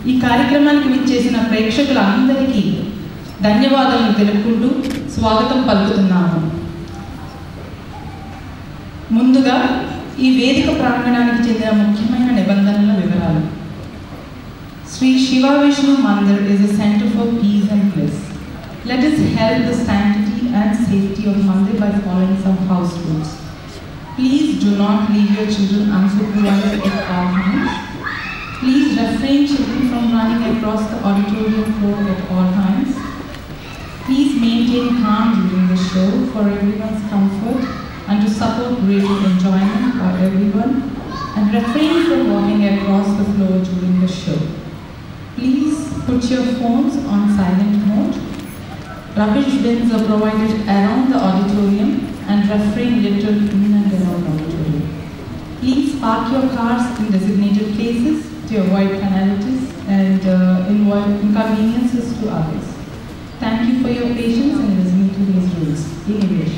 ఈ కార్యక్రమానికి విచ్చేసిన ప్రేక్షకులందరికీ ధన్యవాదాలను తెలుపుకుంటూ స్వాగతం పలుకుతున్నాము ముందుగా ఈ వేదిక ప్రాంగణానికి చెందిన ముఖ్యమైన నిబంధనల వివరాలు Shri Shiva Vishnu Mandir is a center for peace and bliss. Let us help the sanctity and safety of Mandir by following some house rules. Please do not leave your children unsupervised at all times. Please refrain children from running across the auditorium floor at all times. Please maintain calm during the show for everyone's comfort and to support greater enjoyment for everyone and refrain from walking across the floor during the show. Please put your phones on silent mode. Rubbish bins are provided around the auditorium and refrain litter in and around the auditorium. Please park your cars in designated places to avoid penalties and uh, invo- inconveniences to others. Thank you for your patience in listening to these rules. English.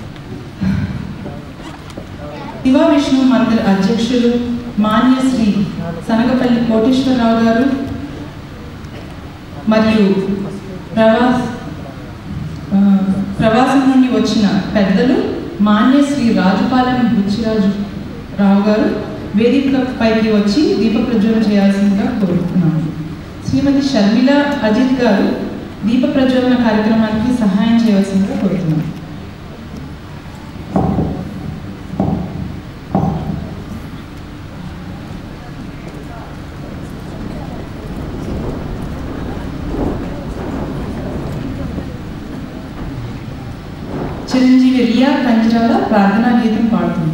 Shiva Vishnu Mandir అధ్యక్షులు మాన్య శ్రీ సనగపల్లి కోటేశ్వరరావు గారు మరియు ప్రవాస్ ఆ, ప్రవాసం నుండి వచ్చిన పెద్దలు మాన్య శ్రీ రాజుపాలెం బుచ్చిరాజు రావు గారు వేదికపైకి వచ్చి దీప ప్రజ్వలన చేయాల్సిందిగా కోరుతున్నాను శ్రీమతి షర్మిల అజిత్ గారు దీప ప్రజ్వలన కార్యక్రమానికి సహాయం చేయవలసిందిగా కోరుతున్నాను చిరంజీవి రియా కంజరాల ప్రార్థనా గీతం పాడుతుంది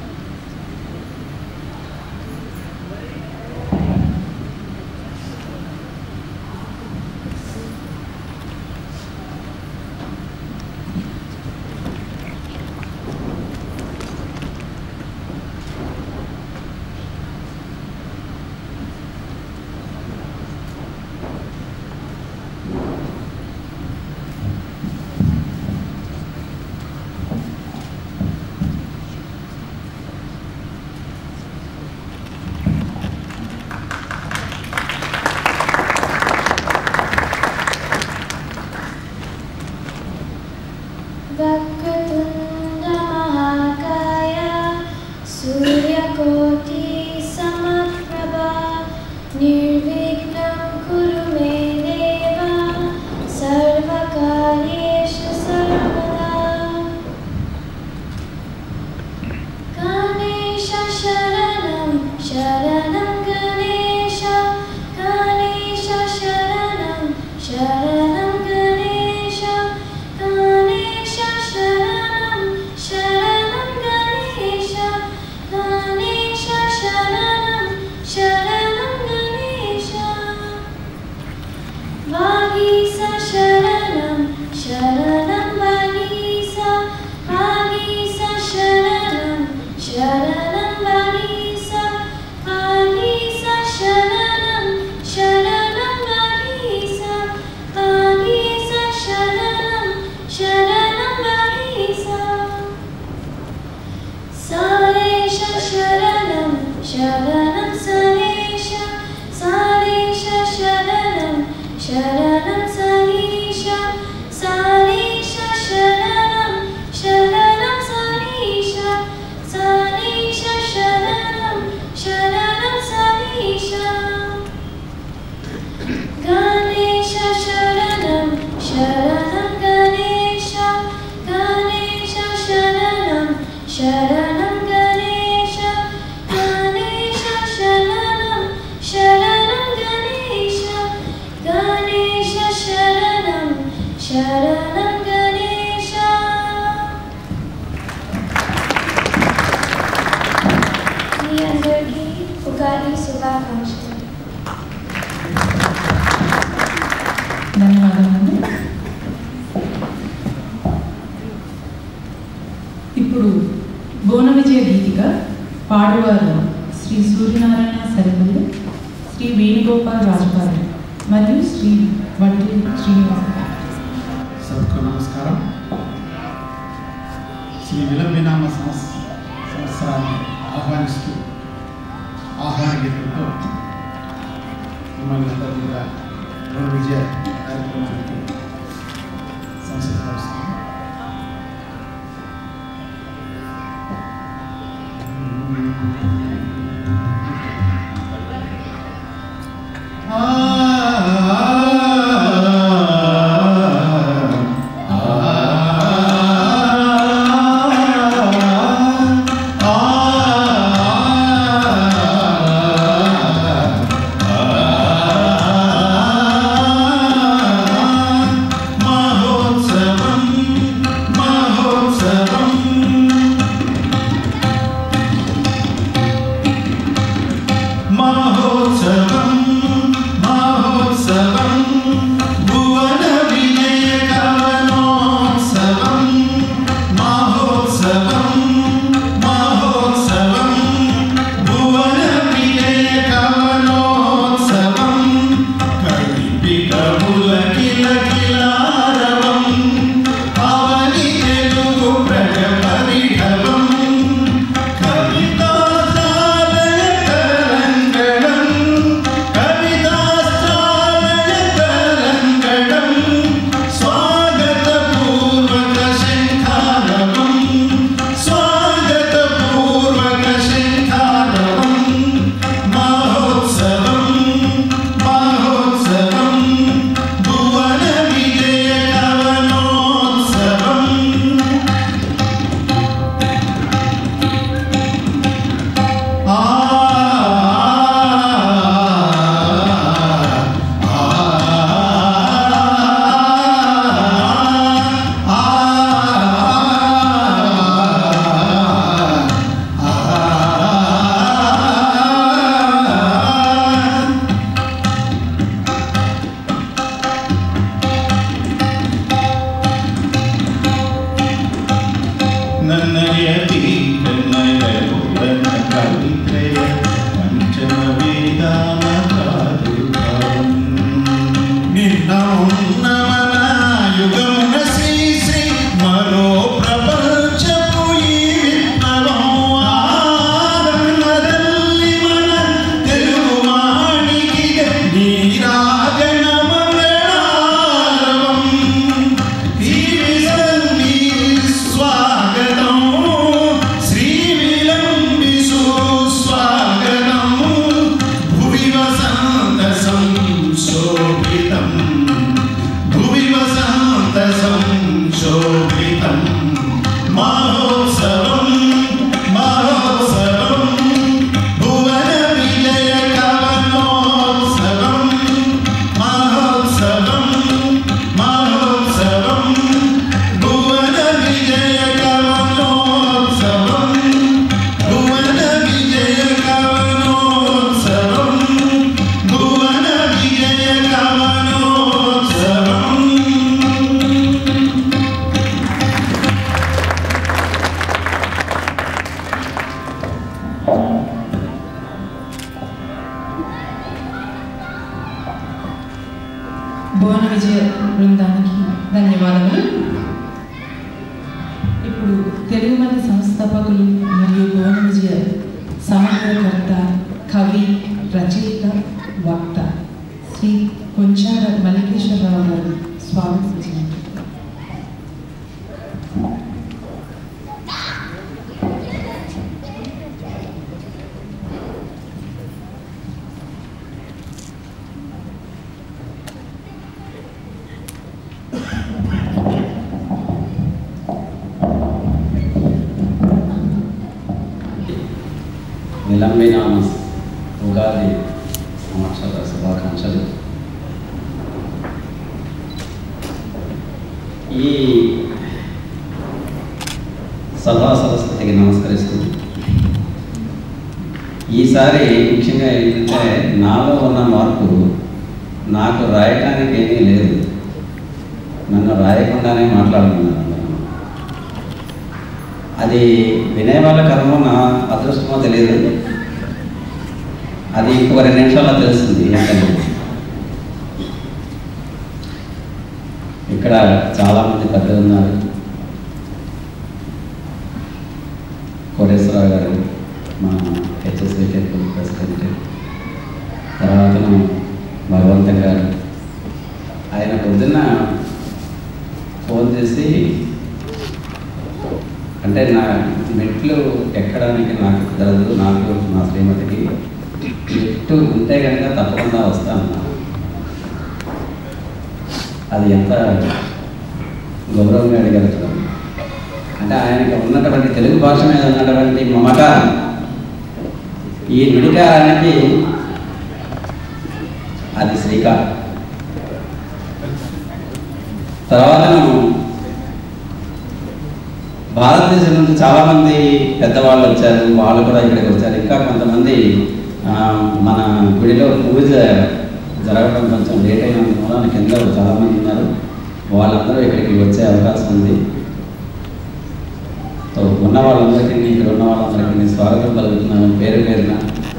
वक्रतुण्डमहाकाय सूर्यकोटि समप्रभा निर्विघ्नं कुरु मे देव सर्वकार्येषु सर्वदा गणेश शरणं शरणं गणेश गणेश शरणं शरणं गणेश गणेश शरणं शरणं गणेश गणेश शरणं शरणं गणेश वागीस शरणं शरणं वागीस वागीस शरणं शरणं वागीस वागीस शरणं शरणं वागीस वागीस शरणं शरणं वागीस सारेश शरणं शरणं सरेश सारेश शरणं शरणं सरीश सारेश शरणं शरणं सरीश सारेश शरणं शरणं सरीश गणेश शरणं शरणं गणेश गणेश शरणं शरणं गणेश गणेश शरणं शरणं गणेश गणेश शरणं शरणं गणेश మీ అందరికీ ఉగాది శుభాకాంక్షలు ధన్యవాదాలండి ఇప్పుడు బోన విజయ గీతిక పాడువారు శ్రీ సూర్యనారాయణ సరిపల్లి శ్రీ వేణుగోపాల్ రాజపాలి మరియు శ్రీ వడ్డీ శ్రీనివాస सबको నమస్కారం శ్రీ విలంబినామ సంవత్స సంవత్సరాన్ని ఆహ్వానిస్తూ ఆహ్వాన గీతంతో మిమ్మల్ని అందరూ కూడా మన విజయ కార్యక్రమానికి సంసిద్ధపరుస్తున్నాను మహోత్సవం మహోత్సవం మహోత్సవం మహోత్సవం భువన విజయ కవనోత్సవం మహోత్సవం మహోత్సవం భువన విజయ కవనోత్సవం కలిపి కవుల కిల కిలారవం అవని తెలుగు ప్రజ పరిఢవం కవితాసాలయకరంగడం కవితాసాలయకరంగడం స్వాగతపూర్వక శంఖారవం స్వాగతపూర్వక శంఖారవం మహోత్సవం మహోత్సవం భువన విజయ కవనోత్సవం ఆ ನನ್ನಯತಿ ಕನ್ನಯ ಪುರನ ಕವಿತ್ರಯ ಪಂಚಮ ವೇದಾನ ಪ್ರಾದುರ್ಭಾವಂ నిన్న ఉన్నవన యుగమున శ్రీ శ్రీ మరో ప్రపంచపు ఈ విప్లవం ఆరంభದಲ್ಲಿ మన తెలుగువానికి నీరాజన మంగళారవం ఈ విసంగి స్వాగతం శ్రీ విలంబి సుస్వాగతం భువి వసంత సంశోభితం భువి వసంత సంశోభితం మహోత్సవం మహోత్సవం భువన విజయ కవనోత్సవం మహోత్సవం మహోత్సవం భువన విజయ కవనోత్సవం భువన విజయ కవనోత్సవం భువన విజయ కవనోత్సవం భువన విజయ బృందానికి ధన్యవాదములు ఇప్పుడు తెలుగు మంది సంస్థాపకులు మరియు భువన విజయ సమన్వయకర్త కవి రచయిత వక్త శ్రీ కొంచార మల్లికేశ్వరరావు గారు స్వాగతించినారు విలంబినామ ఉగాది సంవత్సర శుభాకాంక్షలు ఈ సభా సరస్వతికి నమస్కరిస్తూ ఈసారి ముఖ్యంగా ఏంటంటే నాలో ఉన్న మార్పు నాకు రాయటానికి ఏమీ లేదు నన్ను రాయకుండానే మాట్లాడుకున్నాను అందరూ. అది వినే వాళ్ళ కర్మ నా అదృష్టమో తెలియదు అది ఇంకో రెండు నిమిషాల్లో తెలుస్తుంది ఏంటంటే ఇక్కడ చాలామంది పెద్దలు ఉన్నారు కోటేశ్వరరావు గారు మా హెచ్ఎస్వి టెంపుల్ ప్రెసిడెంట్ తర్వాత భాగవతం గారు ఆయన పొద్దున్న ఫోన్ చేసి అంటే నా మెట్లు ఎక్కడానికి నాకు కుదరదు నాకు నా శ్రీమతికి మెట్టు ఉంటే కనుక తప్పకుండా వస్తాను అది ఎంత గౌరవంగా అడిగారు చూడండి. అంటే ఆయనకి ఉన్నటువంటి తెలుగు భాష మీద ఉన్నటువంటి మమట ఈ నుడికారానికి అది శ్రీకారం తర్వాత భారతదేశం నుంచి చాలామంది పెద్దవాళ్ళు వచ్చారు వాళ్ళు కూడా ఇక్కడికి వచ్చారు ఇంకా కొంతమంది ఆ, మన గుడిలో పూజ జరగడం కొంచెం లేట్ అయినందువల్ల కింద చాలామంది ఉన్నారు వాళ్ళందరూ ఇక్కడికి వచ్చే అవకాశం ఉంది సో ఉన్న వాళ్ళందరికీ ఇక్కడ ఉన్న వాళ్ళందరికీ స్వాగతం పలుకుతున్నాను పేరు పేరున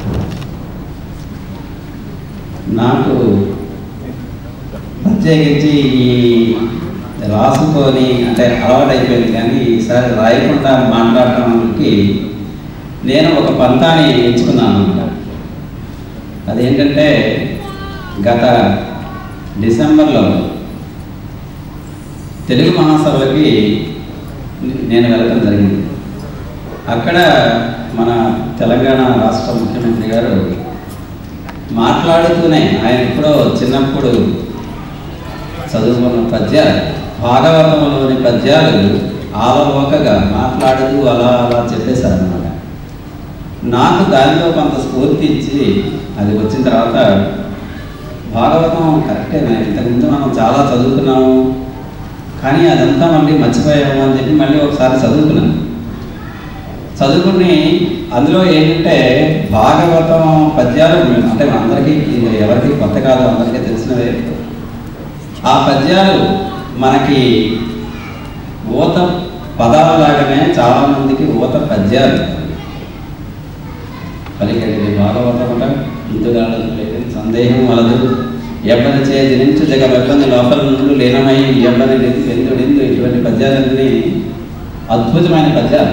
నాకు ప్రత్యేకించి ఈ రాసుకొని అంటే అలవాటు అయిపోయింది కానీ ఈసారి రాయకుండా మాట్లాడటానికి నేను ఒక పంతాన్ని ఎంచుకున్నాను అనమాట అదేంటంటే గత డిసెంబర్లో తెలుగు మహాసభలకి నేను వెళ్ళడం జరిగింది అక్కడ మన తెలంగాణ రాష్ట్ర ముఖ్యమంత్రి గారు మాట్లాడుతూనే ఆయన ఎప్పుడో చిన్నప్పుడు చదువుకున్న పద్యాలు భాగవతంలోని పద్యాలు ఆలవోకగా మాట్లాడుతూ అలా అలా చెప్పేశారనమాట నాకు దానిలో కొంత స్ఫూర్తి ఇచ్చి అది వచ్చిన తర్వాత భాగవతం కరెక్టే ఇంతకుముందు మనం చాలా చదువుకున్నాము కానీ అదంతా మళ్ళీ మర్చిపోయాము అని చెప్పి మళ్ళీ ఒకసారి చదువుకున్నాను చదువుకుని అందులో ఏంటంటే భాగవతం పద్యాలు అంటే అందరికీ ఇది ఎవరికి కొత్త కాదు అందరికీ తెలిసినవే ఆ పద్యాలు మనకి ఊత పదాలు లాగానే చాలా మందికి ఊత పద్యాలు పలికడిది భాగవతముట ఇందుగాడు లేదని సందేహం వలదు ఎవ్వరి చే జనించు జగ వెబ్బని లోపల నుండి లీనమై ఎవ్వరి ఎందుడిందు ఇటువంటి పద్యాలన్నీ అద్భుతమైన పద్యాలు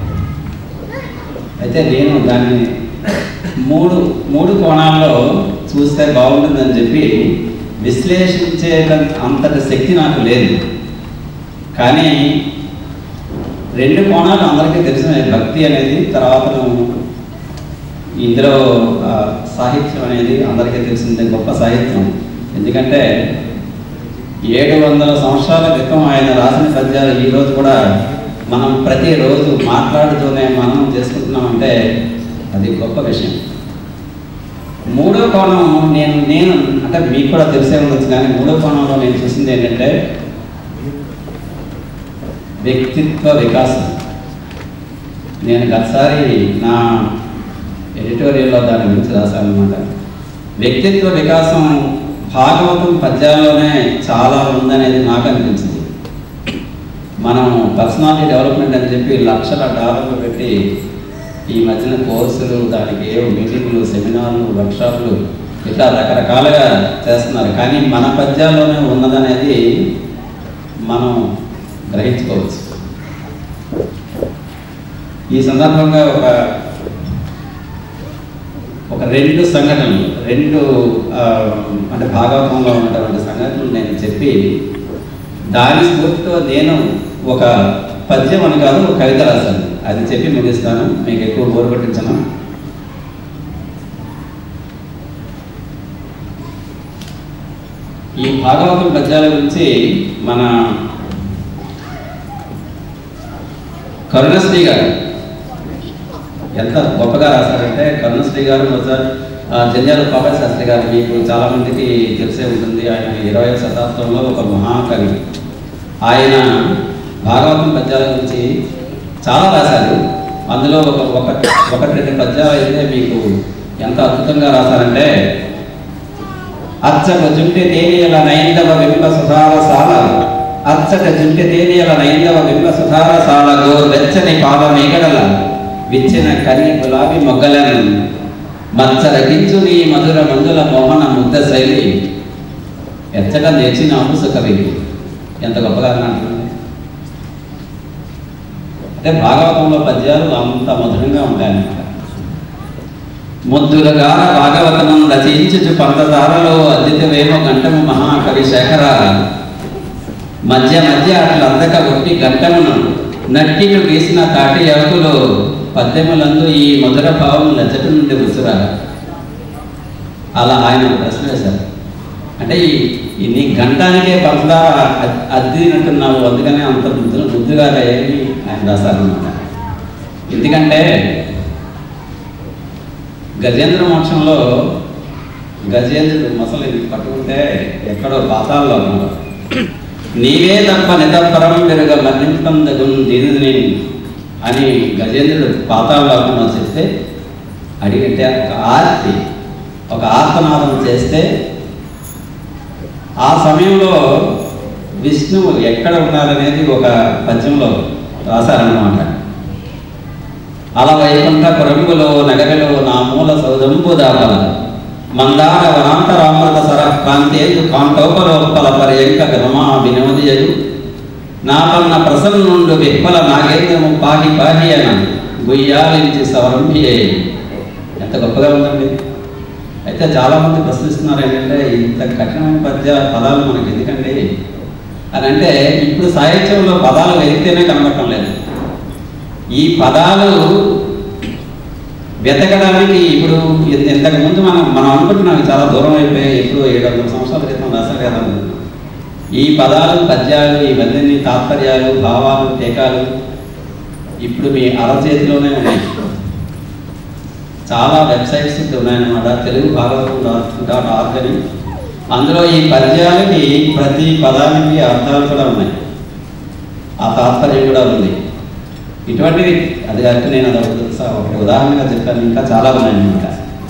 అయితే నేను దాన్ని మూడు మూడు కోణాల్లో చూస్తే బాగుంటుందని చెప్పి విశ్లేషించే అంతటి శక్తి నాకు లేదు కానీ రెండు కోణాలు అందరికీ తెలిసిన భక్తి అనేది తర్వాత ఇందులో ఆ, సాహిత్యం అనేది అందరికీ తెలిసిందే గొప్ప సాహిత్యం ఎందుకంటే ఏడు వందల సంవత్సరాల క్రితం ఆయన రాసిన పద్యాలు ఈరోజు కూడా మనం ప్రతిరోజు మాట్లాడుతూనే మనం చేసుకుంటున్నామంటే అది గొప్ప విషయం మూడో కోణం నేను నేను అంటే మీకు కూడా తెలిసే ఉండొచ్చు కానీ మూడో కోణంలో నేను చూసింది ఏంటంటే వ్యక్తిత్వ వికాసం నేను గతసారి నా ఎడిటోరియల్లో దాని గురించి రాశాను అనమాట వ్యక్తిత్వ వికాసం భాగవతం పద్యాల్లోనే చాలా ఉందనేది నాకు అనిపించింది మనం పర్సనాలిటీ డెవలప్మెంట్ అని చెప్పి లక్షల డాలర్లు పెట్టి ఈ మధ్యన కోర్సులు దానికి ఏవో మీటింగ్లు సెమినార్లు వర్క్షాప్లు ఇట్లా రకరకాలుగా చేస్తున్నారు కానీ మన పద్యాల్లోనే ఉన్నదనేది మనం గ్రహించుకోవచ్చు ఈ సందర్భంగా ఒక ఒక రెండు సంఘటనలు రెండు ఆ, అంటే భాగవతంలో ఉన్నటువంటి సంఘటనలు నేను చెప్పి దాని స్ఫూర్తితో నేను ఒక పద్యం అని కాదు ఒక కవిత రాశాను అది చెప్పి ముగిస్తాను మీకు ఎక్కువ బోర్ కొట్టించను ఈ భాగవతం పద్యాల గురించి మన కరుణశ్రీ గారు ఎంత గొప్పగా రాశారంటే కరుణశ్రీ గారు మొదట జంజాల పాపయ్య శాస్త్రి గారు మీకు చాలా మందికి తెలిసే ఉంటుంది ఆయన ఇరవై శతాబ్దంలో ఒక మహాకవి ఆయన భాగవతం పద్యాల గురించి చాలా రాశారు అందులో ఒక ఒక ఒకటి రెండు పద్యాలు అయితే మీకు ఎంత అద్భుతంగా రాశారంటే అచ్చట జుంటి తేనియల నైందవ వింబ సుధార సాల అచ్చట జుంటి తేనియల నైందవ వింబ సుధార సాల గోరు వెచ్చని పాల మేగడల విచ్చిన కన్ని గులాబీ మొగ్గలను మచ్చర గింజు నీ మధుర మందుల మోహన ముగ్ధ శైలి ఎచ్చట నేర్చిన అంశ కవి ఎంత గొప్పగా అంటున్నాడు అంటే భాగవతంలో పద్యాలు అంత మధురంగా ఉంటాయన్నమాట ముద్దులగార భాగవతనం రచించుచు పంతదారలో అద్దితవేమో గంటము మహాకవి శేఖర మధ్య మధ్య అట్లందక ఒట్టి గంటమును నట్టిను గీసిన తాటి ఆకులో పద్దెములందు ఈ మధుర భావం లజ్జట నుండి ఉసురా అలా ఆయన ప్రశ్న వేశారు అంటే ఈ ఈ నీ గంటానికే పంచదార అద్- అద్దినట్టున్నావు అందుకనే అంత ముద్దు ముద్దుగా ఏమి ఆయన రాశారన్నమాట ఎందుకంటే గజేంద్ర మోక్షంలో గజేంద్రుడు మొసలి పట్టుకుంటే ఎక్కడో పాతాల్లో ఉన్నాడు నీవే తప్ప నితప్పరం పెరుగ మరణించడం దగును దీనిని అని గజేంద్రుడు పాతాళలోకంలో చెప్తే అడిగితే ఒక ఆర్తి ఒక ఆర్తనాదం చేస్తే ఆ సమయంలో విష్ణువు ఎక్కడ ఉన్నారనేది ఒక పద్యంలో రాశారన్నమాట అల వైకుంఠ పురంబులో నగరిలో నా మూల సౌదంబు దాపల మందార వనాంతరామృత సర కాంతేందు కాంతోపలోపల పర్యంక గమమా వినోదియు నాపన్న ప్రసన్నుండు విప్పల నాగేంద్రము పాహి పాహి అన గుయ్యాలించి సవరంభియే ఎంత గొప్పగా ఉందండి అయితే చాలామంది ప్రశ్నిస్తున్నారు ఏంటంటే ఇంత కఠినమైన పద్య పదాలు మనకి ఎందుకండి అని అంటే ఇప్పుడు సాహిత్యంలో పదాలు వెతికితేనే కనబడటం లేదు ఈ పదాలు వెతకడానికి ఇప్పుడు ఇంత- ఇంతకు ముందు మనం మనం అనుకుంటున్నాం ఇవి చాలా దూరం అయిపోయాయి ఎప్పుడు ఏడు వందల సంవత్సరాల క్రితం రాశారు కదా ఈ పదాలు పద్యాలు ఇవన్నీ తాత్పర్యాలు భావాలు టీకాలు ఇప్పుడు మీ అరచేతిలోనే ఉన్నాయి చాలా వెబ్సైట్స్ ఉన్నాయన్నమాట Telugu Bhagavatam dot dot org అని అందులో ఈ పద్యాలకి ప్రతి పదానికి అర్థాలు కూడా ఉన్నాయి ఆ తాత్పర్యం కూడా ఉంది ఇటువంటివి అది కాక నేను అది ఒకటి స- ఒకటి ఉదాహరణగా చెప్పాను ఇంకా చాలా ఉన్నాయన్నమాట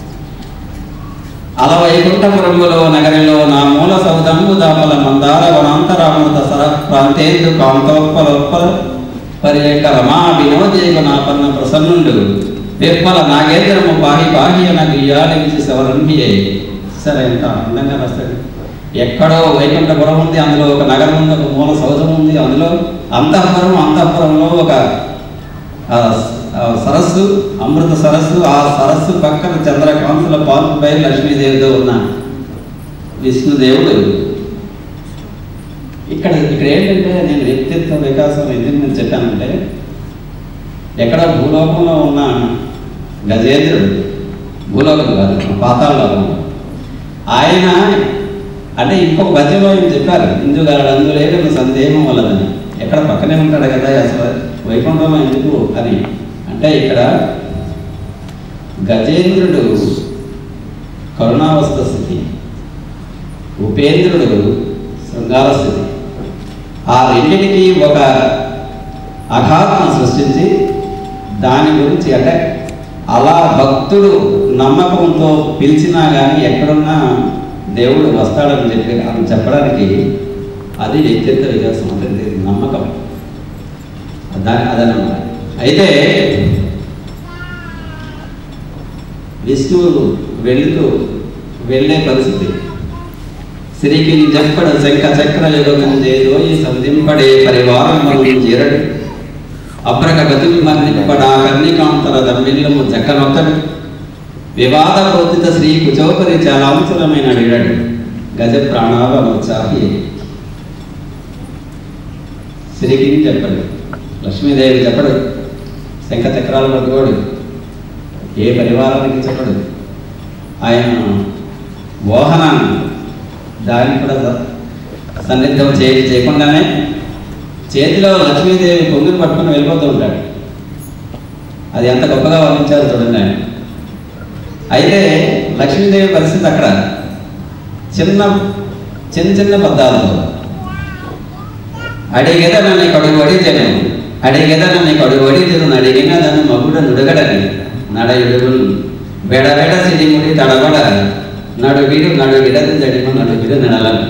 అల వైకుంఠపురములో నగరిలో నా మూల సౌదంబు దాపల మందార వనాంతరామృత సర ప్రాంతేందు కాంతోత్పలోత్పల పర్యేక రమా వినోదేవ నాపన్న ప్రసన్నుండు విప్పల నాగేంద్రము పాహి పాహి అన గుయ్యాలించి శవరంభియే సరే ఎంత అందంగా రాస్తాడు ఎక్కడో వైకుంఠపురం ఉంది అందులో ఒక నగరం ఉంది ఒక మూల సౌధం ఉంది అందులో అంతఃపురం అంతఃపురంలో ఒక ఆ ఆ సరస్సు అమృత సరస్సు ఆ సరస్సు పక్కన చంద్రకాంతుల పాల్పై లక్ష్మీదేవితో ఉన్న విష్ణుదేవుడు ఇక్కడ ఇక్కడ ఏంటంటే నేను వ్యక్తిత్వ వికాసం ఎందుకు నేను చెప్పానంటే ఎక్కడ భూలోకంలో ఉన్న గజేంద్రుడు భూలోకం కాదు పాతాళలోకం ఆయన అంటే ఇంకొక పద్యంలో ఆయన చెప్పారు ఇందుగలడు అందులేక సందేహం వల్లదని ఎక్కడ పక్కనే ఉంటాడు కదా అసలు వైకుంఠంలో ఎందుకు అని అంటే ఇక్కడ గజేంద్రుడు కరుణావస్థ స్థితి ఉపేంద్రుడు శృంగార స్థితి ఆ రెండింటికి ఒక అఘాత్మ సృష్టించి దాని గురించి అంటే అలా భక్తుడు నమ్మకంతో పిలిచినా కానీ ఎక్కడున్నా దేవుడు వస్తాడని చెప్పి అని చెప్పడానికి అది వ్యక్తిత్వ వికాసం ఉంటుంది నమ్మకం దాని అదనమాట అయితే విష్ణువు వెళుతూ వెళ్ళే పరిస్థితి శ్రీకి జప్పడ శంఖ చక్ర యుగమందేదో ఈ సంధింపడే పరివారం మనం చేరడు అబ్రక గతులు మరణింపడా కర్ణికాంతర దమ్మిల్లము జక్కనొత్తడు వివాద ప్రోత్తిత శ్రీ కుచోపరి చాలాంశలమైన విడడు గజ ప్రాణాల ఉత్సాహి శ్రీకి చెప్పడు లక్ష్మీదేవి చెప్పడు శంఖ చక్రాలు పట్టుకోడు ఏ పరివారానికి చెప్పడు ఆయన మోహనాన్ని దాన్ని కూడా స- సన్నిధం చేయ చేయకుండానే చేతిలో లక్ష్మీదేవి పొంగుని పట్టుకొని వెళ్ళిపోతూ ఉంటాడు అది ఎంత గొప్పగా వర్ణించారు చూడండి ఆయన అయితే లక్ష్మీదేవి పరిస్థితి అక్కడ చిన్న చిన్న చిన్న పద్దాలతో అడిగేదనని కడుగు అడిగను అడిగేదనని కడుగు అడిగను అడిగిన దాన్ని మగుడ నుడగడని నడయుడు బెడబెడ సిడిముడి తడబడ నడు వీడు నడు విడది జడిము నడు వీడు నడలను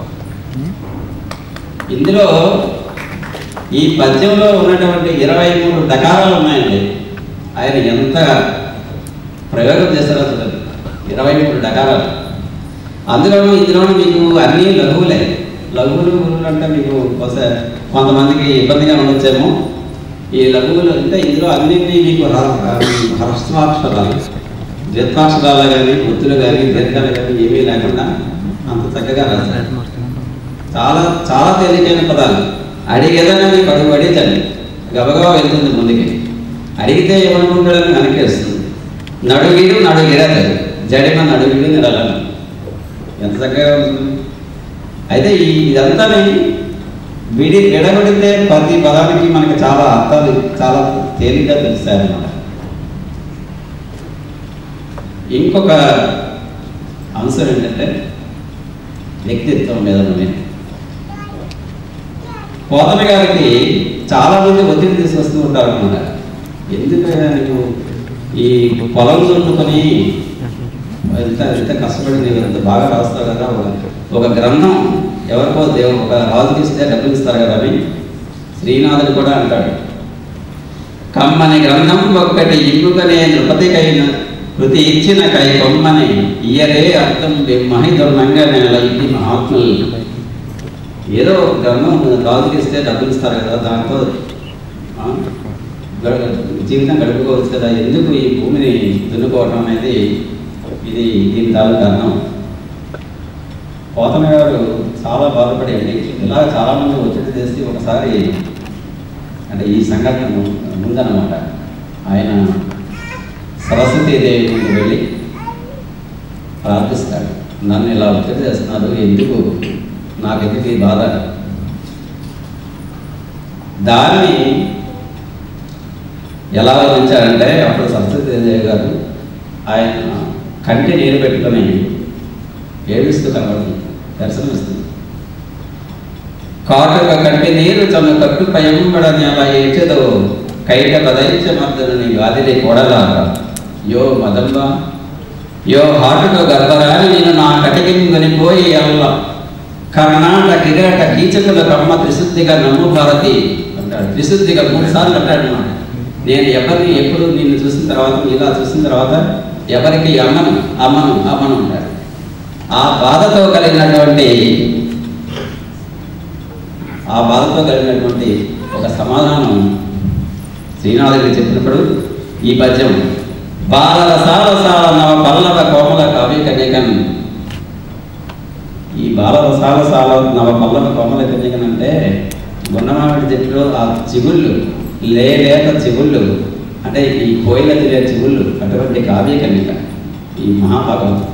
ఇందులో ఈ పద్యంలో ఉన్నటువంటి ఇరవై మూడు డకారాలు ఉన్నాయండి ఆయన ఎంత ప్రయోగం చేస్తారో చూడండి ఇరవై మూడు డకారాలు అందులోనూ ఇందులోనూ మీకు అన్ని లఘువులే లఘువులు గురువులు అంటే మీకు బహుశా కొంతమందికి ఇబ్బందిగా ఉండొచ్చేమో ఈ లఘువులు అంటే ఇందులో అన్నింటినీ మీకు హ్రస్వాక్షరాలు ద్విత్వాక్షరాలు కానీ ఒత్తులు కానీ దీర్ఘాలు కానీ ఏమీ లేకుండా అంత చక్కగా రాశారు చాలా చాలా తేలికైన పదాలు అడిగేదన్నా నీకు అడుగు అడిగితే గబగబా వెళ్తుంది ముందుకి అడిగితే ఏమనుకుంటాడని వెనకేస్తుంది నడుగిడు నడుగిరదు జడిమ నడుగిడు నిరలను ఎంత చక్కగా ఉంటుంది అయితే ఈ ఇదంతా విడి విడబడితే ప్రతి పదానికి మనకి చాలా అర్థాలు చాలా తేలిగ్గా తెలుస్తాయన్నమాట ఇంకొక అంశం ఏంటంటే వ్యక్తిత్వం మీద నేను పోతన గారికి చాలా మంది ఒత్తిడి తీసుకొస్తూ ఉంటారు అన్నమాట ఎందుకైనా నీకు ఈ పొలం దున్నుకొని ఎంత ఎంత కష్టపడి నీవు ఎంత బాగా రాస్తావు కదా ఒక- ఒక గ్రంథం ఎవరికో దేవుడు ఒక రాజుకి ఇస్తే డబ్బులు ఇస్తారు కదా అని శ్రీనాథుడు కూడా అంటాడు కమ్మని గ్రంథం ఒక్కటి ఇల్లుగనే నృపతికైన కృతి ఇచ్చిన కై కొమ్మని ఇయరే అర్థం మహిదుర్నంగా నెల ఇది మహాత్ములు ఏదో ఒక గ్రంథం రాజుకి ఇస్తే డబ్బులు ఇస్తారు కదా దాంతో ఆ, గడ- జీవితం గడుపుకోవచ్చు కదా ఎందుకు ఈ భూమిని దున్నుకోవటం అనేది ఇది దీని తాలూకు అర్థం పోతన గారు చాలా బాధపడి అండి ఇలా చాలామంది ఒత్తిడి చేసి ఒకసారి అంటే ఈ సంఘటన ము- ముందన్నమాట ఆయన సరస్వతీదేవి ముందు వెళ్ళి ప్రార్థిస్తాడు నన్ను ఇలా ఒత్తిడి చేస్తున్నారు ఎందుకు నాకెందుకు ఈ బాధ దాన్ని ఎలా వర్ణించారంటే అప్పుడు సరస్వతీదేవి గారు ఆయన కంటి నీరు పెట్టుకొని ఏడుస్తూ కనబడుతుంది దర్శనమిస్తుంది కాటుక కంటి నీరు తన కట్టు పయంబడ నెల ఏచెదో కైట బదైచ మద్దను నీ గాదిని కొడలాగా యో మదంబ యో హాటుక గర్భరాని నేను నా కటికిని కొనిపోయి అల్ల కర్ణాట కిరాట కీచకుల కమ్మ త్రిశుద్ధిగా నమ్ము భారతి అంటాడు త్రిశుద్ధిగా మూడు సార్లు అంటాడు అన్నమాట నేను ఎవరిని ఎప్పుడు నిన్ను చూసిన తర్వాత ఇలా చూసిన తర్వాత ఎవరికి అమ్మను అమ్మను అమ్మను అంటాడు ఆ బాధతో కలిగినటువంటి ఆ బాధతో కలిగినటువంటి ఒక సమాధానం శ్రీనాథుడికి చెప్పినప్పుడు ఈ పద్యం బాలల సాలసాల నవ పల్లవ కోమల కావ్య కన్యకన్ ఈ బాలల సాలసాల నవ పల్లవ కోమల కన్యకన్ అంటే గున్నమామిడి చెట్లు ఆ చిగుళ్ళు లేలేత చిగుళ్ళు అంటే ఈ కోయిల తినే చిగుళ్ళు అటువంటి కావ్య కన్యక ఈ మహాభాగవతం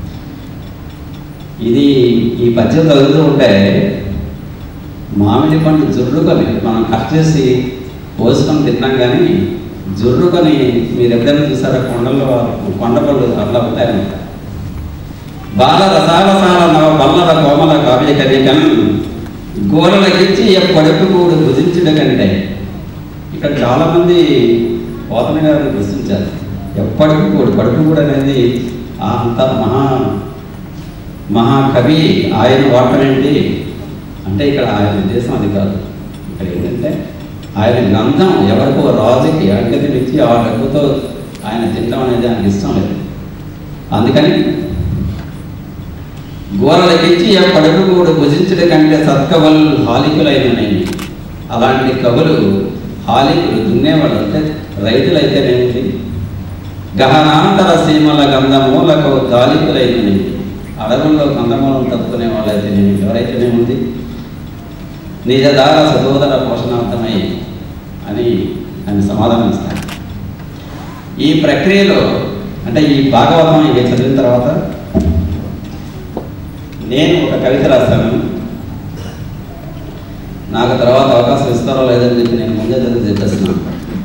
ఇది ఈ పద్యం చదువుతూ ఉంటే మామిడి పండు జుర్రుకొని మనం కట్ చేసి పోసుకొని తిన్నాం కానీ జుర్రుకొని మీరు ఎప్పుడైనా చూసారా కొండల్లో కొండపళ్ళు అట్లా ఉంటాయన్నమాట బాల రసాలసాల నవ పల్లవ కోమల కావ్య కన్యకన్ గోరలకిచ్చి ఎప్పటికి కూడా భుజించుట కంటే ఇక్కడ చాలామంది పోతన గారిని గుర్తించారు ఎప్పటికి కూడా కడుపు కూడా అనేది ఆ అంత మహా మహాకవి ఆయన వాడటం ఏంటి అంటే ఇక్కడ ఆయన ఉద్దేశం అది కాదు ఇక్కడ ఏంటంటే ఆయన గ్రంథం ఎవరికో రాజుకి అంకితం ఇచ్చి ఆ డబ్బుతో ఆయన తినడం అనేది ఆయనకి ఇష్టం లేదు అందుకని గోరలకిచ్చి ఆ పడుగు కూడా భుజించడం కంటే సత్కవలు హాలికులైన నేను అలాంటి కవులు హాలికులు దున్నేవాళ్ళు అంటే రైతులైతేనేమిటి గహనాంతర సీమల గంధమూలకు దాలికులైన నేను అడవుల్లో కందమూలం తప్పుకునే వాళ్ళైతే నేను ఎవరైతేనేముంది నిజదార సహోదర పోషణార్థమై అని ఆయన సమాధానం ఇస్తాను ఈ ప్రక్రియలో అంటే ఈ భాగవతం ఇవి చదివిన తర్వాత నేను ఒక కవిత రాస్తాను నాకు తర్వాత అవకాశం ఇస్తారో లేదని చెప్పి నేను ముందే చదివి చెప్పేస్తున్నాను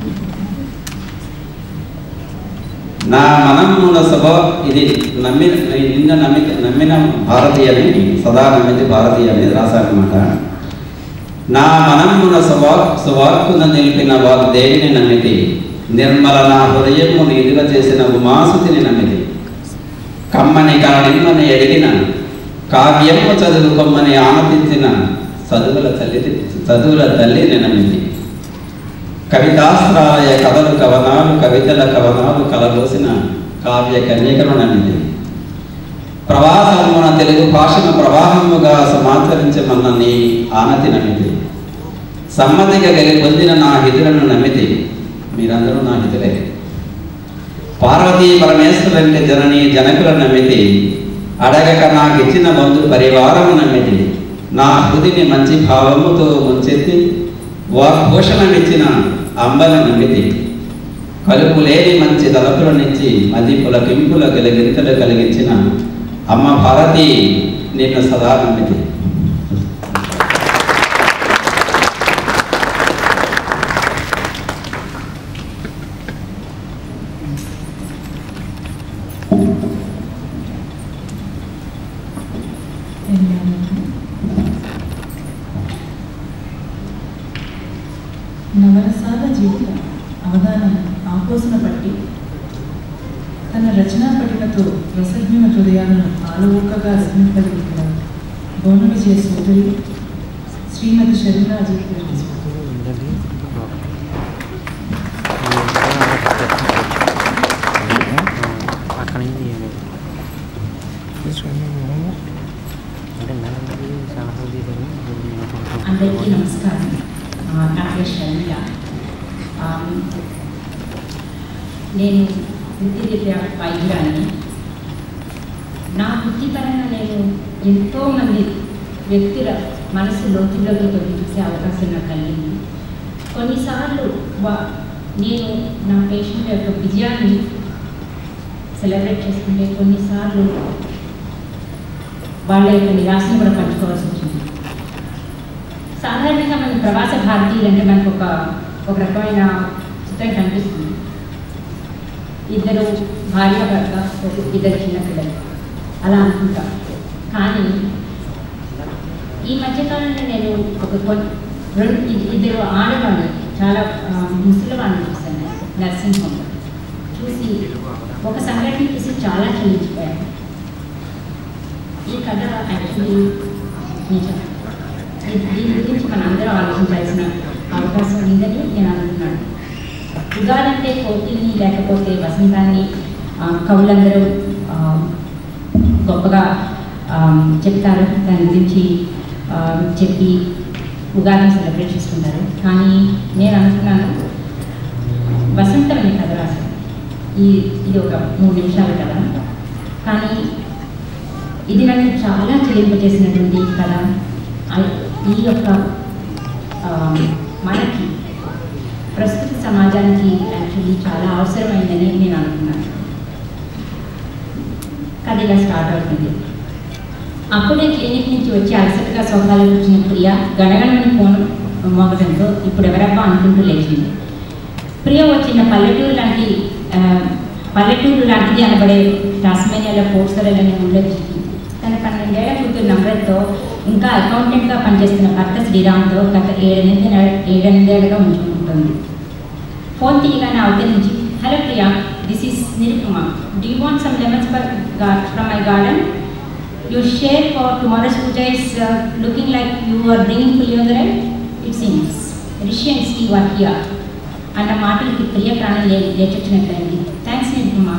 నా మనమున సభ ఇది నమ్మి నిన్న నమ్మి నమ్మిన భారతీయ అని సదా నమ్మింది భారతీయ అనేది రాశానమాట నా మనమున సువా సువాక్కున నిలిపిన వాగ్దేవిని నమ్మితి నిర్మల నా హృదయము నీదిగా చేసిన ఉమాసుతిని నమ్మితి కమ్మని కానిమ్మని ఎడిగిన కావ్యము చదువు కొమ్మని ఆనందించిన చదువుల తల్లి చదువుల తల్లిని నమ్మితి కవితాస్త్రాలయ కథలు కవనాలు కవితల కవనాలు కలబోసిన కావ్య కన్యకను నమ్మిది ప్రవాసమున తెలుగు భాషను ప్రవాహముగా సమాచరించమన్న నీ ఆనతి నమ్మిది సమ్మతిగా గెలి పొందిన నా హితులను నమ్మితి మీరందరూ నా హితులే పార్వతీ పరమేశ్వరునికి జనని జనకుల నమ్మితి అడగక నాకిచ్చిన బంధు పరివారము నమ్మితి నా హృదిని మంచి భావముతో ముంచెత్తి వాగ్భూషణమిచ్చిన అంబల నమ్మితి కలుపు లేని మంచి తలపుల నుంచి మది పులకింపుల కలిగింతలు కలిగించిన అమ్మ భారతి నిన్ను సదా నమ్మితి నవరసాల జీవిత అవధానం ఆపోసన పట్టి తన రచనా పటిమతో రసజ్ఞుల హృదయాలను ఆలోకగా రసింపగలిగిన బోన విజయ సోదరి శ్రీమతి శరీరాజు అక్కడ నుంచి తీయలేదు అంటే నన్ను చాలా తీసాను అందరికీ నమస్కారం ఆ, నా పేరు షర్మిల ఆ, నేను వృత్తిరీత్యా వైద్యురాలని నా వృత్తిపరంగా నేను ఎంతోమంది వ్యక్తుల మనసు లోతుల్లోకి కొన్ని చూసే అవకాశం నాకు కలిగింది కొన్నిసార్లు వా నేను నా పేషెంట్ యొక్క విజయాన్ని సెలబ్రేట్ చేసుకుంటే కొన్నిసార్లు వాళ్ళ యొక్క నిరాశను కూడా పంచుకోవాల్సి వచ్చింది సాధారణంగా మన ప్రవాస భారతీయులు అంటే మనకు ఒక ఒక రకమైన చిత్రం కనిపిస్తుంది ఇద్దరు భార్య భర్త ఒక ఇద్దరు చిన్న పిల్లలు అలా అనుకుంటాం కానీ ఈ మధ్యకాలంలో నేను ఒక కొన్- రెండు ఇ- ఇద్దరు ఆడవాళ్ళు చాలా ఆ, ముసలి వాళ్ళని చూశాను నర్సింగ్ హోమ్ చూసి ఒక సంఘటన చూసి చాలా చెల్లించిపోయాను ఈ కథ యాక్చువల్లీ నిజం దీ- దీని గురించి మనందరం ఆలోచించాల్సిన అవకాశం ఉందని నేను అనుకున్నాను ఉగాదంటే కోకిల్ని లేకపోతే వసంతాన్ని ఆ, కవులందరూ ఆ, గొప్పగా ఆ, చెప్తారు దాని గురించి ఆ, చెప్పి ఉగాదిని సెలబ్రేట్ చేసుకుంటారు కానీ నేను అనుకున్నాను వసంతం అనే కథ రాశాను ఈ ఇది ఒక మూడు నిమిషాల కథ కానీ ఇది నన్ను చాలా చెల్లింపజేసినటువంటి కథ ఆ- ఈ యొక్క ఆ, మనకి ప్రస్తుత సమాజానికి యాక్చువల్లీ చాలా అవసరమైందని నేను అనుకున్నాను కథ ఇలా స్టార్ట్ అవుతుంది అప్పుడే క్లినిక్ నుంచి వచ్చి అలసటగా సోఫాలో కూర్చున్న ప్రియ గడగడమని ఫోన్ మోగడంతో ఇప్పుడు ఎవరబ్బా అనుకుంటూ లేచింది ప్రియ వచ్చిన పల్లెటూరు లాంటి ఆ, పల్లెటూరు లాంటిది అనబడే టాస్మేనియాలో పోర్సరలని ఊళ్ళో చిక్కింది తన పన్నెండేళ్ల కూతురు నమ్రత్తో ఇంకా అకౌంటెంట్గా పనిచేస్తున్న భర్త శ్రీరామ్తో గత ఏడెనిమిది నెల- ఏడెనిమిదేళ్లుగా ఉంచుకుంటుంది ఫోన్ తీయగానే అవతల నుంచి hello Priya this is Nirupama do you want some lemons from my garden you share for tomorrow's puja is looking like you are bringing puliyodarai it seems Rishi and Steve are here అన్న మాటలకి ప్రియ ప్రాణం లే లేచొచ్చినట్లయింది thanks Nirupama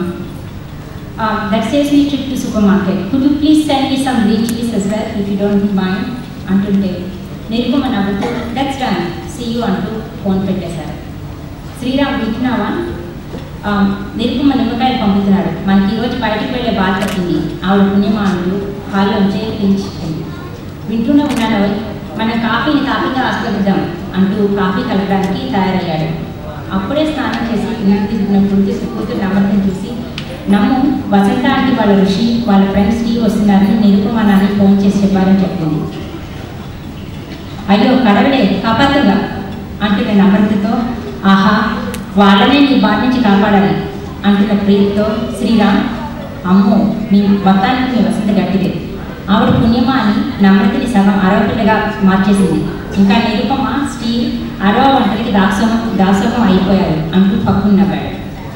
that saves me trip to supermarket could you please send me some green chillies as well if you don't mind అంటుంటే నిరుపమ నవ్వుతూ that's done see you అంటూ phone పెట్టేశారు శ్రీరామ్ వింటున్నావా ఆ, నిరుపమ నిమ్మకాయలు పంపుతున్నాడు మనకి ఈరోజు బయటికి వెళ్ళే బాధ పట్టింది ఆవిడ పుణ్యమానుడు హాల్లోంచే పిలిచింది వింటూనే ఉన్నాను మన కాఫీని కాఫీగా ఆస్వాదిద్దాం అంటూ కాఫీ కలపడానికి తయారయ్యాడు అప్పుడే స్నానం చేసి ఇంటికి తిరిగినప్పుడు తీసి కూతురు నమ్మకం చూసి నమ్ము వసంత ఆంటీ వాళ్ళ ఋషి వాళ్ళ ఫ్రెండ్స్ టీ వస్తున్నారని నిరుపమ నాని ఫోన్ చేసి చెప్పారని చెప్పింది అయ్యో కడవలే కాపాతుగా అంటున్న నమ్రతతో ఆహా వాళ్ళనే నీ బాధ నుంచి కాపాడాలి అంటున్న ప్రీతితో శ్రీరామ్ అమ్మో నీ మొత్తానికి నీ వసంత గట్టిదే ఆవిడ పుణ్యమా అని నమ్రతని సగం అరవ పిల్లగా మార్చేసింది ఇంకా నిరుపమ స్టీవ్ అరవ వంటలకి దాసోహం దాసోహం అయిపోయారు అంటూ పక్కున నవ్వాడు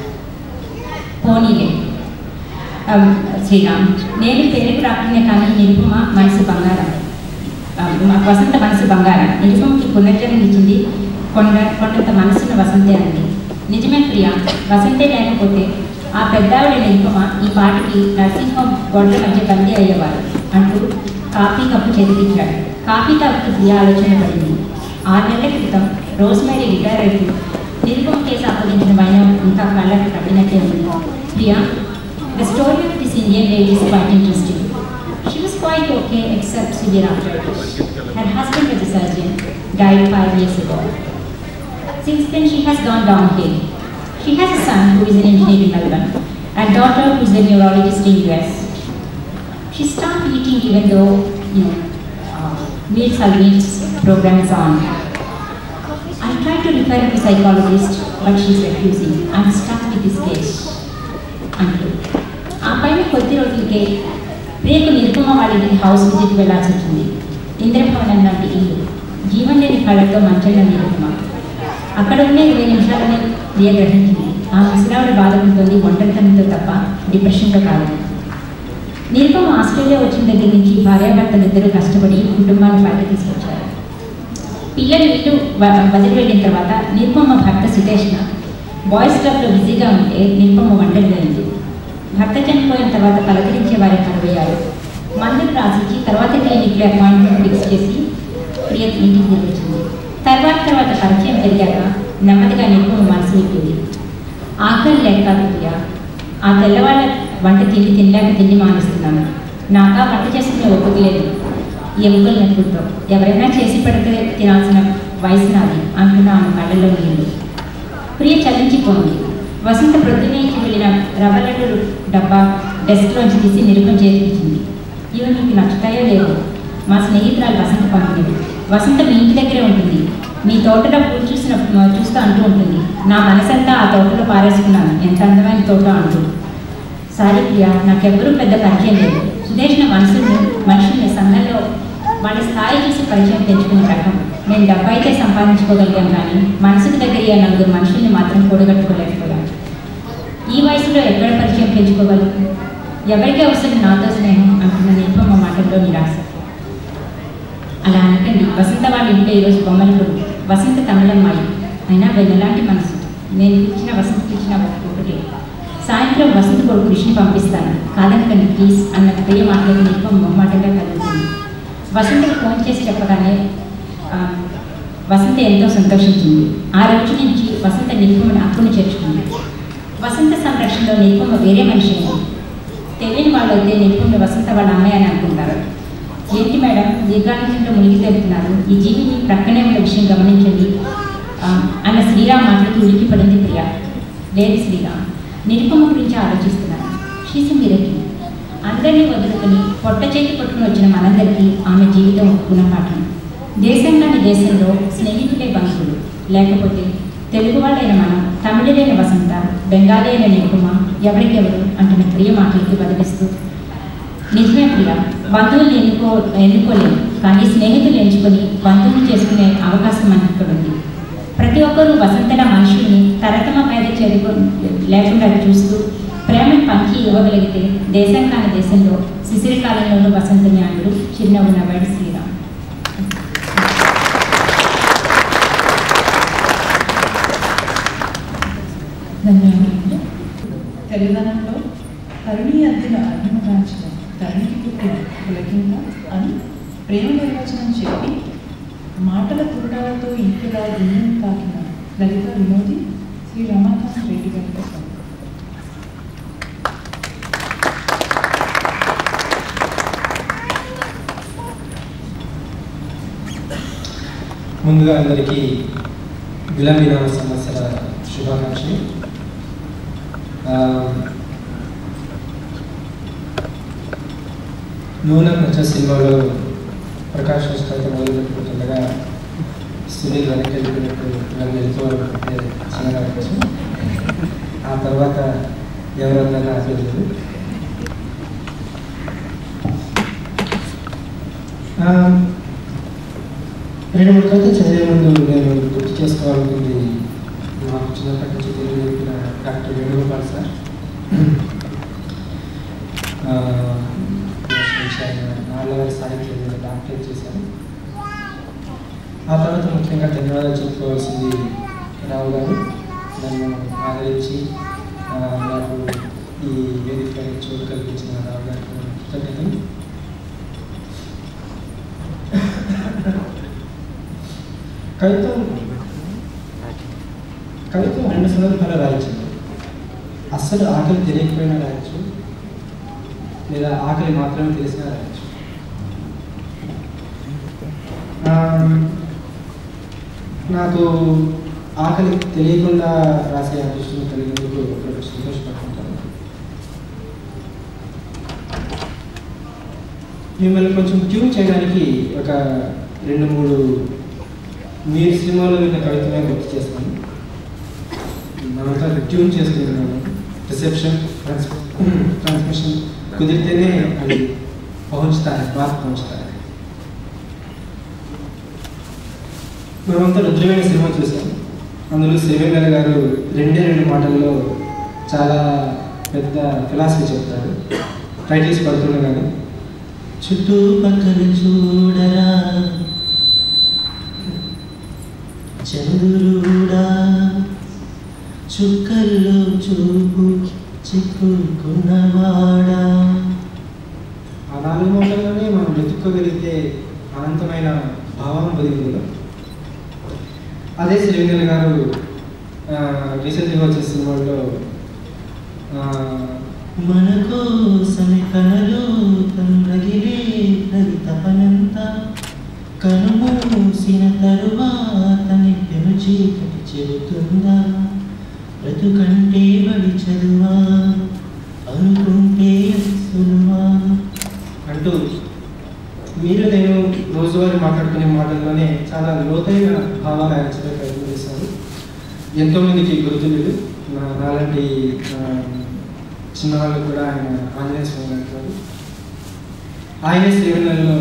పోనీలే అమ్, శ్రీరామ్ నేను పేరుకు రాకుండా కానీ నిరుపమ మనసు బంగారం ఆ, మా వసంత మనసు బంగారం నిరుపమకి పునర్జన్మ ఇచ్చింది కొండ కొండంత మనసున్న వసంతే అంది నిజమే ప్రియ వసంతే లేకపోతే ఆ పెద్దావిడ నిరుపమ ఈ పాటికి నర్సింగ్ హోమ్ గొడ్ల మధ్య బందీ అయ్యేవారు అంటూ కాఫీ కప్పు చేతికిచ్చాడు కాఫీ కప్పు ప్రియ ఆలోచన పడింది ఆరు నెలల క్రితం రోజ్ మేరీ రిటైర్ అయితే నిరుపమ కేసు అప్పగించిన భయం ఇంకా కళ్ళకి కట్టినట్టే ఉంది Priya, the story of this Indian lady is quite interesting. She was quite okay except severe arthritis. Her husband was a surgeon, died five years ago. Since then she has gone downhill. She has a son who is an engineer in Melbourne, and daughter who is a neurologist in US. She stopped eating even though, you know, uh, meals are meals program is on. I tried to refer her to psychologist, but she's refusing. I'm stuck with this case. అంటూ ఆ పైన కొద్ది రోజులకే ప్రియకు నిరుపమ వాళ్ళ ఇంటికి house visit వెళ్ళాల్సి వచ్చింది ఇంద్రభవనం లాంటి ఇల్లు జీవన్ లేని కళ్ళతో మంచంలో నిరుపమ అక్కడ ఉన్న ఇరవై నిమిషాలనే ప్రియ గ్రహించింది ఆ ముసలావిడ బాధపడుతుంది ఒంటరితనంతో తప్ప డిప్రెషన్తో కాదు నిరుపమ ఆస్ట్రేలియా వచ్చిన దగ్గర నుంచి భార్యాభర్తలు ఇద్దరు కష్టపడి కుటుంబాన్ని బయట తీసుకొచ్చారు పిల్లలు ఇల్లు వ- వదిలి వెళ్ళిన తర్వాత నిరుపమ భర్త సుదేష్ణ బాయ్స్ క్లబ్లో బిజీగా ఉంటే నిరుపమ ఒంటరిగా అయింది భర్త చనిపోయిన తర్వాత పలకరించే వారి కరువయ్యారు మందులు రాసిచ్చి తర్వాత క్లినిక్లో అపాయింట్మెంట్ ఫిక్స్ చేసి ప్రియ ఇంటికి తిరిగి వచ్చింది తర్వాత తర్వాత పరిచయం పెరిగాక నెమ్మదిగా నిరుపమ మనసు విప్పింది ఆకలి లేక కాదు ప్రియ ఆ తెల్లవాళ్ళ వంట తిండి తినలేక తిండి మానేస్తున్నాను నాకా వంట చేసుకునే ఓపిక లేదు ఎముకలు నొప్పులతో ఎవరైనా చేసి పెడితే తినాల్సిన వయసు నాది అంటున్న ఆమె కళ్ళలో నీళ్ళు ప్రియ చలించిపోయింది వసంత ప్రొద్దునేకి వెళ్ళిన రవ్వ లడ్డు డబ్బా డెస్క్లోంచి తీసి నిరుపం చేతికిచ్చింది ఇవి మీకు నచ్చుతాయో లేవో మా స్నేహితురాలు వసంత పంపిణీ వసంత మీ ఇంటి దగ్గరే ఉంటుంది మీ తోటలో పూలు చూసిన చూస్తూ అంటూ ఉంటుంది నా మనసంతా ఆ తోటలో పారేసుకున్నాను ఎంత అందమైన తోట అంటూ సారీ ప్రియా నాకెవ్వరూ పెద్ద పరిచయం లేదు సుదేష్ణ మనసుని మనుషుల్ని సంఘంలో వాళ్ళ స్థాయి చూసి పరిచయం తెచ్చుకునే రకం నేను డబ్బు అయితే సంపాదించుకోగలిగాను కానీ మనసుకు దగ్గర అయ్యే నలుగురు మనుషుల్ని మాత్రం కూడగట్టుకోలేకపోయాను ఈ వయసులో ఎక్కడ పరిచయం పెంచుకోగలను ఎవరికి అవసరం నాతో స్నేహం అంటున్న నిల్పమ్మ మాటల్లో నిరాశ అలా అనకండి వసంత వాళ్ళ ఇంట్లో ఈరోజు బొమ్మల కొడుకు వసంత తమిళమ్మాయి అయినా వెన్నలాంటి మనసు నేను ఇచ్చిన వసంతకి ఇచ్చిన ఒకటి సాయంత్రం వసంత కొడుకు కృష్ణ పంపిస్తాను కాదనకండి ప్లీజ్ అన్న ప్రియ మాటలకు నిల్పం మొహమాటంగా కలుగుతుంది వసంతకు ఫోన్ చేసి చెప్పగానే ఆ, వసంత ఎంతో సంతోషించింది ఆ రోజు నుంచి వసంత నిల్పమని అక్కును చేర్చుకుంది వసంత సంరక్షణలో నిల్పమ వేరే మనిషి అయింది తెలియని వాళ్ళైతే నిల్పమ వసంత వాళ్ళ అమ్మాయి అని అనుకుంటారు ఏంటి మేడం దీర్ఘానందంలో మునిగి తెలుపుతున్నారు ఈ జీవిని ప్రక్కనే ఉన్న విషయం గమనించండి ఆ, అన్న శ్రీరామ్ మాటలకు ఉలికి పడింది ప్రియ లేదు శ్రీరామ్ నిరుపమ గురించి ఆలోచిస్తున్నాను షీస్ మిరకి అందరినీ వదులుకొని పొట్ట చేతి పట్టుకుని వచ్చిన మనందరికీ ఆమె జీవితం ఒక గుణపాఠం దేశంలోని దేశంలో స్నేహితులే బంధువులు లేకపోతే తెలుగు వాళ్ళైన మనం తమిళులైన వసంత బెంగాలీ అయిన నిరుపమ ఎవరికెవరు అంటున్న ప్రియ మాటలకి బదిలిస్తూ నిజమే ప్రియ బంధువుల్ని ఎన్నుకో ఎన్నుకోలేము కానీ స్నేహితులు ఎంచుకొని బంధువులు చేసుకునే అవకాశం మనకి ఇక్కడ ఉంది ప్రతి ఒక్కరూ వసంతల మనుషుల్ని తరతమ పేద చదువు లేకుండా చూస్తూ ప్రేమను పంచి ఇవ్వగలిగితే దేశం కాని దేశంలో శిశిర కాలంలోనూ వసంతని అంటూ చిరునవ్వు నవ్వాడు శ్రీరామ్ ధన్యవాదాలు తెలుగుదనంలో తరుణి అద్దెల అభిమగాంచిన తరుణికి పుట్టిన పులకింత అని ప్రేమ నిర్వచనం చెప్పి మాటల తురడాలతో ఇంటిగా దుమ్ము తాకిన లలిత వినోది శ్రీ రమాకాంత్ రెడ్డి గారితో స్వాగతం. ముందుగా అందరికీ విలంబినామ సంవత్సర శుభాకాంక్షలు ఆ, నూనె నచ్చ సినిమాలో ప్రకాష్ రాజ్ కవిత మొదలుపెట్టుకుంటుండగా సునీల్ వెనక్కి వెళ్ళిపోయినట్టు నన్ను వెళ్ళిపోవాలనుకుంటే సినిమా కోసం ఆ తర్వాత ఎవరన్నా నాకు తెలియదు ఆ, రెండు మూడు కవితలు చదివే ముందు నేను గుర్తు చేసుకోవాలనుకుంది మాకు చిన్నప్పటి నుంచి తెలుగు నేర్పిన డాక్టర్ వేణుగోపాల్ సార్ ఆ, ఆయన నాన్నగారి సాహిత్యం మీద డాక్టరేట్ చేశారు ఆ తర్వాత ముఖ్యంగా ధన్యవాదాలు చెప్పుకోవాల్సింది రావు గారు నన్ను ఆదరించి ఆ, నాకు ఈ వేదిక చోటు కల్పించిన రావు గారికి కృతజ్ఞతలు కవిత్వం కవిత్వం రెండు సందర్భాలు రాయించింది అస్సలు ఆకలి తెలియకపోయినా రాయొచ్చు లేదా ఆకలి మాత్రమే తెలిసినా రాయొచ్చు ఆ, నాకు ఆకలి తెలియకుండా రాసే అదృష్టం కలిగినందుకు ఒకటి సంతోషపడుతుంటాను మిమ్మల్ని కొంచెం ట్యూన్ చేయడానికి ఒక రెండు మూడు మీరు సినిమాలో విన్న కవితమే గుర్తు చేస్తాను మనతో ట్యూన్ చేసుకుంటున్నాను రిసెప్షన్ ట్రాన్స్మిషన్ కుదిరితేనే అది పहुంచుతారు బాగా పहुంచుతారు మనమంతా రుద్రమైన సినిమా చూసాం అందులో శ్రీవేంద్ర గారు రెండే రెండు మాటల్లో చాలా పెద్ద ఫిలాసఫీ చెప్తారు టైటిల్స్ పడుతుండగానే చుట్టుపక్కల చూడరా చంద్రుడా చుక్కల్లో చూపు చిక్కుకున్నవాడా ఆ నాలుగు మాటల్లోనే మనం వెతుక్కోగలిగితే అనంతమైన భావం బదిలీలో అదే శ్రీవేంద్ర గారు రీసెంట్గా వచ్చిన సినిమాల్లో ఆ, మన కోసమే కనలో తన్నగిలే ప్రతి తపనంతా కనుమూసిన తరువాత నిప్పెను చీకటి చెబుతుందా బ్రతుకంటే బడి చదువా అనుకుంటే సులువా అంటూ మీరు నేను రోజువారీ మాట్లాడుకునే మాటల్లోనే చాలా లోతైన భావాలు ఆయన చెప్పే ప్రయత్నం చేశారు ఎంతోమందికి గుర్తులేదు నా నాలాంటి ఆ, చిన్నవాళ్ళకు కూడా ఆయన ఆంజనేయ స్వామి అంటారు ఆయన శ్రీవెన్నెలలో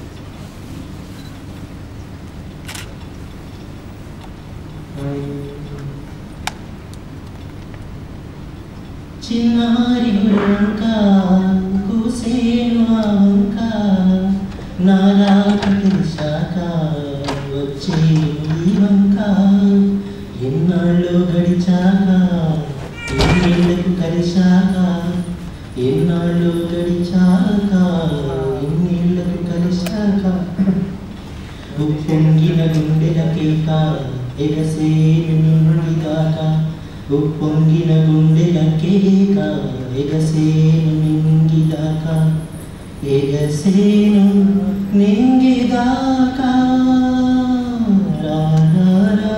చిన్నారి వంక కూసేను ఆ వంక నారాక తెలిసాక వచ్చే ఈ వంక ఎన్నాళ్ళు గడిచాక ఎన్నేళ్లకు కలిశాక ఎన్నాళ్ళు గడిచాక ఎన్నేళ్లకు కలిశాక ఉప్పొంగిన గుండెల కేక ఎగసేను నిండిగాక ఉప్పొంగిన గుండెల కేక ఎగసేను నింగిదాక ఎగసేను నింగిదాక రా, రా, రా.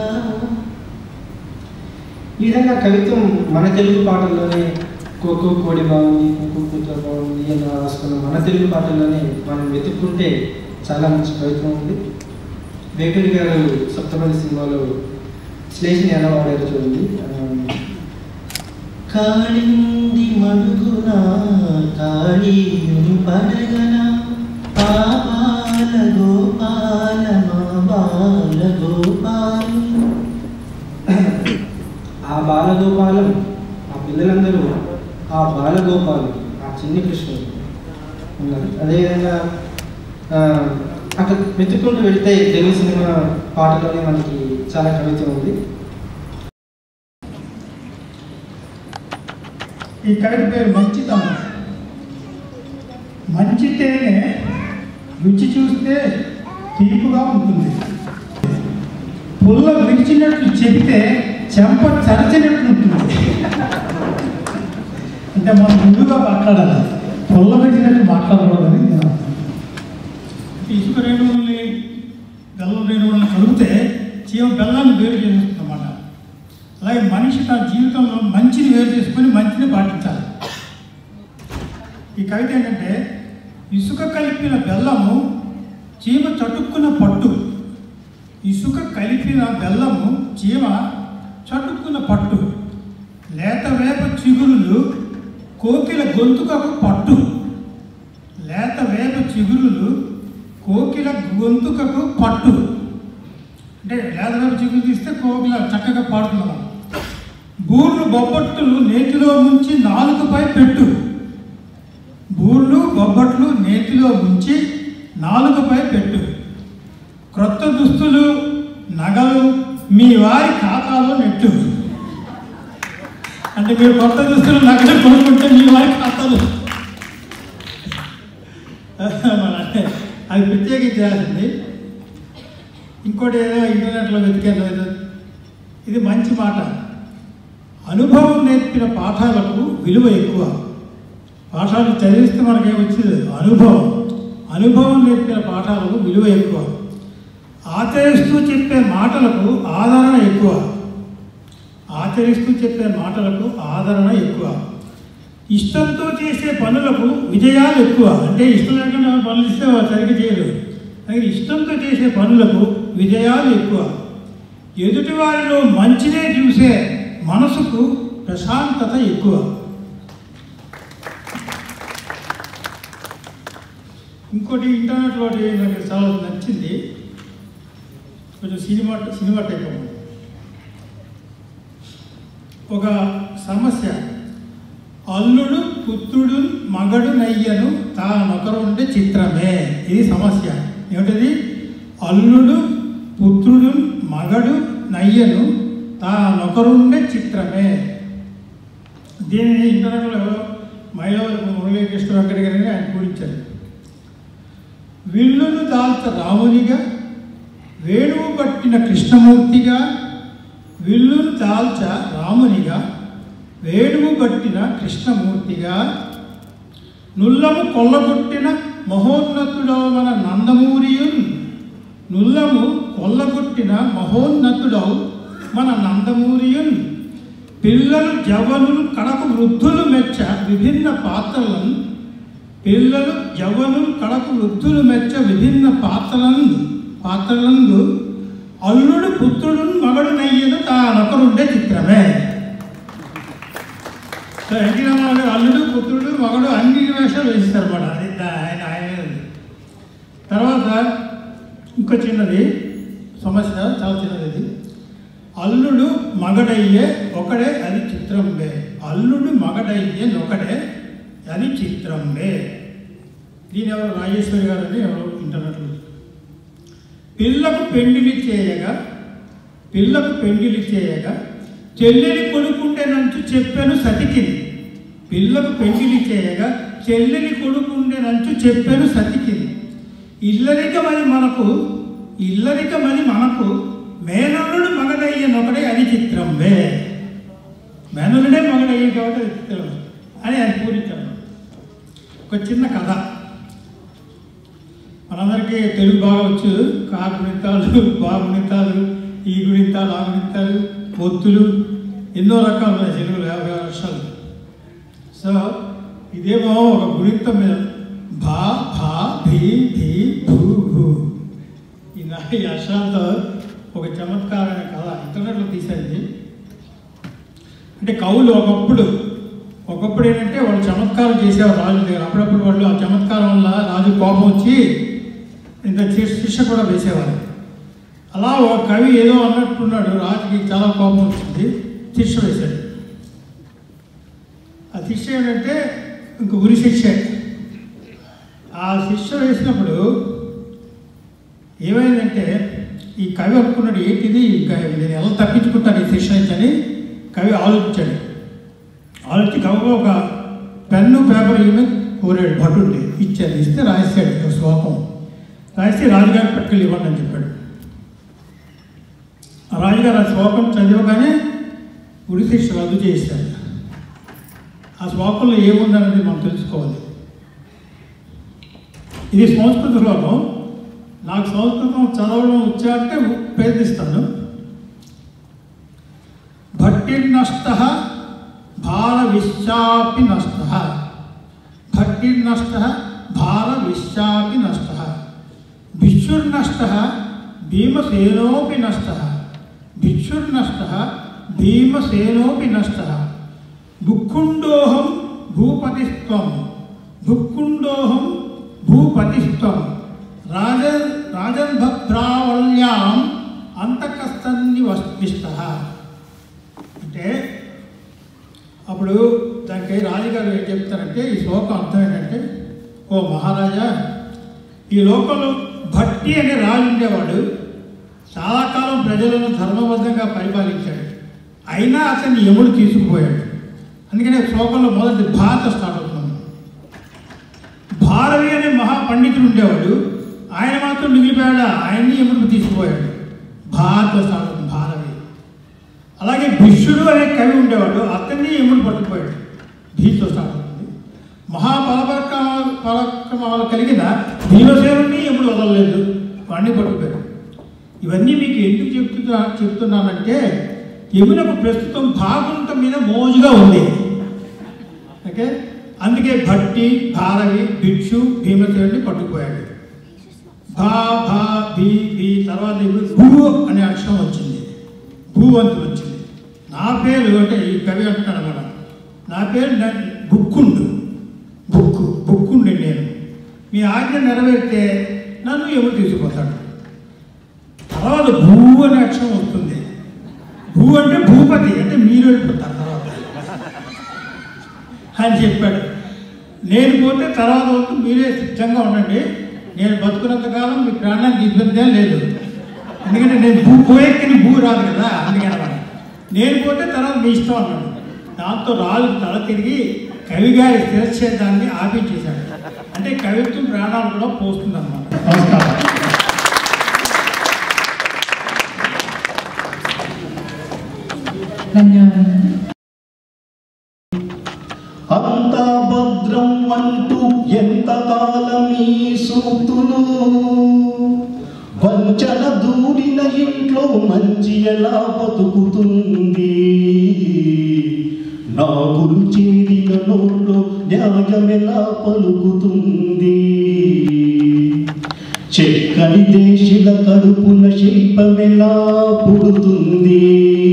ఈ విధంగా కవిత్వం మన తెలుగు పాటల్లోనే కోకో కోడి బాగుంది కుక్కు కూతుర బాగుంది అని రాసుకున్న మన తెలుగు పాటల్లోనే మనం వెతుక్కుంటే చాలా మంచి కవిత్వం ఉంది వేటూరి గారు సప్తపది సినిమాలో శ్లేషని ఎలా వాడారు చూడండి ఆ, కాళింది మడుగున కాళీయుని పడగన పాపాల గోపాల మా బాల గోపాలు ఆ బాలగోపాలం ఆ పిల్లలందరూ ఆ బాలగోపాలు ఆ చిన్ని కృష్ణుడు ఉన్నారు అదేవిధంగా ఆ, అక్కడ వెతుక్కుంటూ వెళితే తెలుగు సినిమా పాటలోనే మనకి చాలా కవిత్వం ఉంది ఈ కవిత పేరు మంచితనం మంచి తేనె రుచి చూస్తే తీపుగా ఉంటుంది పుల్ల విరిచినట్లు చెబితే చెంప చరచినట్లు ఉంటుంది అంటే మనం ముందుగా మాట్లాడాలి పుల్ల విరిచినట్టు మాట్లాడకూడదని నేను అర్థం. ఇసుక రేణువుల్ని బెల్లం రేణువుల్ని కలిపితే చీమ బెల్లాన్ని వేరు చేస్తుంది అన్నమాట అలాగే మనిషి తన జీవితంలో మంచిని వేరు చేసుకొని మంచిని పాటించాలి ఈ కవిత ఏంటంటే ఇసుక కలిపిన బెల్లము చీమ చటుక్కున్న పట్టు ఇసుక కలిపిన బెల్లము చీమ చటుక్కున్న పట్టు లేత వేప చిగురులు కోకిల గొంతుకకు పట్టు లేత వేప చిగురులు కోకిల గొంతుకకు పట్టు అంటే లేత వేప చిగురు తీస్తే కోకిల చక్కగా పాడుతున్నాం బూర్లు బొబ్బట్టులు నేతిలో ముంచి నాలుగుపై పెట్టు బూర్లు బొబ్బట్లు నేతిలో ముంచి నాలుగుపై పెట్టు క్రొత్త దుస్తులు నగలు మీ వారి ఖాతాలో నెట్టు అంటే మీరు కొత్త దుస్తులు నగలు కొనుక్కుంటే మీ వారి ఖాతాలో మన అది ప్రత్యేకించాల్సింది ఇంకోటి ఏదో ఇంటర్నెట్లో వెతికాను ఏదో ఇది మంచి మాట అనుభవం నేర్పిన పాఠాలకు విలువ ఎక్కువ పాఠాలు చదివిస్తే మనకేం వచ్చింది అనుభవం అనుభవం నేర్పిన పాఠాలకు విలువ ఎక్కువ ఆచరిస్తూ చెప్పే మాటలకు ఆదరణ ఎక్కువ ఆచరిస్తూ చెప్పే మాటలకు ఆదరణ ఎక్కువ ఇష్టంతో చేసే పనులకు విజయాలు ఎక్కువ అంటే ఇష్టం లేకుండా పనులు ఇస్తే వాళ్ళు సరిగ్గా చేయరు అలాగే ఇష్టంతో చేసే పనులకు విజయాలు ఎక్కువ ఎదుటివారిలో మంచినే చూసే మనసుకు ప్రశాంతత ఎక్కువ ఇంకోటి ఇంటర్నెట్లో ఒకటి నాకు చాలా నచ్చింది కొంచెం సినిమా సినిమా టైప్ అన్నమాట. ఒక సమస్య అల్లుడు పుత్రుడు మగడు నయ్యను తానొకరుండే చిత్రమే ఇది సమస్య ఏమిటది అల్లుడు పుత్రుడు మగడు నయ్యను తానొకరుండే చిత్రమే దీనిని ఇంటర్నెట్లో మైలవరపు మురళీకృష్ణ వెంకట గారిని ఆయన పూరించారు విల్లును దాల్చ రామునిగా వేణువు పట్టిన కృష్ణమూర్తిగా విల్లును దాల్చ రామునిగా వేణువు పట్టిన కృష్ణమూర్తిగా నుల్లము కొల్లగొట్టిన మహోన్నతుడవ మన నందమూరియున్ నుల్లము కొల్లగొట్టిన మహోన్నతుడవు మన నందమూరియున్ పిల్లలు జవనులు కడకు వృద్ధులు మెచ్చ విభిన్న పాత్రలను పిల్లలు యవ్వనులు కడకు వృద్ధులు మెచ్చ విభిన్న పాత్రలందు పాత్రలందు అల్లుడు పుత్రుడు మగడు నయ్యను తానొకరుండే చిత్రమే సో ఎన్టీ రామారావు గారు అల్లుడు పుత్రుడు మగడు అన్ని వేషాలు వేస్తారు అన్నమాట అది దా- ఆయన ఆయన తర్వాత ఇంకో చిన్నది సమస్య చాలా చిన్నది ఇది అల్లుడు మగడయ్యే ఒకడే అది చిత్రంబే అల్లుడు మగడయ్యే ఒకడే అది చిత్రంబే దీని ఎవరు రాజేశ్వరి గారు అని ఎవరు ఇంటర్నెట్లో పిల్లకు పెండిలి చేయగా పిల్లకు పెండిలి చేయగా చెల్లెలి కొడుకుండేనంటూ చెప్పాను సతికి పిల్లకు పెండిలి చేయగా చెల్లెలి కొడుకుండేనంటూ చెప్పాను సతికి ఇల్లరికమని మనకు ఇల్లరికమని మనకు మేనల్లుడు మగడయ్యనొకడే అది చిత్రంబే మేనల్లుడే మగడయ్యే కాబట్టి అది చిత్రం అని ఆయన పూరించాడు ఒక చిన్న కథ మనందరికీ తెలుగు బాగా వచ్చు కా గుణితాలు బా గుణితాలు ఈ గుణితాలు ఆ గుణితాలు ఒత్తులు ఎన్నో రకాలు ఉన్నాయి తెలుగులో యాభై ఆరు వర్షాలు సో ఇదేమో ఒక గుణితం మీద భా భా భీ భీ భూ భూ ఈ నా ఈ అక్షరాలతో ఒక చమత్కారమైన కథ ఇంటర్నెట్లో తీసేది అంటే కవులు ఒకప్పుడు ఒకప్పుడు ఏంటంటే వాళ్ళు చమత్కారం చేసేవారు రాజు దగ్గర అప్పుడప్పుడు వాళ్ళు ఆ చమత్కారం వల్ల రాజు కోపం వచ్చి ఇంత శి- శిక్ష కూడా వేసేవారు అలా ఒక కవి ఏదో అన్నట్టున్నాడు రాజుకి చాలా కోపం వచ్చింది శిక్ష వేశాడు ఆ శిక్ష ఏంటంటే ఇంక ఉరి శిక్ష ఆ శిక్ష వేసినప్పుడు ఏమైందంటే ఈ కవి అనుకున్నాడు ఏంటిది ఇంకా నేను ఎలా తప్పించుకుంటాను ఈ శిక్ష నుంచి అని కవి ఆలోచించాడు ఆలోచించి కవిగా ఒక పెన్ను పేపర్ ఏమి కోరాడు భటుండి ఇచ్చాడు ఇస్తే రాశాడు ఒక శ్లోకం రాసి రాజుగారికి పట్టుకెళ్ళి ఇవ్వండి అని చెప్పాడు ఆ రాజుగారు ఆ శ్లోకం చదివగానే ఉరి శిక్ష రద్దు చేశాడు ఆ శ్లోకంలో ఏముందనేది మనం తెలుసుకోవాలి ఇది సంస్కృత శ్లోకం నాకు సంస్కృతం చదవడం వచ్చా అంటే ప్రయత్నిస్తాను భట్టిర్నష్ట భార విశ్చాపి నష్ట భట్టిర్నష్ట భార విశ్చాపి నష్ట భిక్షుర్నష్ట భీమసేనోపి నష్ట భిక్షుర్నష్ట భీమసేనోపి నష్ట భుక్కుండోహం భూపతిస్త్వం భుక్కుండోహం భూపతిస్త్వం రాజ రాజన్భద్రావల్యాం అంతకస్తన్ని వస్తిష్ట అంటే అప్పుడు దానికి రాజుగారు ఏం చెప్తారంటే ఈ శ్లోకం అర్థం ఏంటంటే ఓ మహారాజా ఈ లోకంలో భట్టి అనే రాజు ఉండేవాడు చాలా కాలం ప్రజలను ధర్మబద్ధంగా పరిపాలించాడు అయినా అతన్ని యముడు తీసుకుపోయాడు అందుకనే శ్లోకంలో మొదటి భారత స్టార్ట్ అవుతుంది భారవి అనే మహాపండితుడు ఉండేవాడు ఆయన మాత్రం మిగిలిపోయాడా ఆయన్ని యముడికి తీసుకుపోయాడు భారత స్టార్ట్ అవుతుంది భారవి అలాగే భిష్యుడు అనే కవి ఉండేవాడు అతన్ని యముడు పట్టుకుపోయాడు భీతో స్టార్ట్ అవుతుంది మహాబలపరక్రమ పరాక్రమాలు కలిగిన భీమసేనుని యముడు వదలలేదు వాడిని పట్టుకుపోయాడు ఇవన్నీ మీకు ఎందుకు చెప్తున్నా చెప్తున్నానంటే యమునకు ప్రస్తుతం భాగవంతం మీద మోజుగా ఉంది ఓకే అందుకే భట్టి భారవి భిక్షు భీమసేనుని పట్టుకుపోయాడు భా భా భీ భీ తర్వాత ఇప్పుడు భూ అనే అక్షరం వచ్చింది భూ అంతు వచ్చింది నా పేరు అంటే ఈ కవి అంటున్నాడు అనమాట నా పేరు న- బుక్కుండు బుక్కు బుక్కుండి నేను మీ ఆజ్ఞ నెరవేరితే నన్ను ఎవరు తీసుకుపోతాడు తర్వాత భూ అనే అక్షరం వస్తుంది భూ అంటే భూపతి అంటే మీరు వెళ్ళిపోతారు తర్వాత అని చెప్పాడు నేను పోతే తర్వాత వరకు మీరే సిద్ధంగా ఉండండి నేను బతుకున్నంత కాలం మీ ప్రాణానికి ఇబ్బంది ఏం లేదు ఎందుకంటే నేను భూ పోయెక్కిన భూ రాదు కదా అందుకని అన్నమాట. నేను పోతే తర్వాత మీ ఇష్టం అన్నాడు దాంతో రాజు తల తిరిగి కవిగారి శిరచ్ఛేదాన్ని ఆపించేశాడు అంటే కవిత్వం ప్రాణాలు కూడా పోస్తుంది అన్నమాట నమస్కారం ధన్యవాదాలు అంతా భద్రం అంటూ ఎంతకాలమీ సూక్తులు వంచన దూరిన ఇంట్లో మంచి ఎలా బతుకుతుంది నాగులు చేరిన నోట్లో న్యాయం ఎలా పలుకుతుంది చెక్కని దేశిల కడుపున శిల్పమెలా పుడుతుంది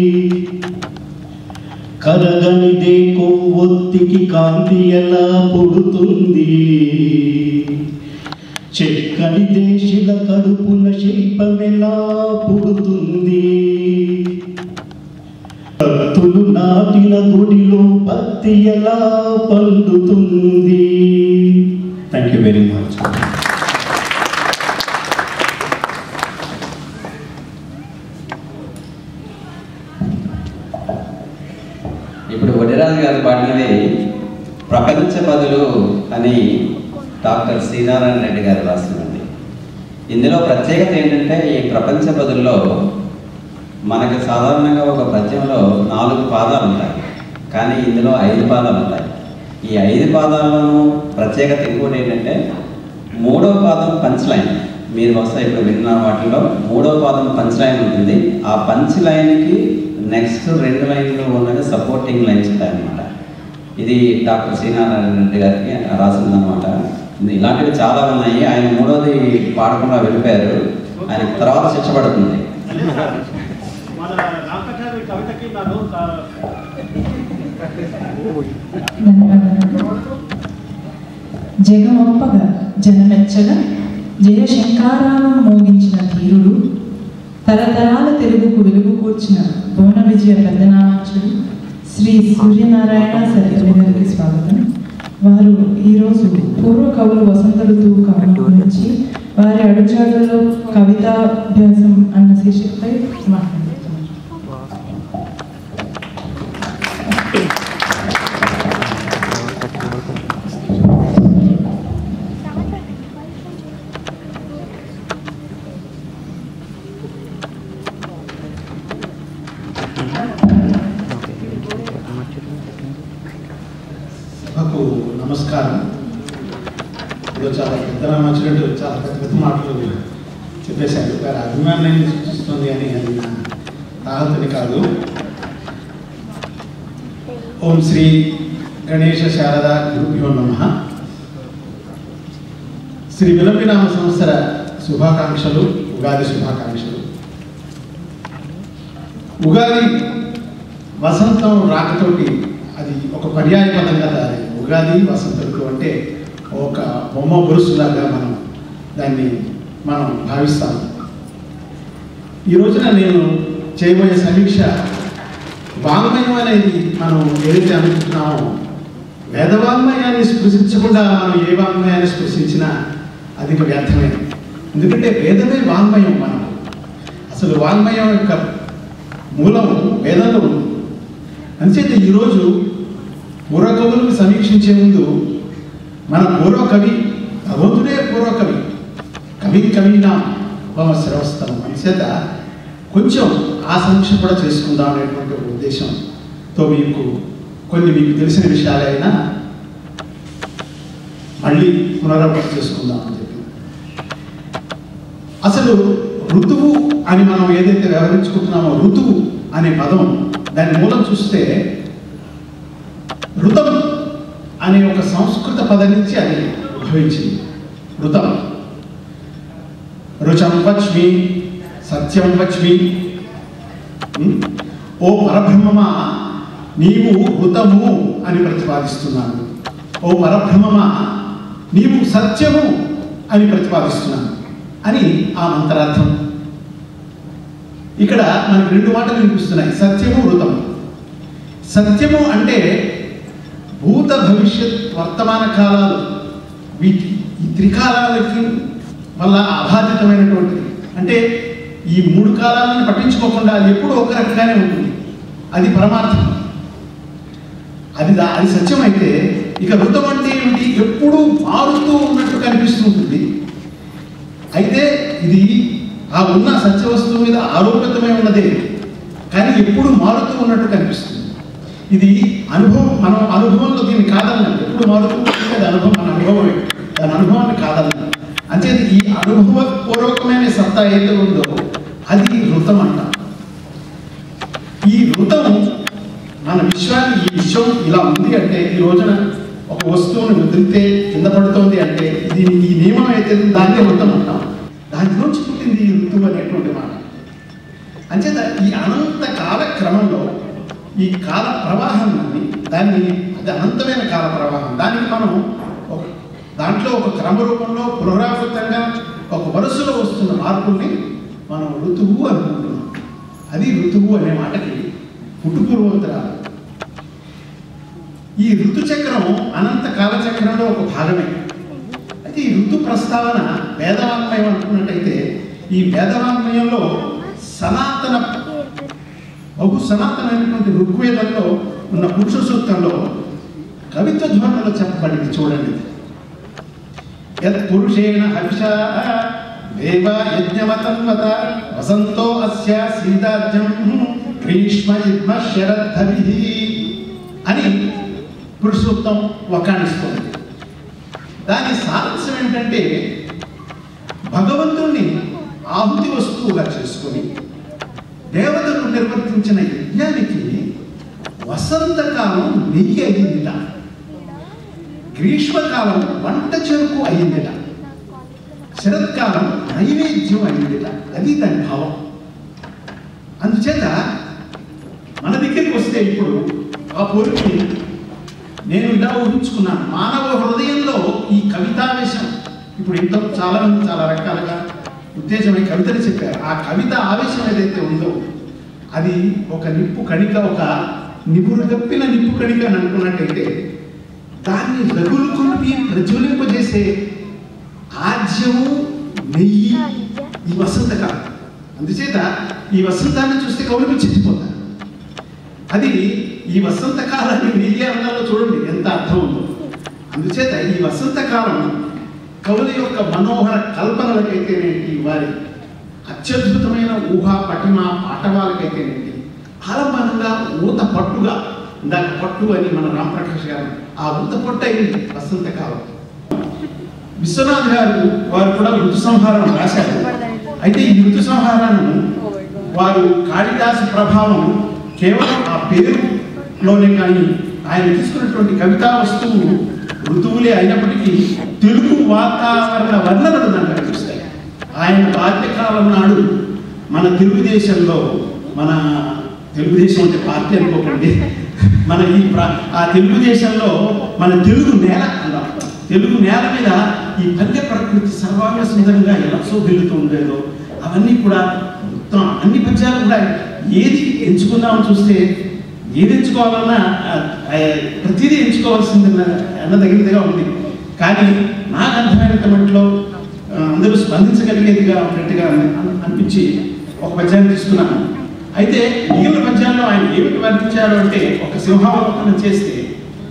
కరగనిదే కొవ్వొత్తికి కాంతి ఎలా పుడుతుంది చెక్కని దేశిల కడుపున శిల్పమెలా పుడుతుంది భక్తులు నాటిన గుడిలో భక్తి ఎలా పండుతుంది థ్యాంక్ యూ వెరీ మచ్ ఇప్పుడు వడిరాజు గారు పాడినది ప్రపంచ బదులు అని డాక్టర్ శ్రీనారాయణ రెడ్డి గారు రాసినది ఇందులో ప్రత్యేకత ఏంటంటే ఈ ప్రపంచ బదుల్లో మనకు సాధారణంగా ఒక పద్యంలో నాలుగు పాదాలు ఉంటాయి కానీ ఇందులో ఐదు పాదాలు ఉంటాయి ఈ ఐదు పాదాల్లోనూ ప్రత్యేకత ఇంకోటి ఏంటంటే మూడో పాదం పంచ్ లైన్ మీరు బహుశా ఇప్పుడు విన్న వాటిలో మూడో పాదం పంచ్ లైన్ ఉంటుంది ఆ పంచ్ లైన్కి నెక్స్ట్ రెండు లైన్లు ఉన్నది సపోర్టింగ్ లైన్స్ ఉంటాయన్నమాట ఇది డాక్టర్ శ్రీనారాయణ రెడ్డి గారికి రాసిందనమాట ఇలాంటివి చాలా ఉన్నాయి ఆయన మూడోది పాడకుండా వెళ్ళిపోయారు ఆయన తర్వాత శిక్ష పడుతుంది ధన్యవాదాలు జగమొప్పగా జనమెచ్చగా జయ శంకారావం మోగించిన ధీరుడు తరతరాల తెలుగుకు వెలుగు కూర్చిన భువన విజయ పెద్దనామాచుడు శ్రీ సూర్యనారాయణ సత్యమి గారికి స్వాగతం వారు ఈరోజు పూర్వ కవులు వసంత ఋతువు కవుల గురించి వారి అడుగుజాడల్లో కవితాభ్యాసం అన్న శీర్షికపై మాట్లాడుతున్నారు సభకు నమస్కారం ఇప్పుడు చాలా పెద్ద వచ్చినట్టు చాలా పెద్ద పెద్ద మాటలు చెప్పేశారు వారి అభిమానాన్ని సూచిస్తుంది అని అది నా తాహతని కాదు ఓం శ్రీ గణేశ శారద గురుభ్యో నమ శ్రీ విలంబినామ సంవత్సర శుభాకాంక్షలు ఉగాది శుభాకాంక్షలు ఉగాది వసంతం రాకతోటి అది ఒక పర్యాయ పదంగా దారి ఉగాది వసంత ఋతువు అంటే ఒక బొమ్మ బొరుసులాగా మనం దాన్ని మనం భావిస్తాం ఈ రోజున నేను చేయబోయే సమీక్ష వాంగ్మయం అనేది మనం ఏదైతే అనుకుంటున్నామో వేదవాంగ్మయాన్ని స్పృశించకుండా మనం ఏ వాంగ్మయాన్ని స్పృశించినా అది ఇక వ్యర్థమే ఎందుకంటే వేదమే వాంగ్మయం మనం అసలు వాంగ్మయం యొక్క మూలం వేదంలో ఉంది అంచేత ఈరోజు పూర్వకవులను సమీక్షించే ముందు మన పూర్వ కవి భగవంతుడే పూర్వ కవి కవి కవినా ఉపమ శ్రవస్థం అంచేత కొంచెం ఆ సమీక్ష కూడా చేసుకుందాం అనేటువంటి ఒక ఉద్దేశంతో మీకు కొన్ని మీకు తెలిసిన విషయాలైనా మళ్ళీ పునరావృతం చేసుకుందాం అని చెప్పి అసలు ఋతువు అని మనం ఏదైతే వ్యవహరించుకుంటున్నామో ఋతువు అనే పదం దాని మూలం చూస్తే ఋతం అనే ఒక సంస్కృత పదం నుంచి అది ఉద్భవించింది ఋతం రుచం వచ్మి సత్యం వచ్మి ఉం? ఓ పరబ్రహ్మమా నీవు ఋతము అని ప్రతిపాదిస్తున్నాను ఓ పరబ్రహ్మమా నీవు సత్యము అని ప్రతిపాదిస్తున్నాను అని ఆ మంత్రార్థం ఇక్కడ మనకు రెండు మాటలు వినిపిస్తున్నాయి సత్యము ఋతము సత్యము అంటే భూత భవిష్యత్ వర్తమాన కాలాలు వీటి ఈ త్రికాలాలకి వల్ల అబాధితమైనటువంటిది అంటే ఈ మూడు కాలాలను పట్టించుకోకుండా అది ఎప్పుడూ ఒక రకంగానే ఉంటుంది అది పరమార్థం అది దా- అది సత్యం అయితే ఇక ఋతం అంటే ఏమిటి ఎప్పుడూ మారుతూ ఉన్నట్టు కనిపిస్తుంటుంది అయితే ఇది ఆ ఉన్న సత్య వస్తువు మీద ఆరోపితమై ఉన్నదే కానీ ఎప్పుడు మారుతూ ఉన్నట్టు కనిపిస్తుంది ఇది అనుభవం మనం అనుభవంలో దీన్ని కాదన్నాం ఎప్పుడు మారుతూ ఉంటుంది అది అనుభవం మన అనుభవమే దాని అనుభవాన్ని కాదన్నాం అంచేది ఈ అనుభవపూర్వకమైన సత్తా ఏదో ఉందో అది ఋతం అంటాం ఈ ఋతం మన విశ్వాన్ని ఈ విశ్వం ఇలా ఉంది అంటే ఈ రోజున ఒక వస్తువుని ముద్రితే కింద పడుతోంది అంటే ఇది ఈ నియమం అయితే దాన్నే ఋతం అంటాం దాంట్లోంచి పుట్టింది ఈ ఋతువు అనేటువంటి మాట అంచేత ఈ అనంత కాల క్రమంలో ఈ కాల ప్రవాహాన్ని దాన్ని అది అనంతమైన కాల ప్రవాహం దానికి మనం ఒక దాంట్లో ఒక క్రమ రూపంలో పునరావృతంగా ఒక వరుసలో వస్తున్న మార్పుల్ని మనం ఋతువు అనుకుంటున్నాం అది ఋతువు అనే మాటకి పుట్టుపూర్వోత్తరాలు ఈ ఋతుచక్రం అనంత కాలచక్రంలో ఒక భాగమే అయితే ఈ ఋతు ప్రస్తావన వేదవాంగ్మయం అనుకున్నట్టయితే ఈ వేదవాంగ్మయంలో సనాతన బహు సనాతనమైనటువంటి ఋగ్వేదంలో ఉన్న పురుష సూక్తంలో కవిత్వ ధోరణిలో చెప్పబడింది చూడండి యత్ పురుషేణ హవిషా దేవ యజ్ఞమతన్వత వసంతో అస్య సీతార్జం గ్రీష్మ యుగ్మ శరద్ధవి అని పురుష సూక్తం వకాణిస్తుంది దాని సారాంశం ఏంటంటే భగవంతుణ్ణి ఆహుతి వస్తువుగా చేసుకొని దేవతలు నిర్వర్తించిన యజ్ఞానికి వసంతకాలం నెయ్యి అయిందిట గ్రీష్మకాలం వంట చెరుకు అయిందిట శరత్కాలం నైవేద్యం అయిందిట అది దాని భావం అందుచేత మన దగ్గరికి వస్తే ఇప్పుడు ఆ పోలికి నేను ఇలా ఊహించుకున్నాను మానవ హృదయంలో ఈ కవితావేశం ఇప్పుడు ఇంత చాలా మంది చాలా రకాలుగా ఉత్తేజమై కవితలు చెప్పారు ఆ కవిత ఆవేశం ఏదైతే ఉందో అది ఒక నిప్పు కణిక ఒక నిపురు తప్పిన నిప్పు కణిక అని అనుకున్నట్టయితే దాన్ని రగులు కొలిపి ప్రజ్వలింపజేసే ఆజ్యము నెయ్యి ఈ వసంతకాలం అందుచేత ఈ వసంతాన్ని చూస్తే కవులు చిచ్చిపోతారు అది ఈ వసంతకాలాన్ని నెయ్యి అన్నాలో చూడండి ఎంత అర్థం ఉందో అందుచేత ఈ వసంతకాలం కవుల యొక్క మనోహర కల్పనలకైతేనేంటి వారి అత్యద్భుతమైన ఊహా పటిమ పాఠవాలకైతేనేంటి ఆలంబనంగా ఊత పట్టుగా ఇందాక పట్టు అని మన రామప్రకాష్ గారు ఆ ఊత పట్టు అయింది వసంతకాలం విశ్వనాథ్ గారు వారు కూడా ఋతు సంహారం రాశారు అయితే ఈ ఋతు సంహారాన్ని వారు కాళిదాసు ప్రభావం కేవలం ఆ పేరులోనే కానీ ఆయన తీసుకున్నటువంటి కవితా వస్తువు ఋతువులే అయినప్పటికీ తెలుగు వాతావరణ వర్ణనలు దాంట్లో కనిపిస్తాయి ఆయన బాల్యకాలం నాడు మన తెలుగుదేశంలో మన తెలుగుదేశం అంటే పార్టీ అనుకోకండి మన ఈ ప్ర- ఆ తెలుగుదేశంలో మన తెలుగు నేల అందాం తెలుగు నేల మీద ఈ పల్లె ప్రకృతి సర్వాంగ సుందరంగా ఎలా శోభిల్లుతూ ఉండేదో అవన్నీ కూడా మొత్తం అన్ని పద్యాలు కూడా ఏది ఎంచుకుందామని చూస్తే ఏది ఎంచుకోవాలన్నా ఆ, ఆ, ప్రతిదీ ఎంచుకోవాల్సింది అన్నదగినదిగా ఉంది కానీ నాకు అర్థమైనంత మట్లో ఆ, అందరూ స్పందించగలిగేదిగా ఉన్నట్టుగా అని- అని- అనిపించి ఒక పద్యాన్ని తీసుకున్నాను అయితే మిగిలిన పద్యాల్లో ఆయన ఏమిటి వర్ణించారు అంటే ఒక సింహావలోకనం చేస్తే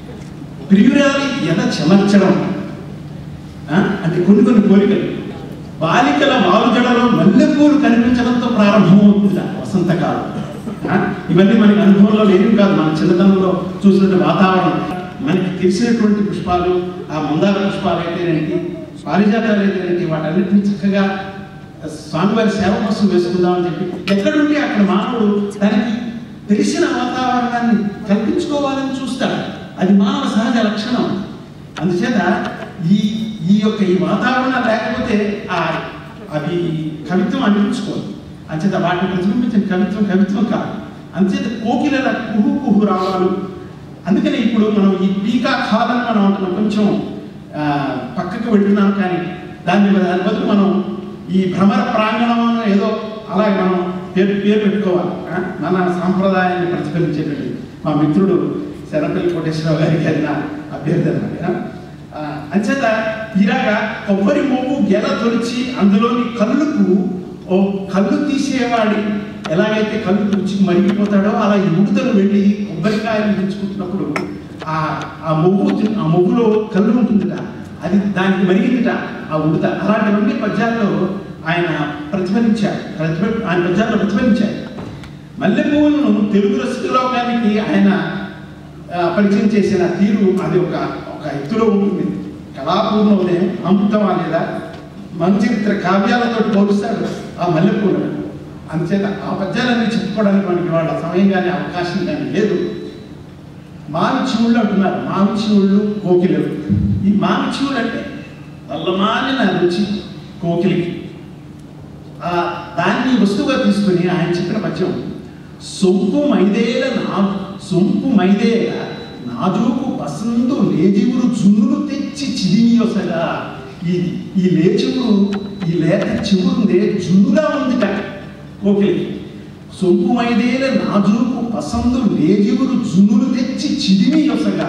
ప్రియురాలి ఎద చెమర్చడం ఆ? అంటే కొన్ని కొన్ని కోరికలు బాలికల వారుజడలో మల్లెపూలు కనిపించడంతో ప్రారంభమవుతుంది వసంతకాలం ఆ? ఇవన్నీ మనకి అనుభవంలో లేనివి కాదు మన చిన్నతనంలో చూసినటువంటి వాతావరణం మనకి తెలిసినటువంటి పుష్పాలు ఆ మందార పుష్పాలు అయితేనేంటి పారిజాతాలు అయితేనేంటి వాటన్నిటిని చక్కగా స్వామివారి సేవ కోసం వేసుకుందామని చెప్పి ఎక్కడుంటే అక్కడ మానవుడు తనకి తెలిసిన వాతావరణాన్ని కల్పించుకోవాలని చూస్తాడు అది మానవ సహజ లక్షణం అందుచేత ఈ ఈ యొక్క ఈ వాతావరణం లేకపోతే ఆ అవి కవిత్వం అనిపించుకోదు అంచేత వాటిని ప్రతిబింబించిన కవిత్వం కవిత్వం కాదు అంచేత కోకిలల కుహు కుహు రావాలు అందుకని ఇప్పుడు మనం ఈ పీకా ఖాదని మనం అంటున్నాం కొంచెం ఆ, పక్కకు వెళ్తున్నాం కానీ దాన్ని దాని బదులు మనం ఈ భ్రమర ప్రాంగణం అని ఏదో అలాగే మనం పేరు పేరు పెట్టుకోవాలి ఆ? మన సాంప్రదాయాన్ని ప్రతిఫలించేటట్టు మా మిత్రుడు శరపల్లి కోటేశ్వరరావు గారికి అది నా అభ్యర్థి అనమాట ఆ, అంచేత ఇలాగా కొబ్బరి మొవ్వు గెల తొలిచి అందులోని కళ్ళుకు ఓ కళ్ళు తీసేవాడి ఎలాగైతే కళ్ళు తుడిచి మరిగిపోతాడో అలా ఈ ఉడతలు వెళ్ళి కొబ్బరికాయలు తెచ్చుకుంటున్నప్పుడు ఆ ఆ మొవ్వు తి- ఆ మొవ్వులో కళ్ళు ఉంటుందిట అది దానికి మరిగిందిట ఆ ఉడత అలాంటివన్నీ పద్యాల్లో ఆయన ప్రతిఫలించారు ప్రతిఫ ఆయన పద్యాల్లో ప్రతిఫలించారు మల్లె పువ్వులను తెలుగు రసికలోకానికి ఆయన ఆ, పరిచయం చేసిన తీరు అది ఒక ఒక ఎత్తులో ఉంటుంది కళాపూర్ణోదయం అమృతమా లేదా మంచిత్ర కావ్యాలతో పోలుస్తాడు ఆ మల్లెపూలను అందుచేత ఆ పద్యాలన్నీ చెప్పుకోవడానికి మనకి వాళ్ళ సమయం కానీ అవకాశం కానీ లేదు మావి చెవుళ్ళు అంటున్నారు మావి చెవుళ్ళు కోకిలలు ఈ మావి చెవులు అంటే వల్లమాలిన రుచి కోకిలికి ఆ దాన్ని వస్తువుగా తీసుకుని ఆయన చెప్పిన పద్యం సొంపు మైదేల నా సొంపు మైదేల నాజూకు వసందు లేజివురు జున్నులు తెచ్చి చిరిమియొసగా ఈ ఈ లేచివురు ఈ లేత చివురుందే జున్నుగా ఉంది కోకిలికి సొంపు మైదేల నాజూకు పసందు లేజివురు జున్నులు తెచ్చి చిరిమియొసగా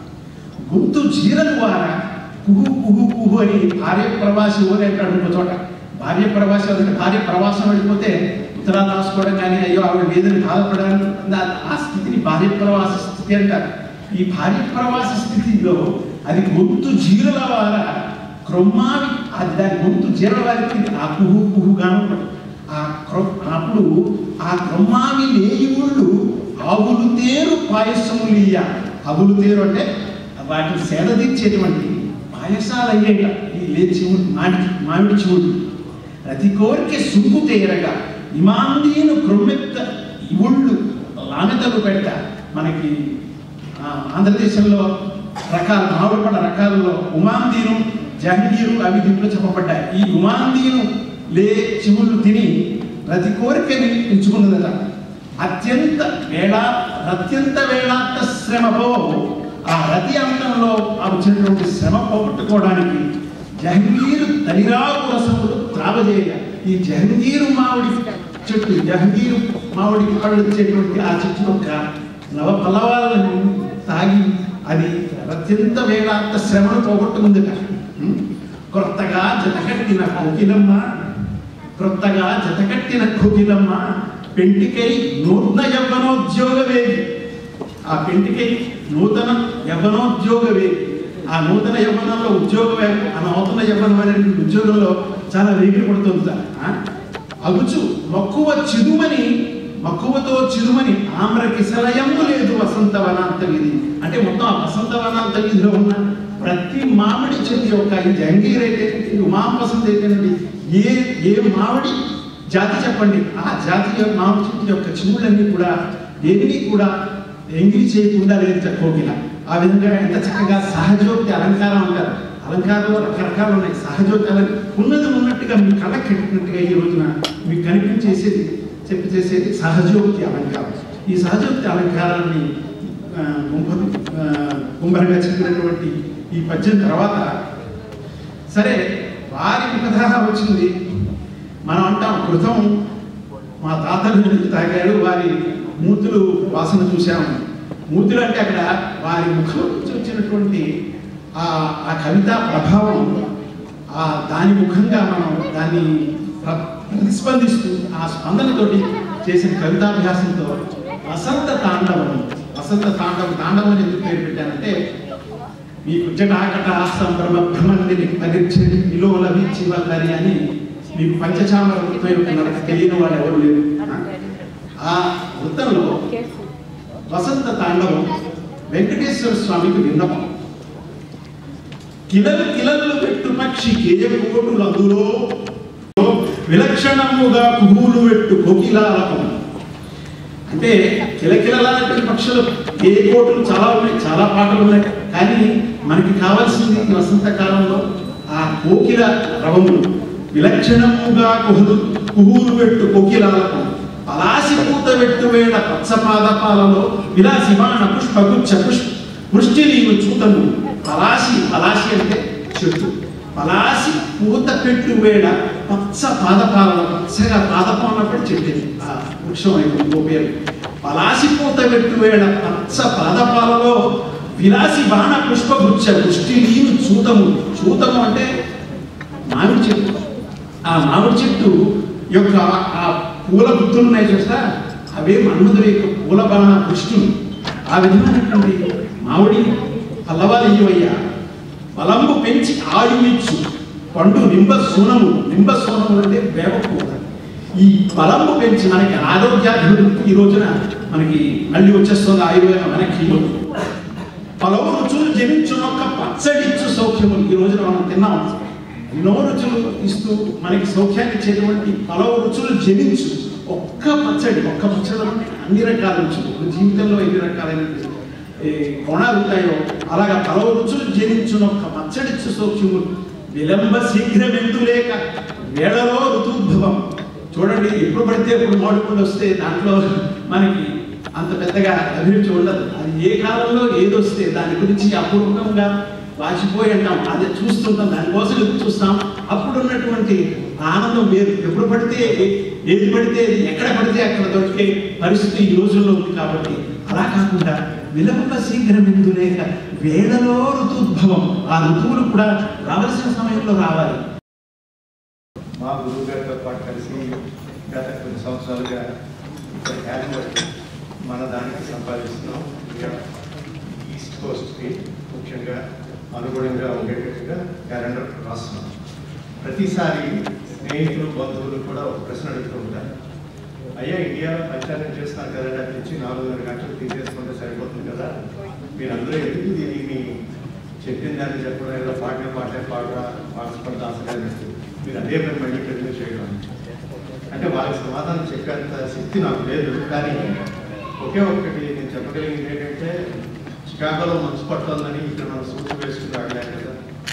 గొంతు జీరల ద్వారా కుహు కుహు కుహు అని భార్య ప్రవాసి ఊరే అంటాడు ఇంకో చోట భార్య ప్రవాసి అంటే భార్య ప్రవాసం వెళ్ళిపోతే ఉత్తరాలు రాసుకోవడం కానీ అయ్యో ఆవిడ లేదని బాధపడడం ఆ- ఆ స్థితిని భార్య ప్రవాస స్థితి అంటారు ఈ భార్య ప్రవాస స్థితిలో అది గొంతు జీరల వార క్రొమ్మావి అది దాని గొంతు జీరల వారికి ఆ కుహు కుహుగాను ఆ క్రొ అప్పుడు ఆ క్రొమ్మావి లేయి ఊళ్ళు ఆవులు తేరు పాయసములు ఇయ్య ఆవులు తేరు అంటే వాటిని సేదదీర్చేటువంటి పాయసాలు అయ్యేట ఈ లేచి మామిడి మామిడి చూడు ప్రతి కోరిక సుంపు తేరగా ఇమాందీను క్రొమ్మెత్త ఇవుళ్ళు లామెతలు పెట్ట మనకి ఆ, ఆంధ్రదేశంలో రకాల మామిడి పండ్ల రకాలలో ఉమాందీను జహంగీరు అవి దీంట్లో చెప్పబడ్డాయి ఈ ఉమాందీను లే చివుళ్ళు తిని ప్రతి కోరికని ఎంచుకున్నదట అత్యంత వేళ అత్యంత వేళాంత శ్రమలో ఆ రతి అంతంలో ఆ వచ్చినటువంటి శ్రమ పోగొట్టుకోవడానికి జహంగీరు తలిరాకు రసములు త్రావజేయ ఈ జహంగీరు మామిడి చెట్టు జహంగీరు మామిడికి పళ్ళు ఇచ్చేటువంటి ఆ చెట్టు యొక్క నవ ఫలవాలను తాగి అది అత్యంత వేళాంత శ్రమను పోగొట్టుకుందిట ఉం? క్రొత్తగా జతకట్టిన కోకిలమ్మ క్రొత్తగా జతకట్టిన కోకిలమ్మ పెంటికై నూతన యవ్వనోద్యోగ వేది ఆ పెంటికై నూతన యవ్వనోద్యోగ వేది ఆ నూతన యవ్వనంలో ఉద్యోగ వే- ఆ నూతన యవ్వనం అనేటువంటి ఉద్యోగంలో చాలా వేగిరి పడుతుంది సార్ ఆ? అగుచు మక్కువ చిరుమని మక్కువతో చిరుమని ఆమ్ర కిసలయము లేదు వసంత వనాంత వీధి అంటే మొత్తం ఆ వసంత వనాంత వీధిలో ఉన్న ప్రతి మామిడి చెట్టు యొక్క ఈ జంగీర్ అయితే ఉమాం వసంత అయితేనండి ఏ ఏ మామిడి జాతి చెప్పండి ఆ జాతి యొక్క మామిడి చెట్టు యొక్క చివులన్నీ కూడా దేనిని కూడా ఎంగిలి చేయకుండా లేదు కోకిల ఆ విధంగా ఎంత చక్కగా సహజోక్తి అలంకారం అంటారు అలంకారంలో రకరకాలు ఉన్నాయి సహజోక్తి అలం ఉన్నది ఉన్నట్టుగా మీ కళ్ళ కట్టినట్టుగా ఈ రోజున మీకు కనిపించేసేది చెప్పి చేసేది సహజోక్తి అలంకారం ఈ సహజోక్తి అలంకారాన్ని ఆ, గుంభ ఆ, గుంభరంగా చెప్పినటువంటి ఈ పద్యం తర్వాత సరే వారి ముఖధార వచ్చింది మనం అంటాం కృతం మా తాతలు ఎందుకు తాగాడు వారి మూతులు వాసన చూసాము మూతులు అంటే అక్కడ వారి ముఖం నుంచి వచ్చినటువంటి ఆ ఆ కవితా ప్రభావం ఆ దాని ముఖంగా మనం దాన్ని ప్ర- ప్రతిస్పందిస్తూ ఆ స్పందనతోటి చేసిన మీకు జటాకట సంభ్రమ భ్రమందిని పరిచయం విలోల వీచి వల్లరి అని మీకు పంచచామర వృత్తం యొక్క నడక తెలియని వాళ్ళు ఎవరు లేరు ఆ వృత్తంలో వసంత తాండవం వెంకటేశ్వర స్వామికి విన్నపం కిలలు కిలలు పెట్టు పక్షి కేయకోటులందులో విలక్షణముగా పువ్వులు పెట్టు కోకిలాలకం అంటే కిలకిలలాంటి పక్షులు ఏ కోటులు చాలా ఉన్నాయి చాలా పాటలు ఉన్నాయి కానీ మనకి కావాల్సింది ఈ వసంతకాలంలో ఆ కోకిల రవములు విలక్షణముగా కుహులు కుహూలు పెట్టు కోకిలాలకం పలాసి పూత పెట్టు వేళ పచ్చపాదపాలలో విలాసి బాణ పుష్పగుచ్చ పుష్ప పుష్టి నీవు చూతను పలాసి పలాసి అంటే చెట్టు పలాసి పూత పెట్టు వేళ పచ్చ పాదపాలలో పచ్చగా పాదపాలపడి చెట్టు ఆ వృక్షం అయితే ఇంకో పేరు పలాసి పూత పెట్టు వేళ పచ్చ పాదపాలలో విలాసి బాణ పుష్పగుచ్చ పుష్టి నీవు చూతము చూతము అంటే మామిడి చెట్టు ఆ మామిడి చెట్టు యొక్క ఆ పూల గుత్తులు ఉన్నాయి చూసా అవే మన్మధుడి యొక్క పూల బాణ పుష్టులు ఆ విధమైనటువంటి మామిడి పల్లవాలు ఇయ్యవయ్యా బలంబు పెంచి ఆయుమిచ్చు పండు నింబ సూనము నింబ సూనము అంటే వేప పువ్వు ఈ బలంబు పెంచి మనకి ఆరోగ్యాభివృద్ధి ఈ రోజున మనకి మళ్ళీ వచ్చేస్తుంది ఆయుర్వేదం వెనక్కి పలవు రుచులు జనించునొక్క పచ్చడిచ్చు సౌఖ్యము ఈ రోజున మనం తిన్నాం ఎన్నో రుచులు ఇస్తూ మనకి సౌఖ్యాన్ని ఇచ్చేటువంటి పలవు రుచులు జనించు ఒక్క పచ్చడి ఒక్క పచ్చడిలో అన్ని రకాల రుచులు ఒక జీవితంలో ఎన్ని రకాలైన ఏ, కోణాలు ఉంటాయో అలాగా పలవు రుచులు జనించునొక్క పచ్చడిచ్చు సౌఖ్యము విలంబ శీఘ్రమెందు లేక వేళలో ఋతుద్భవం చూడండి ఎప్పుడు పడితే ఇప్పుడు మామిడిపండు వస్తే దాంట్లో మనకి అంత పెద్దగా అభిరుచి ఉండదు అది ఏ కాలంలో ఏది వస్తే దాని గురించి అపూర్వకంగా వాచిపోయి అంటాం అది చూస్తుంటాం దానికోసం ఎదురు చూస్తాం అప్పుడు ఉన్నటువంటి ఆనందం వేరు ఎప్పుడు పడితే ఏ- ఏది పడితే ఏది, ఎక్కడ పడితే అక్కడ దొరికే పరిస్థితి ఈ రోజుల్లో ఉంది కాబట్టి అలా కాకుండా విలంబ శీఘ్రం ఎందు లేక వేళలో ఋతుద్భవం ఆ ఋతువులు కూడా రావాల్సిన సమయంలో రావాలి మా గురువు గారితో పాటు కలిసి గత కొన్ని సంవత్సరాలుగా ఇక్కడ క్యాలెండర్ మన దానికి సంపాదిస్తున్నాం ఇక్కడ ఈస్ట్ కోస్ట్కి ముఖ్యంగా అనుగుణంగా ఉండేటట్టుగా క్యాలెండర్ రాస్తున్నాం ప్రతిసారి స్నేహితులు బంధువులు కూడా ఒక ప్రశ్న అడుగుతూ ఉంటారు అయ్యా ఇండియాలో పంచాయతీ చేస్తున్నారు కదా అక్కడి నుంచి నాలుగున్నర గంటలు తీసేసుకుంటే సరిపోతుంది కదా మీరందరూ ఎందుకు దీన్ని చెప్పిన దాన్ని చెప్పడం ఏదో పాడిన పాటే పాడరా పాడపడ దాసలేదు మీరు అదే పని మళ్ళీ కంటిన్యూ చేయడం అంటే వాళ్ళకి సమాధానం చెప్పేంత శక్తి నాకు లేదు కానీ ఒకే ఒక్కటి నేను చెప్పగలిగింది ఏంటంటే చికాగోలో మంచు పడుతుందని ఇక్కడ మనం సూచన వేసుకుని రాగలేదు కదా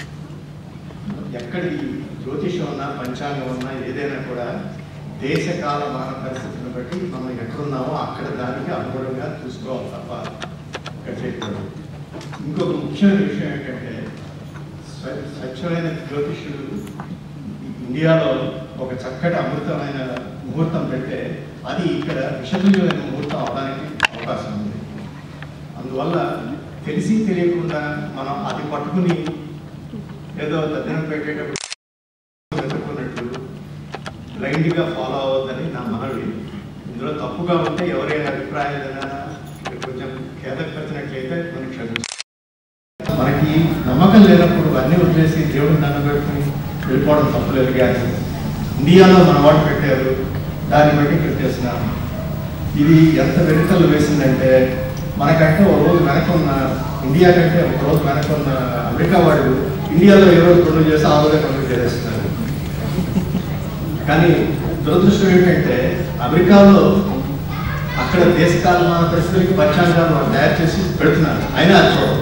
ఎక్కడి జ్యోతిషం ఉన్నా పంచాంగం ఉన్నా ఏదైనా కూడా దేశ కాల మాన పరిస్థితులను బట్టి మనం ఎక్కడున్నామో అక్కడ దానికి అనుగుణంగా చూసుకోవాలి తప్ప ఇక్కడ చేయకూడదు ఇంకొక ముఖ్యమైన విషయం ఏంటంటే స్వ- స్వచ్ఛమైన జ్యోతిష్యులు ఇండియాలో ఒక చక్కటి అమృతమైన ముహూర్తం పెడితే అది ఇక్కడ విషతుల్యమైన ముహూర్తం అవడానికి అవకాశం ఉంది అందువల్ల తెలిసి తెలియకుండా మనం అది పట్టుకుని ఏదో దర్శనం పెట్టేటప్పుడు వెతుక్కున్నట్టు బ్లైండ్గా ఫాలో అవ్వద్దని నా మనవి ఇందులో తప్పుగా ఉంటే ఎవరైనా అభిప్రాయం ఏదైనా కొంచెం ఖేదపరిచినట్లయితే మనం క్షమించాలి మనకి నమ్మకం లేనప్పుడు అన్నీ వదిలేసి దేవుడిని దండం పెట్టుకుని వెళ్ళిపోవడం తప్పులేదు కానీ ఇండియాలో మన వాడు పెట్టారు దాన్ని బట్టి పెట్టేస్తున్నారు ఇది ఎంత వెనుకలు వేసిందంటే మనకంటే ఒక రోజు వెనక ఉన్న ఇండియా కంటే ఒక రోజు వెనక ఉన్న అమెరికా వాళ్ళు ఇండియాలో ఏ రోజు పనులు చేసి ఆ రోజే పనులు చేస్తున్నారు కానీ దురదృష్టం ఏంటంటే అమెరికాలో అక్కడ దేశ కాలమాన పరిస్థితులకి పక్షాంగాలు వాళ్ళు తయారు చేసి పెడుతున్నారు అయినా అది చూడరు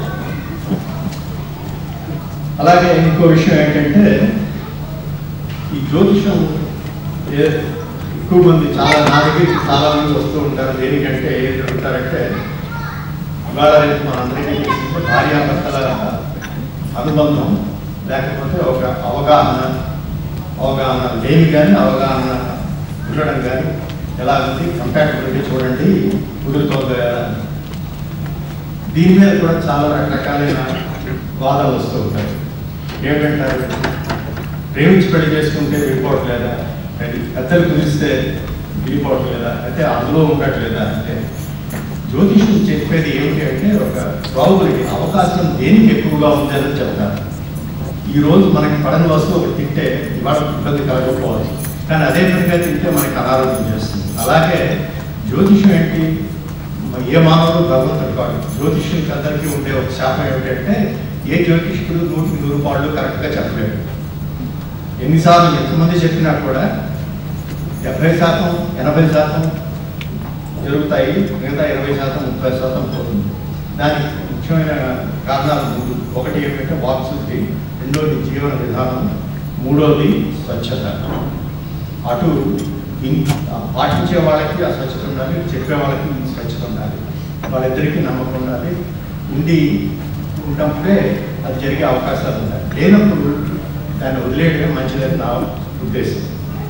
అలాగే ఇంకో విషయం ఏంటంటే ఈ జ్యోతిషం ఏ- ఎక్కువ మంది చాలా నా దగ్గరికి చాలా మంది వస్తూ ఉంటారు దేనికంటే ఏం జరుగుతారంటే ఇవాళ రేపు మనందరికీ తెలిసిందే భార్యాభర్తల అనుబంధం లేకపోతే ఒక అవగాహన అవగాహన లేని కానీ అవగాహన ఉండడం కానీ ఎలా ఉంది కంపాటబిలిటీ చూడండి కుదురుతోందో ఎలా అని. దీని మీద కూడా చాలా రకరకాలైన వాదాలు వస్తూ ఉంటాయి ఏమిటంటారు ప్రేమించి పెళ్లి చేసుకుంటే విడిపోవట్లేదా అది పెద్దలు కుదిరిస్తే విడిపోవట్లేదా అయితే అందులో ఉండట్లేదా అంటే జ్యోతిషులు చెప్పేది ఏమిటి అంటే ఒక ప్రాబిలిటీ అవకాశం దేనికి ఎక్కువగా ఉంది అని చెప్తారు ఈ రోజు మనకి పడని వస్తువు ఒకటి తింటే ఇవాళ ఇబ్బంది కలగకపోవచ్చు కానీ అదే పనిగా తింటే మనకి అనారోగ్యం చేస్తుంది అలాగే జ్యోతిషం ఏంటి మ- ఏ మానవుడు భగవంతుడు కాదు జ్యోతిష్యులకి అందరికీ ఉండే ఒక శాపం ఏమిటంటే ఏ జ్యోతిష్కుడు నూటికి నూరు పాళ్ళు కరెక్ట్గా చెప్పలేడు ఎన్నిసార్లు ఎంతమంది చెప్పినా కూడా డెబ్బై శాతం ఎనభై శాతం జరుగుతాయి మిగతా ఇరవై శాతం ముప్పై శాతం పోతుంది దానికి ముఖ్యమైన కారణాలు మూడు ఒకటి ఏమిటంటే వాక్శుద్ధి రెండోది జీవన విధానం మూడోది స్వచ్ఛత అటు ఇన్- పాటించే వాళ్ళకి ఆ స్వచ్ఛత ఉండాలి చెప్పే వాళ్ళకి ఈ స్వచ్ఛత ఉండాలి వాళ్ళిద్దరికీ నమ్మకం ఉండాలి ఉండి ఉంటప్పుడే అది జరిగే అవకాశాలు ఉన్నాయి లేనప్పుడు దాన్ని వదిలేయడమే మంచిదని నా ఉద్దేశం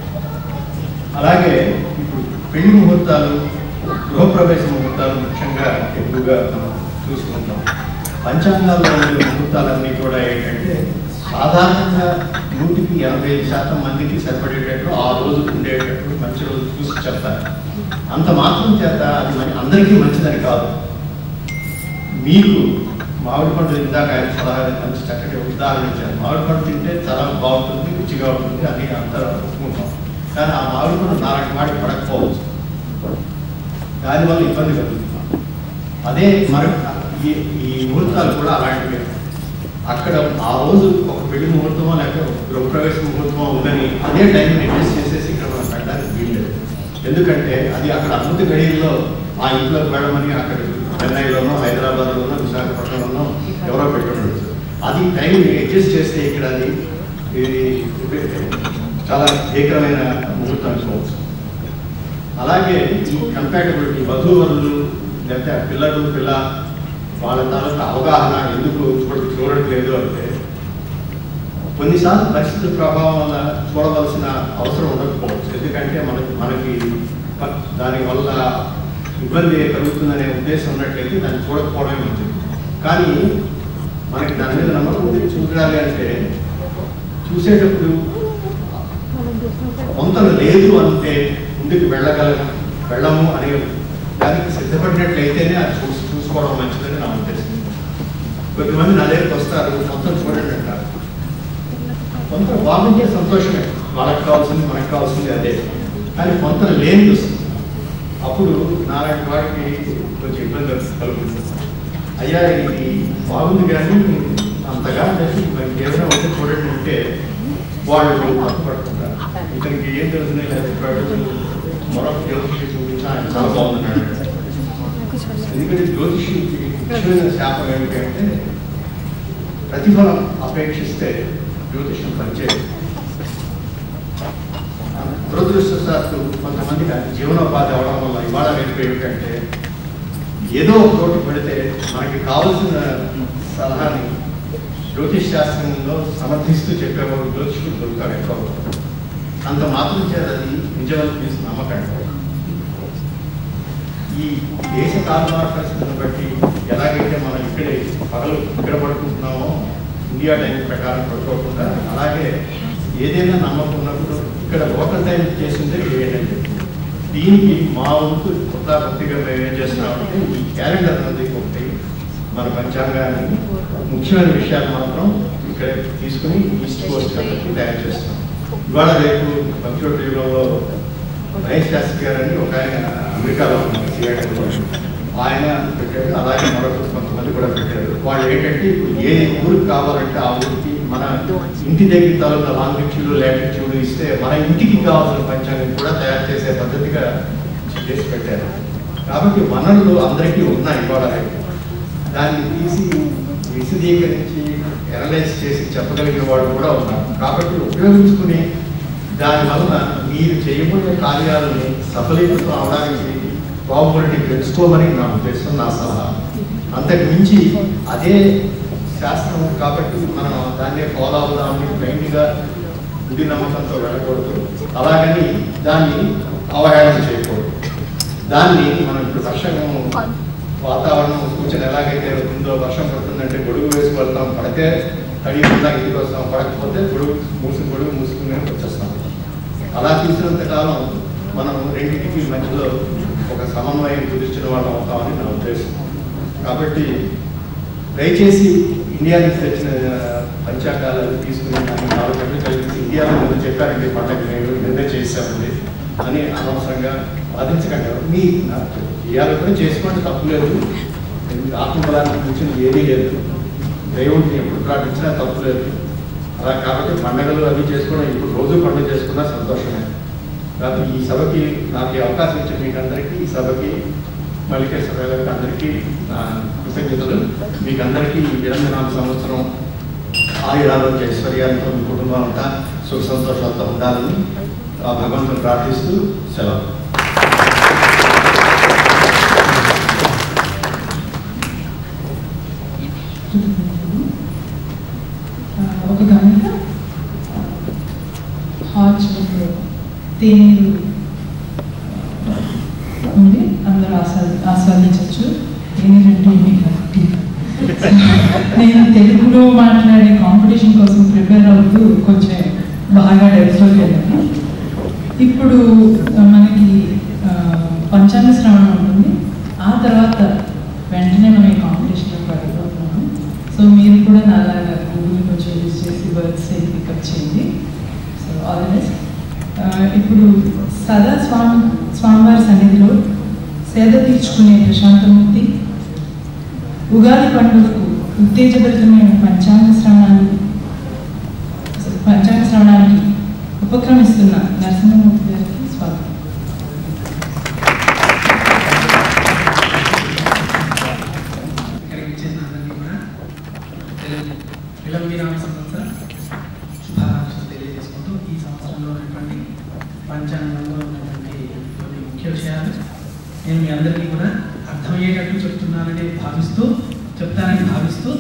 అలాగే ఇప్పుడు పెళ్లి ముహూర్తాలు గృహప్రవేశ ముహూర్తాలు ముఖ్యంగా ఎక్కువగా మనం చూసుకుంటాం పంచాంగాల్లో ఉండే ముహూర్తాలన్నీ కూడా ఏంటంటే సాధారణంగా నూటికి ఎనభై ఐదు శాతం మందికి సరిపడేటట్టు ఆ రోజు ఉండేటట్టు మంచి రోజు చూసి చెప్తారు అంత మాత్రం చేత అది మరి అందరికీ మంచిదని కాదు మీకు మామిడి పండు ఇందాక ఆయన సలహా మంచి చక్కటి ఉదాహరణ ఇచ్చారు మామిడి పండు తింటే చాలా బాగుంటుంది రుచిగా ఉంటుంది అని అందరూ ఒప్పుకుంటాం కానీ ఆ మామిడి పండు నాలుగు వాడికి పడకపోవచ్చు దానివల్ల ఇబ్బంది కలుగుతుంది అదే మరి ఈ ఈ ముహూర్తాలు కూడా అలాంటివి అక్కడ ఆ రోజు ఒక పెళ్లి ముహూర్తమో లేక ఒక గృహప్రవేశ ముహూర్తమో ఉందని అదే టైం అడ్జస్ట్ చేసేసి ఇక్కడ మనం పెట్టడానికి వీల్లేదు ఎందుకంటే అది అక్కడ అద్భుత గడియల్లో ఆ ఇంట్లోకి వెళ్ళమని అక్కడ చెన్నైలోనో హైదరాబాద్లోనో విశాఖపట్నంలోనో ఎవరో పెట్టుకుంటారు అది టైం అడ్జస్ట్ చేస్తే ఇక్కడ అది ఇది చాలా భీకరమైన ముహూర్తం అనుకోవచ్చు అలాగే ఈ కంపాటబిలిటీ వధూవరులు లేకపోతే ఆ పిల్లలు పిల్ల వాళ్ళ తాలూకా అవగాహన ఎందుకు చూడ చూడట్లేదు అంటే కొన్నిసార్లు పరిస్థితుల ప్రభావం వల్ల చూడవలసిన అవసరం ఉండకపోవచ్చు ఎందుకంటే మనకి మనకి ప- దానివల్ల ఇబ్బంది కలుగుతుందనే ఉద్దేశం ఉన్నట్లయితే దాన్ని చూడకపోవడమే మంచిది కానీ మనకి దాని మీద నమ్మకం ఉంది చూడాలి అంటే చూసేటప్పుడు పొంతలు లేదు అంటే ముందుకు వెళ్ళగలం వెళ్ళము అనే దానికి సిద్ధపడినట్లయితేనే అది చూసి చూసుకోవడం మంచిదని నా ఉద్దేశం కొద్దిమంది నా దగ్గరికి వస్తారు మొత్తం చూడండి అంటారు కొంత బాగుంటే సంతోషమే వాళ్ళకి కావాల్సింది మనకు కావాల్సింది అదే కానీ కొంత లేని వస్తుంది అప్పుడు నాలాంటి వాడికి కొంచెం ఇబ్బంది కలుగుతుంది అయ్యా ఇది బాగుంది కానీ అంతగా చెప్పి మరి ఏమైనా ఉంటే చూడండి అంటే వాళ్ళు పట్టుకుంటారు ఇతనికి ఏం తెలుస్తుంది లేదా చెప్పాడు మరొక జ్యోతిషి చూపించి ఆయన చాలా బాగున్నాడు ఎందుకంటే జ్యోతిషి ముఖ్యమైన శాపం ఏమిటంటే ప్రతిఫలం అపేక్షిస్తే జ్యోతిషం పనిచేయదు దురదృష్టశాత్తు కొంతమందికి అది జీవనోపాధి అవడం వల్ల ఇవాళ రేపు ఏమిటంటే ఏదో ఒక చోటు పెడితే మనకి కావలసిన సలహాని జ్యోతిష్ శాస్త్రంలో సమర్థిస్తూ చెప్పేవారు జ్యోతిషులు దొరుకుతారు ఎక్కువ అంత మాత్రం చేత అది నిజమని తీసి నమ్మకండి ఈ దేశ కాలమాన పరిస్థితులను బట్టి ఎలాగైతే మనం ఇక్కడే పగలు ఇక్కడ పడుకుంటున్నామో ఇండియా టైం ప్రకారం పడుకోకుండా అలాగే ఏదైనా నమ్మకం ఉన్నప్పుడు ఇక్కడ లోకల్ టైం చేసిందే ఏంటంటే దీనికి మా వంతు కొత్త కొద్దిగా మేము ఏం చేస్తున్నామంటే ఈ క్యాలెండర్ అనేది ఒకటి మన పంచాంగాన్ని ముఖ్యమైన విషయాలు మాత్రం ఇక్కడ తీసుకుని ఈస్ట్ కోస్ట్ కాబట్టి తయారు చేస్తాం ఇవాళ రేపు కంప్యూటర్ యుగంలో మహేష్ శాస్త్రి గారు అని ఒక ఆయన అమెరికాలో ఉన్నారు సియాటల్లో ఆయన పెట్టాడు అలాగే మరొక కొంతమంది కూడా పెట్టారు వాళ్ళు ఏంటంటే ఇప్పుడు ఏ ఊరికి కావాలంటే ఆ ఊరికి మన ఇంటి దగ్గర తాలూకా లాంగిట్యూడ్ లాటిట్యూడ్ ఇస్తే మన ఇంటికి కావాల్సిన పంచాంగం కూడా తయారు చేసే పద్ధతిగా చేసి పెట్టారు కాబట్టి వనరులు అందరికీ ఉన్నాయి ఇవాళ రేపు దాన్ని తీసి విశదీకరించి అనలైజ్ చేసి చెప్పగలిగే వాళ్ళు కూడా ఉన్నారు కాబట్టి ఉపయోగించుకుని దానివల్ల మీరు చేయబోయే కార్యాలని సఫలీకృతం అవడానికి ప్రాబిలిటీ పెంచుకోమని నా ఉద్దేశం నా సలహా అంతకు మించి అదే శాస్త్రం కాబట్టి మనం దాన్నే ఫాలో అవుదామని బ్లైండ్గా గుడి నమ్మకంతో వెళ్ళకూడదు అలాగని దాన్ని అవహేళన చేయకూడదు దాన్ని మనం ఇప్పుడు వర్షం వాతావరణం సూచన ఎలాగైతే ఉందో వర్షం పడుతుందంటే గొడుగు వేసి వెళ్తాం పడితే తడి ఉందా ఇంటికి వస్తాం పడకపోతే గొడుగు మూసి గొడుగు మూసుకుని వచ్చేస్తాం అలా చూసినంత కాలం మనం రెండింటికి మధ్యలో ఒక సమన్వయం కుదిర్చిన వాళ్ళం అవుతామని నా ఉద్దేశం కాబట్టి దయచేసి ఇండియా నుంచి తెచ్చిన పంచాంగాలు తీసుకుని దాన్ని నాలుగు గంటలు కలిసి ఇండియాలో ఏదో చెప్పారండి పండగ నేను నిన్నే చేశామండి అని అనవసరంగా బాధించకండి మీ ఇవాళ కూడా చేసుకోండి తప్పులేదు ఆత్మబలాన్ని గురించి ఏదీ లేదు దేవుడిని ఎప్పుడు ప్రార్థించినా తప్పులేదు అలా కాబట్టి పండగలు అవి చేసుకోవడం ఇప్పుడు రోజు పండుగ చేసుకున్నా సంతోషమే కాబట్టి ఈ సభకి నాకు ఈ అవకాశం ఇచ్చిన మీకు అందరికీ ఈ సభకి మల్లికేశ్వర గారికి అందరికీ నా కృతజ్ఞతలు మీకు అందరికీ ఈ విరంజనామ సంవత్సరం ఆయురారోగ్య ఐశ్వర్యాలతో మీ కుటుంబం అంతా సుఖ సంతోషాలతో ఉండాలని ఆ భగవంతుని ప్రార్థిస్తూ సెలవు ఒక గంట హాట్ తేనీరు ఉంది అందరూ ఆస్వాది ఆస్వాదించవచ్చు తేనీరు అంటే ఏమీ కాబట్టి నేను తెలుగులో మాట్లాడే కాంపిటీషన్ కోసం ప్రిపేర్ అవుతూ కొంచెం బాగా డెవలప్ వెళ్ళాను ఇప్పుడు ఆ, మనకి ఆ, పంచాంగ శ్రవణం ఉంటుంది ఆ తర్వాత వెంటనే మనం ఈ కాంపిటీషన్లో పడిపోతున్నాము సో మీరు కూడా నాలాగా గూగుల్ కొంచెం యూజ్ చేసి వర్డ్స్ పికప్ చేయండి సో ఆల్ ది బెస్ట్ ఇప్పుడు సదా స్వామి స్వామివారి సన్నిధిలో సేద తీర్చుకునే ప్రశాంతమూర్తి ఉగాది పండుగకు ఉత్తేజభరితమైన పంచాంగ శ్రవణాలు పంచాంగ శ్రవణానికి ఉపక్రమిస్తున్న నరసింహమూర్తి గారికి స్వాగతం ఇక్కడికి ఇచ్చేసిన అందరికీ కూడా తెలుగు విలంబిరామ సంవత్సర శుభాకాంక్షలు తెలియజేసుకుంటూ ఈ సంవత్సరంలో ఉన్నటువంటి పంచాంగంలో ఉన్నటువంటి కొన్ని ముఖ్య విషయాలు నేను మీ అందరికీ కూడా అర్థమయ్యేటట్టు చెప్తున్నానని భావిస్తూ చెప్తానని భావిస్తూ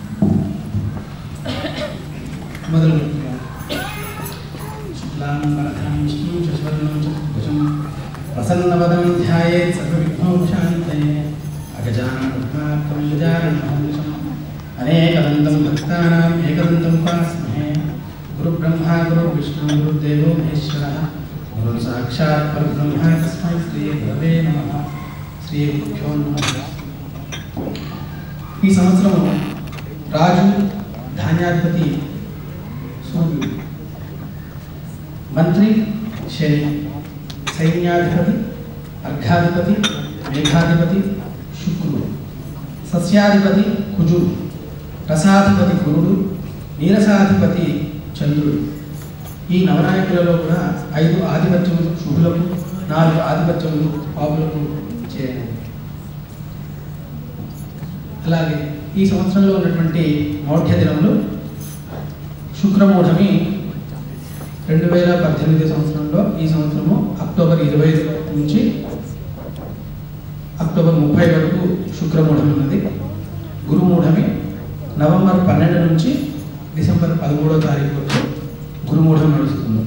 మొదలు పెడుతున్నాను శుక్లాం వరదం విష్ణు శశివర్ణం చతుర్భుజం ప్రసన్నవదనం ధ్యాయేత్ సర్వవిఘ్నోపశాంతయే అగజాననం గజాననం అనేకదంతం భక్తానాం ఏకదంతం ఉపాస్మహే గురు బ్రహ్మ గురు విష్ణు గురుదేవో మహేశ్వర గురు సాక్షాత్ పరబ్రహ్మ తస్మై శ్రీ గురవే నమః శ్రీ గురుభ్యో నమః ఈ సంవత్సరం రాజు ధాన్యాధిపతి సూర్యుడు మంత్రి శని సైన్యాధిపతి అర్ఘాధిపతి మేఘాధిపతి శుక్రుడు సస్యాధిపతి కుజుడు రసాధిపతి గురుడు నీరసాధిపతి చంద్రుడు ఈ నవనాయకులలో కూడా ఐదు ఆధిపత్యములు శుభులకు నాలుగు ఆధిపత్యములు పాపులకు చేరాయి అలాగే ఈ సంవత్సరంలో ఉన్నటువంటి మౌఢ్య దినములు శుక్రమూఢమి రెండు వేల పద్దెనిమిది సంవత్సరంలో ఈ సంవత్సరము అక్టోబర్ ఇరవై నుంచి అక్టోబర్ ముప్పై వరకు శుక్రమూఢమి ఉన్నది గురుమూఢమి నవంబర్ పన్నెండు నుంచి డిసెంబర్ పదమూడవ తారీఖు వరకు గురుమూఢం నడుస్తుంది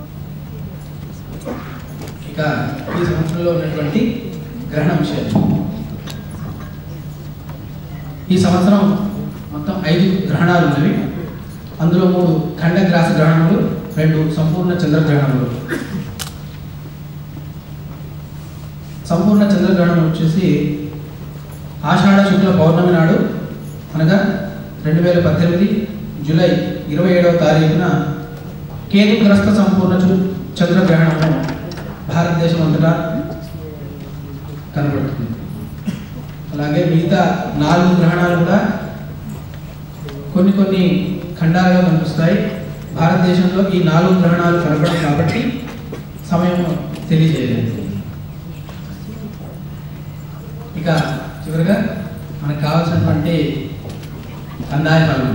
ఇక ఈ సంవత్సరంలో ఉన్నటువంటి గ్రహణ విషయాలు ఈ సంవత్సరం మొత్తం ఐదు గ్రహణాలు ఉన్నవి అందులో మూడు ఖండగ్రాస గ్రహణములు రెండు సంపూర్ణ చంద్రగ్రహణములు సంపూర్ణ చంద్రగ్రహణం వచ్చేసి ఆషాఢ శుక్ల పౌర్ణమి నాడు అనగా రెండు వేల పద్దెనిమిది జూలై ఇరవై ఏడవ తారీఖున కేతుగ్రస్త సంపూర్ణ చు- చంద్రగ్రహణము భారతదేశం అంతటా కనబడుతుంది అలాగే మిగతా నాలుగు గ్రహణాలు కూడా కొన్ని కొన్ని ఖండాలుగా కనిపిస్తాయి భారతదేశంలో ఈ నాలుగు గ్రహణాలు కనపడవు కాబట్టి సమయం తెలియజేయలేదు ఇక చివరిగా మనకు కావాల్సినటువంటి కందాయ ఫలం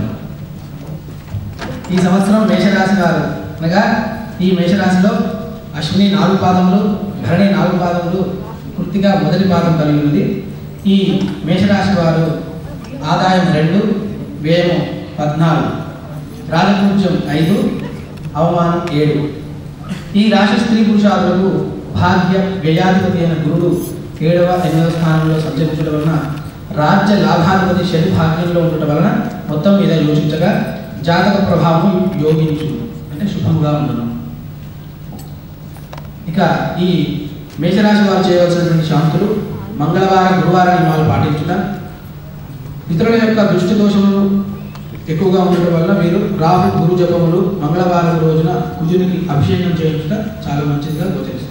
ఈ సంవత్సరం మేషరాశి వారు అనగా ఈ మేషరాశిలో అశ్విని నాలుగు పాదములు భరణి నాలుగు పాదములు పూర్తిగా మొదటి పాదం కలిగి ఉంది ఈ మేషరాశి వారు ఆదాయం రెండు వ్యయం పద్నాలుగు రాజపూజ్యం ఐదు అవమానం ఏడు ఈ రాశి స్త్రీ పురుషాదులకు భాగ్య వ్యయాధిపతి అయిన గురుడు ఏడవ ఎనిమిదవ స్థానంలో సంచరించడం వలన రాజ్య లాభాధిపతి శని భాగ్యంలో ఉండటం వలన మొత్తం మీద యోచించగా జాతక ప్రభావం యోగించు అంటే శుభముగా ఉండను ఇక ఈ మేషరాశి వారు చేయవలసినటువంటి శాంతులు మంగళవారం గురువారం నియమాలు పాటించుట ఇతరుల యొక్క దృష్టి దోషములు ఎక్కువగా ఉండటం వల్ల మీరు రాహు గురు జపములు మంగళవారం రోజున కుజునికి అభిషేకం చేయించుట చాలా మంచిదిగా గోచరిస్తుంది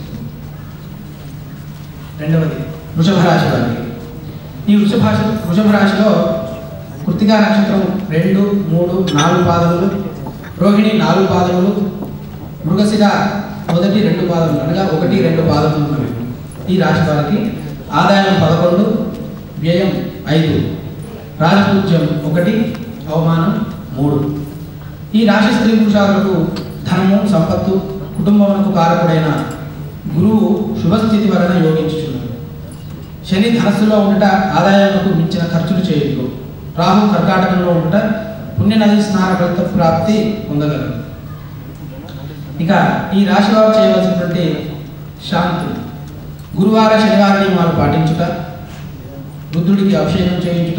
రెండవది వృషభ రాశి వారికి ఈ వృషభ రాశి వృషభ రాశిలో కృతికా నక్షత్రం రెండు మూడు నాలుగు పాదములు రోహిణి నాలుగు పాదములు మృగశిర మొదటి రెండు పాదములు అనగా ఒకటి రెండు పాదములు ఉన్నవి ఈ రాశి వారికి ఆదాయం పదకొండు వ్యయం ఐదు రాజపూజ్యం ఒకటి అవమానం మూడు ఈ రాశి స్త్రీ పురుషాలకు ధనము సంపత్తు కుటుంబములకు కారకుడైన గురువు శుభస్థితి వలన యోగించుచున్నాడు శని ధనస్సులో ఉండుట ఆదాయములకు మించిన ఖర్చులు చేయదు రాహు కర్కాటకంలో ఉండుట పుణ్య నది స్నాన ఫలిత ప్రాప్తి పొందగలరు ఇక ఈ రాశి వారు చేయవలసినటువంటి శాంతి గురువార శనివార నియమాలు పాటించుట రుద్రుడికి అభిషేకం చేయించుట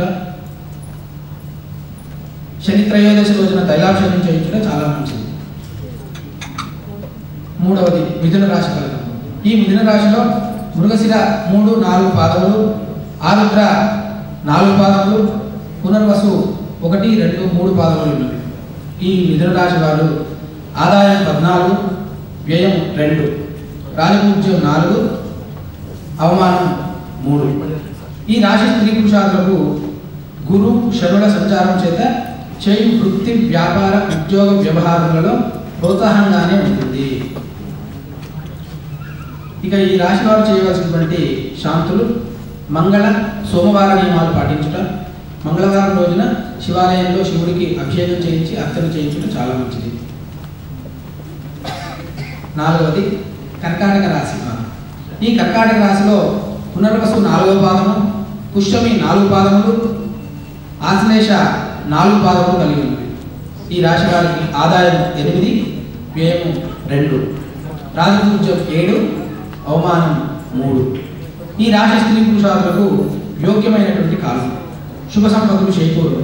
శని త్రయోదశి రోజున తైలాభిషేకం చేయించుట చాలా మంచిది మూడవది మిథున రాశి ఫలితం ఈ మిథున రాశిలో మృగశిర మూడు నాలుగు పాదములు ఆరుద్ర నాలుగు పాదములు పునర్వసు ఒకటి రెండు మూడు పాదములు ఉన్నవి ఈ మిథున రాశి వారు ఆదాయం పద్నాలుగు వ్యయం రెండు రాజపూజ్యం నాలుగు అవమానం మూడు ఈ రాశి స్త్రీ పురుషాదులకు గురు శనుల సంచారం చేత చేయు వృత్తి వ్యాపార ఉద్యోగ వ్యవహారములలో ప్రోత్సాహంగానే ఉంటుంది ఇక ఈ రాశి వారు చేయవలసినటువంటి శాంతులు మంగళ సోమవార నియమాలు పాటించుట మంగళవారం రోజున శివాలయంలో శివుడికి అభిషేకం చేయించి అర్చన చేయించడం చాలా మంచిది నాలుగవది కర్కాటక రాశి వారు ఈ కర్కాటక రాశిలో పునర్వసు నాలుగవ పాదము పుష్యమి నాలుగు పాదములు ఆశ్లేష నాలుగు పాదములు కలిగి ఉన్నవి ఈ రాశి వారికి ఆదాయం ఎనిమిది వ్యయము రెండు రాజపూజ్యం ఏడు అవమానం మూడు ఈ రాశి స్త్రీ పురుషాదులకు యోగ్యమైనటువంటి కాలం శుభ సంపదలు చేకూరు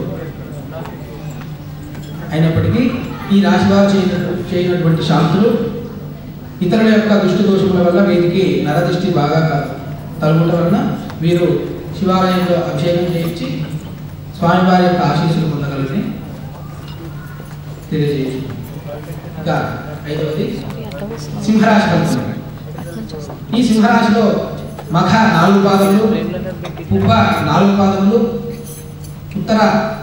అయినప్పటికీ ఈ రాశి వారు చేయన- చేయనటువంటి శాంతులు ఇతరుల యొక్క దృష్టి దోషముల వల్ల వీరికి నరదృష్టి బాగా క- తలుగుట వలన వీరు శివాలయంలో అభిషేకం చేయించి స్వామివారి యొక్క ఆశీస్సులు పొందగలని తెలియజేయచ్చు ఇంకా ఐదవది సింహరాశి ఫలితం ఈ సింహరాశిలో మఖ నాలుగు పాదములు పుబ్బ నాలుగు పాదములు ఉత్తర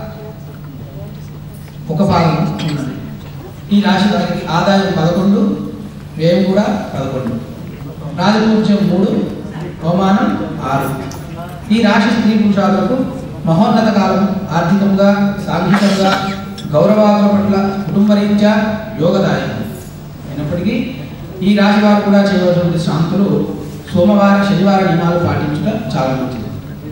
ఒక పాదం ఉన్నది ఈ రాశి వారికి ఆదాయం పదకొండు వ్యయం కూడా పదకొండు రాజపూజ్యం మూడు అవమానం ఆరు ఈ రాశి స్త్రీ పురుషాదులకు మహోన్నత కాలం ఆర్థికంగా సాంఘికంగా గౌరవాదుల పట్ల కుటుంబ రీత్యా యోగదాయకం అయినప్పటికీ ఈ రాశి వారు కూడా చేయవలసినటువంటి శాంతులు సోమవార శనివార నియమాలు పాటించుట చాలా మంచిది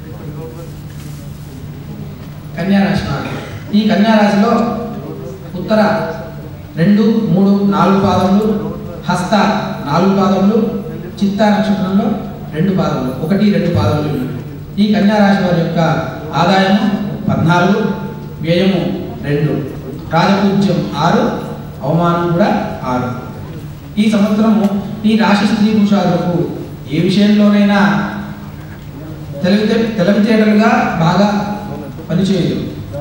కన్యా రాశి వారు ఈ కన్యా రాశిలో ఉత్తర రెండు మూడు నాలుగు పాదములు హస్త నాలుగు పాదములు చిత్తా నక్షత్రంలో రెండు పాదములు ఒకటి రెండు పాదములు ఉన్నవి. ఈ కన్యా రాశి వారి యొక్క ఆదాయము పద్నాలుగు వ్యయము రెండు రాజపూజ్యం ఆరు అవమానం కూడా ఆరు ఈ సంవత్సరము ఈ రాశి స్త్రీ పురుషాదులకు ఏ విషయంలోనైనా తెలివితే తెలివితేటలుగా బాగా పనిచేయదు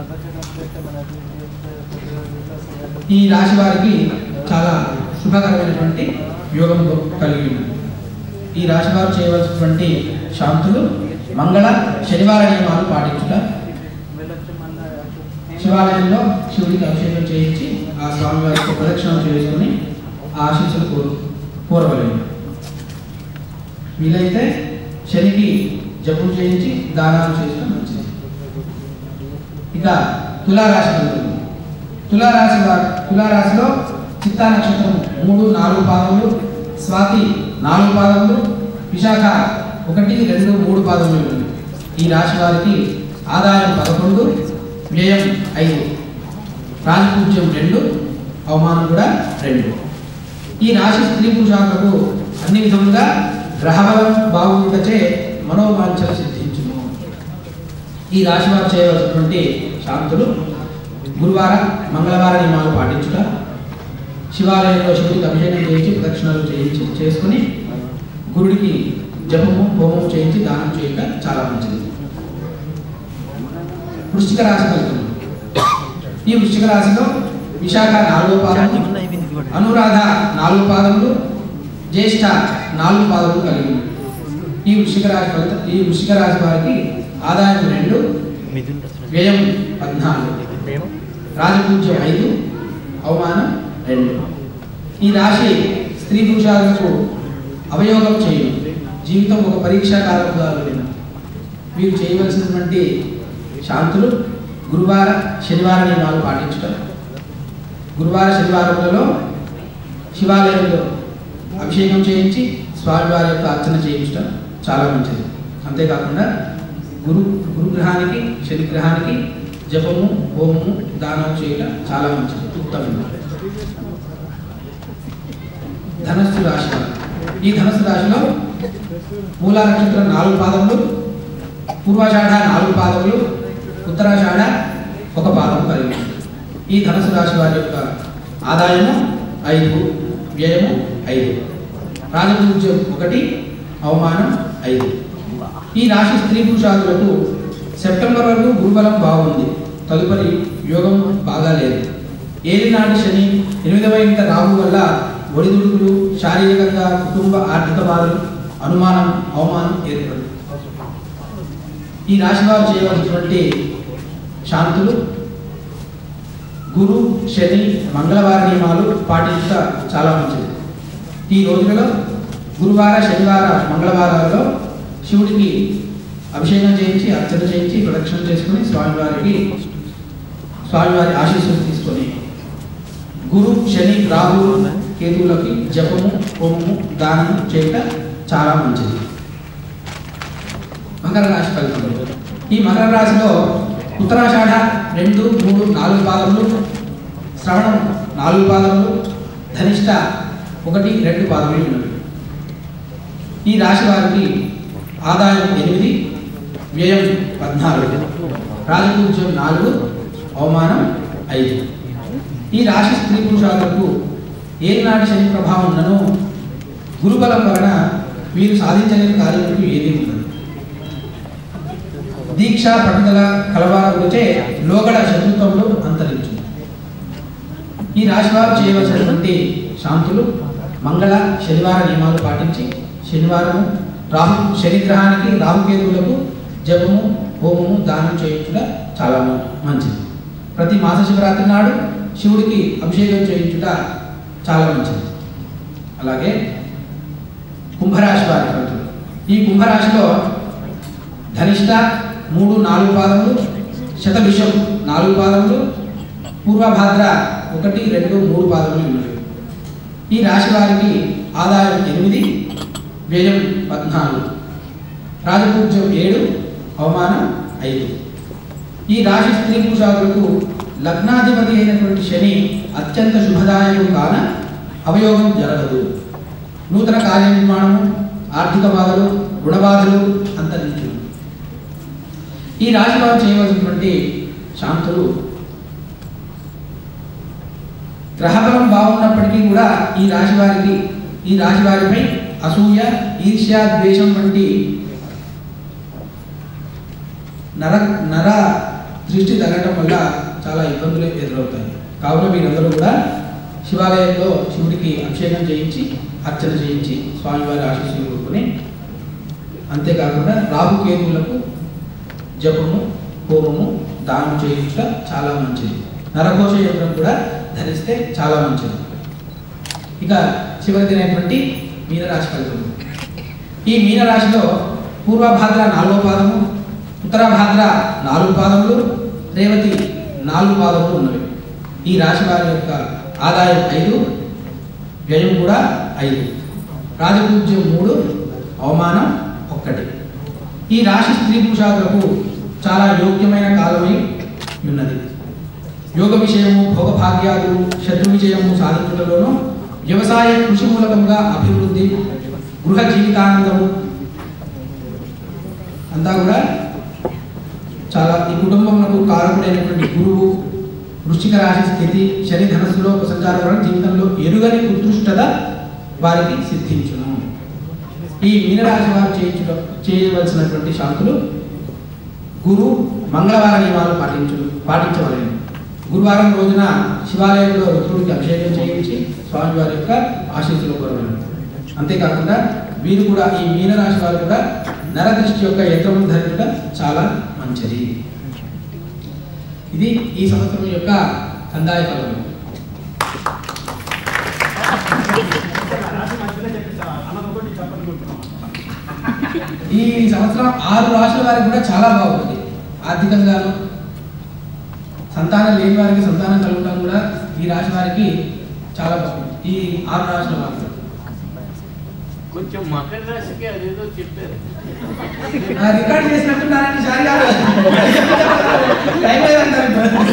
ఈ రాశి వారికి చాలా శుభకరమైనటువంటి యోగం కలిగి ఉంది ఈ రాశి వారు చేయవలసినటువంటి శాంతులు మంగళ శనివార నియమాలు పాటించుట శివాలయంలో శివుడికి అభిషేకం చేయించి ఆ స్వామి వారికి ప్రదక్షిణం చేసుకుని ఆ ఆశీస్సులు కోరు కోరవలేము వీలైతే శనికి జపం చేయించి దానాలు చేయడం మంచిది ఇక తులారాశి ఫలితం తులారాశి వారు తులారాశిలో చిత్తా నక్షత్రం మూడు నాలుగు పాదములు స్వాతి నాలుగు పాదములు విశాఖ ఒకటి రెండు మూడు పాదములు ఉన్నాయి. ఈ రాశి వారికి ఆదాయం పదకొండు వ్యయం ఐదు రాజపూజ్యం రెండు అవమానం కూడా రెండు ఈ రాశి స్త్రీ పురుషాలకు అన్ని విధములుగా గ్రహబలం బాగుంటచే మనోవాంఛలు సిద్ధించును ఈ రాశి వారు చేయవలసినటువంటి శాంతులు గురువార మంగళవార నియమాలు పాటించుట శివాలయంలో శివుడికి అభిషేకం చేయించి ప్రదక్షిణలు చేయించి చేసుకుని గురుడికి జపము హోమము చేయించి దానం చేయక చాలా మంచిది వృశ్చిక రాశి ఫలితం ఈ వృశ్చిక రాశిలో విశాఖ నాలుగో పాదము అనురాధ నాలుగు పాదములు జ్యేష్ఠ నాలుగు పాదములు కలిగి ఉంది. ఈ వృశ్చిక రాశి ఫలితం ఈ వృశ్చిక రాశి వారికి ఆదాయం రెండు వ్యయం పద్నాలుగు రాజపూజ్యం ఐదు అవమానం రెండు ఈ రాశి స్త్రీ పురుషాలకు అవయోగం చేయు జీవితం ఒక పరీక్షా కాలంగా వెళ్ళిన వీరు చేయవలసినటువంటి శాంతులు గురువార శనివార నియమాలు పాటించడం గురువార శనివారములలో శివాలయంలో అభిషేకం చేయించి స్వామివారి యొక్క అర్చన చేయించడం చాలా మంచిది అంతేకాకుండా గురు గురుగ్రహానికి శనిగ్రహానికి జపము హోమము దానం చేయడం చాలా మంచిది ఉత్తమం ధనస్సు రాశి వారు. ఈ ధనస్సు రాశిలో మూలా నక్షత్రం నాలుగు పాదములు పూర్వాషాఢ నాలుగు పాదములు ఉత్తరాషాఢ ఒక పాదం కలిగి ఉంది. ఈ ధనుసు రాశి వారి యొక్క ఆదాయము ఐదు వ్యయము ఐదు రాజపూజ్యం ఒకటి అవమానం ఐదు ఈ రాశి స్త్రీ పురుషాదులకు సెప్టెంబర్ వరకు గురుబలం బాగుంది తదుపరి యోగం బాగా లేదు ఏలినాటి శని ఎనిమిదవ ఇంట రాహు వల్ల ఒడిదుడుకులు శారీరకంగా కుటుంబ ఆర్థిక బాధలు అనుమానం అవమానం ఏర్పడు ఈ రాశి వారు చేయవలసినటువంటి శాంతులు గురు శని మంగళవార నియమాలు పాటించుట చాలా మంచిది ఈ రోజులలో గురువార శనివార మంగళవారాలలో శివుడికి అభిషేకం చేయించి అర్చన చేయించి ప్రదక్షిణ చేసుకుని స్వామివారికి స్వామివారి ఆశీస్సులు తీసుకొని గురు శని రాహు కేతువులకి జపము హోమము దానము చేయట చాలా మంచిది మకర రాశి ఫలితములు ఈ మకర రాశిలో ఉత్తరాషాఢ రెండు మూడు నాలుగు పాదములు శ్రవణం నాలుగు పాదములు ధనిష్ట ఒకటి రెండు పాదములు ఉన్నవి ఈ రాశి వారికి ఆదాయం ఎనిమిది వ్యయం పద్నాలుగు రాజపూజ్యం నాలుగు అవమానం ఐదు ఈ రాశి స్త్రీ పురుషాలకు ఏనాటి శని ప్రభావం ఉన్నను గురుబలం వలన వీరు సాధించలేని కార్యములకు ఏదీ ఉండదు దీక్ష పట్టుదల కలవారగులచే లోగడ శత్రుత్వంలో అంతరించు ఈ రాశివారు చేయవలసినటువంటి శాంతులు మంగళ శనివార నియమాలు పాటించి శనివారము రాహు శనిగ్రహానికి రాహుకేతువులకు జపము హోమము దానం చేయించుట చాలా మంచిది ప్రతి మాస శివరాత్రి నాడు శివుడికి అభిషేకం చేయించుట చాలా మంచిది అలాగే కుంభరాశి వారి ఫలితం ఈ కుంభరాశిలో ధనిష్ట మూడు నాలుగు పాదములు శతభిషం నాలుగు పాదములు పూర్వభాద్ర ఒకటి రెండు మూడు పాదములు ఉన్నవి ఈ రాశి వారికి ఆదాయం ఎనిమిది వ్యయం పద్నాలుగు రాజపూజ్యం ఏడు అవమానం ఐదు ఈ రాశి స్త్రీ పురుషాదులకు లగ్నాధిపతి అయినటువంటి శని అత్యంత శుభదాయకుడు కాన అవయోగం జరగదు నూతన కార్య నిర్మాణము ఆర్థిక బాధలు రుణబాధలు అంతరించు ఈ రాశి వారు చేయవలసినటువంటి శాంతులు గ్రహబలం బాగున్నప్పటికీ కూడా ఈ రాశి వారికి ఈ రాశి వారిపై అసూయ ఈర్ష్య ద్వేషం వంటి నర నర దృష్టి తగ్గటం వల్ల చాలా ఇబ్బందులు ఎదురవుతాయి కావున మీరందరూ కూడా శివాలయంలో శివుడికి అభిషేకం చేయించి అర్చన చేయించి స్వామివారి ఆశీస్సులు కోరుకుని అంతేకాకుండా రాహుకేతువులకు జపము హోమము దానం చేయించుట చాలా మంచిది నరఘోష యంత్రం కూడా ధరిస్తే చాలా మంచిది ఇక చివరిదినటువంటి మీనరాశి ఫలితం ఈ మీనరాశిలో పూర్వభాద్ర నాలుగో పాదము ఉత్తరభాద్ర నాలుగు పాదములు రేవతి నాలుగు పాదములు ఉన్నవి ఈ రాశి వారి యొక్క ఆదాయం ఐదు వ్యయం కూడా ఐదు రాజపూజ్యం మూడు అవమానం ఒక్కటి ఈ రాశి స్త్రీ పురుషాదులకు చాలా యోగ్యమైన కాలమై ఉన్నది యోగ విషయము భోగభాగ్యాదులు శత్రు విజయము సాధించడంలోనూ వ్యవసాయ కృషి మూలకంగా అభివృద్ధి గృహ జీవితానందము అంతా కూడా చాలా ఈ కుటుంబములకు కారకుడైనటువంటి గురువు వృశ్చిక రాశి స్థితి శని ధనస్సులో సంచారం వలన జీవితంలో ఎరుగని ఉత్కృష్టత వారికి సిద్ధించును ఈ మీనరాశి వారు చేయించడం చేయవలసినటువంటి శాంతులు గురు మంగళవార నియమాలు పాటించు పాటించవలేను గురువారం రోజున శివాలయంలో రుద్రుడికి అభిషేకం చేయించి స్వామివారి యొక్క ఆశీస్సులు కోరవలను అంతేకాకుండా వీరు కూడా ఈ మీనరాశి వారు కూడా నరదృష్టి యొక్క యంత్రం ధరించడం చాలా మంచిది ఇది ఈ సంవత్సరం యొక్క కందాయ ఫలం ఈ సంవత్సరం ఆరు రాశుల వారికి కూడా చాలా బాగుంది ఆర్థికంగాను సంతానం లేని వారికి సంతానం కలగడం కూడా ఈ రాశి వారికి చాలా బాగుంది ఈ ఆరు రాశుల వారికి కొంచెం మకర రాశికి అదేదో చెప్పారు ఆ, రికార్డ్ చేసినట్టున్నారండి సార్ గారు టైం లేదంటారు ఇప్పుడు.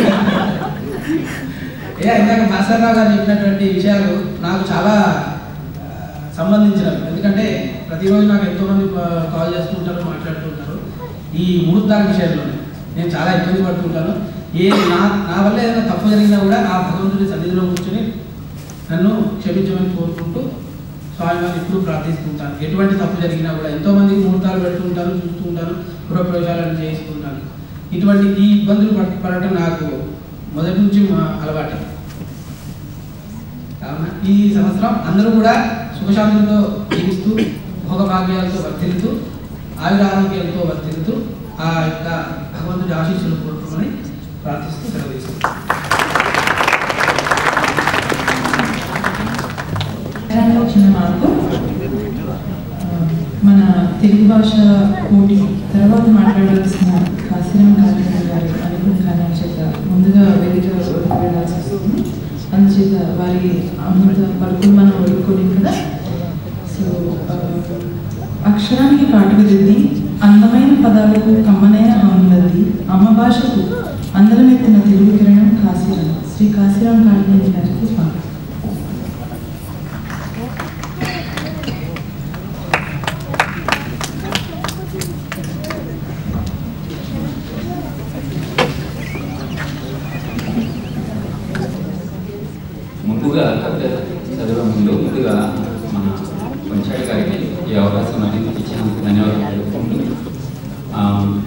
ఏ ఇందాక భాస్కర్రావు గారు చెప్పినటువంటి విషయాలు నాకు చాలా ఆ, సంబంధించినవి ఎందుకంటే ప్రతిరోజు నాకు ఎంతో మంది ఆ, కాల్ చేస్తుంటారు మాట్లాడుతుంటారు ఈ ముహూర్తాల విషయంలోనే నేను చాలా ఇబ్బంది పడుతుంటాను ఏ నా నా వల్ల ఏదైనా తప్పు జరిగినా కూడా ఆ భగవంతుడి సన్నిధిలో కూర్చొని నన్ను క్షమించమని కోరుకుంటూ స్వామివారిని ఎప్పుడు ప్రార్థిస్తుంటాను ఎటువంటి తప్పు జరిగినా కూడా ఎంతో మందికి ముహూర్తాలు పెడుతుంటాను చూస్తుంటాను గృహప్రవేశాలను చేయిస్తుంటాను ఇటువంటి ఈ ఇబ్బందులు పడ- పడటం నాకు మొదటి నుంచి మా అలవాటు కావున ఈ సంవత్సరం అందరూ కూడా సుఖశాంతులతో జీవిస్తూ భోగభాగ్యాలతో వర్తిల్లుతూ ఆయురారోగ్యాలతో వర్తిల్లుతూ ఆ యొక్క భగవంతుడి ఆశీస్సులు కోరుకోమని ప్రార్థిస్తూ సెలవు తీసుకుంటాను తెలంగాణ వచ్చిన మార్పు ఆ, మన తెలుగు భాష పోటీ తర్వాత మాట్లాడాల్సిన కాశీరాం కార్యక్రమం గారు అనుకున్న కారణం చేత ముందుగా వేదిక వరకు వెళ్ళాల్సి వస్తుంది అందుచేత వారి అమృత పలుకులు మనం వదులుకోలేం కదా సో ఆ, అక్షరానికి కాటుక దిద్ది అందమైన పదాలకు కమ్మనైన ఆనందది అమ్మ భాషకు అందరమెత్తిన తెలుగు కిరణం కాశీరాం శ్రీ కాశీరాం కార్యక్రమం గారికి స్వాగతం ముందుగా కవిత చదివే ముందు ముందుగా మన పంచాయతీ గారికి ఈ అవకాశం నాకు ఇచ్చినందుకు ధన్యవాదాలు తెలుపుకుంటూ ఆ,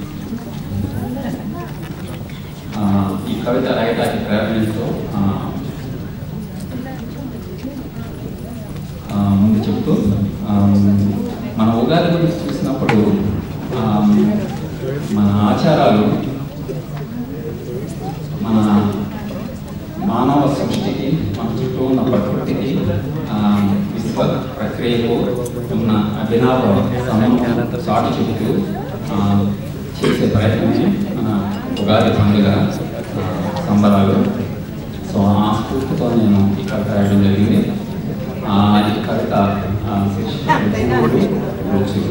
ఆ, ఈ కవిత రాయడానికి ప్రేరణతో ఆ, ఆ, ముందు చెప్తూ ఆ, మన ఉగాది గురించి చూసినప్పుడు ఆ, మన ఆచారాలు మన మానవ సృష్టికి మన చుట్టూ ఉన్న ప్రకృతికి ఆ, విశ్వ ప్రక్రియకు ఉన్న అభినవ సంబంధం చాటు చెబుతూ ఆ, చేసే ప్రయత్నమే మన ఉగాది పండుగ ఆ, సంబరాలు సో ఆ స్ఫూర్తితో నేను ఈ కవిత రాయడం జరిగింది ఆ, ఈ కవిత ఆ, శీర్షిక ఋతువులు, రుచులు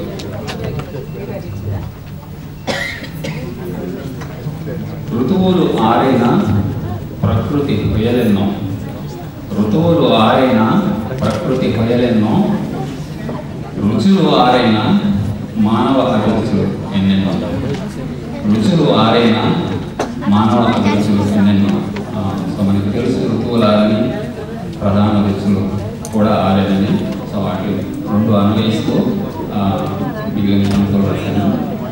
ఋతువులు ఆరైన ప్రకృతి హొయలెన్నో ఋతువులు ఆరైన ప్రకృతి హొయలెన్నో రుచులు ఆరైన మానవ అభిరుచులు ఎన్నెన్నో రుచులు ఆరైన మానవ అభిరుచులు ఎన్నెన్నో ఆ, సో మనకి తెలుసు ఋతువులారని ప్రధాన రుచులు కూడా ఆరేనని సో వాటి రెండు అన్వయిస్తూ ఆ, మిగిలిన సంస్థలు రాశాను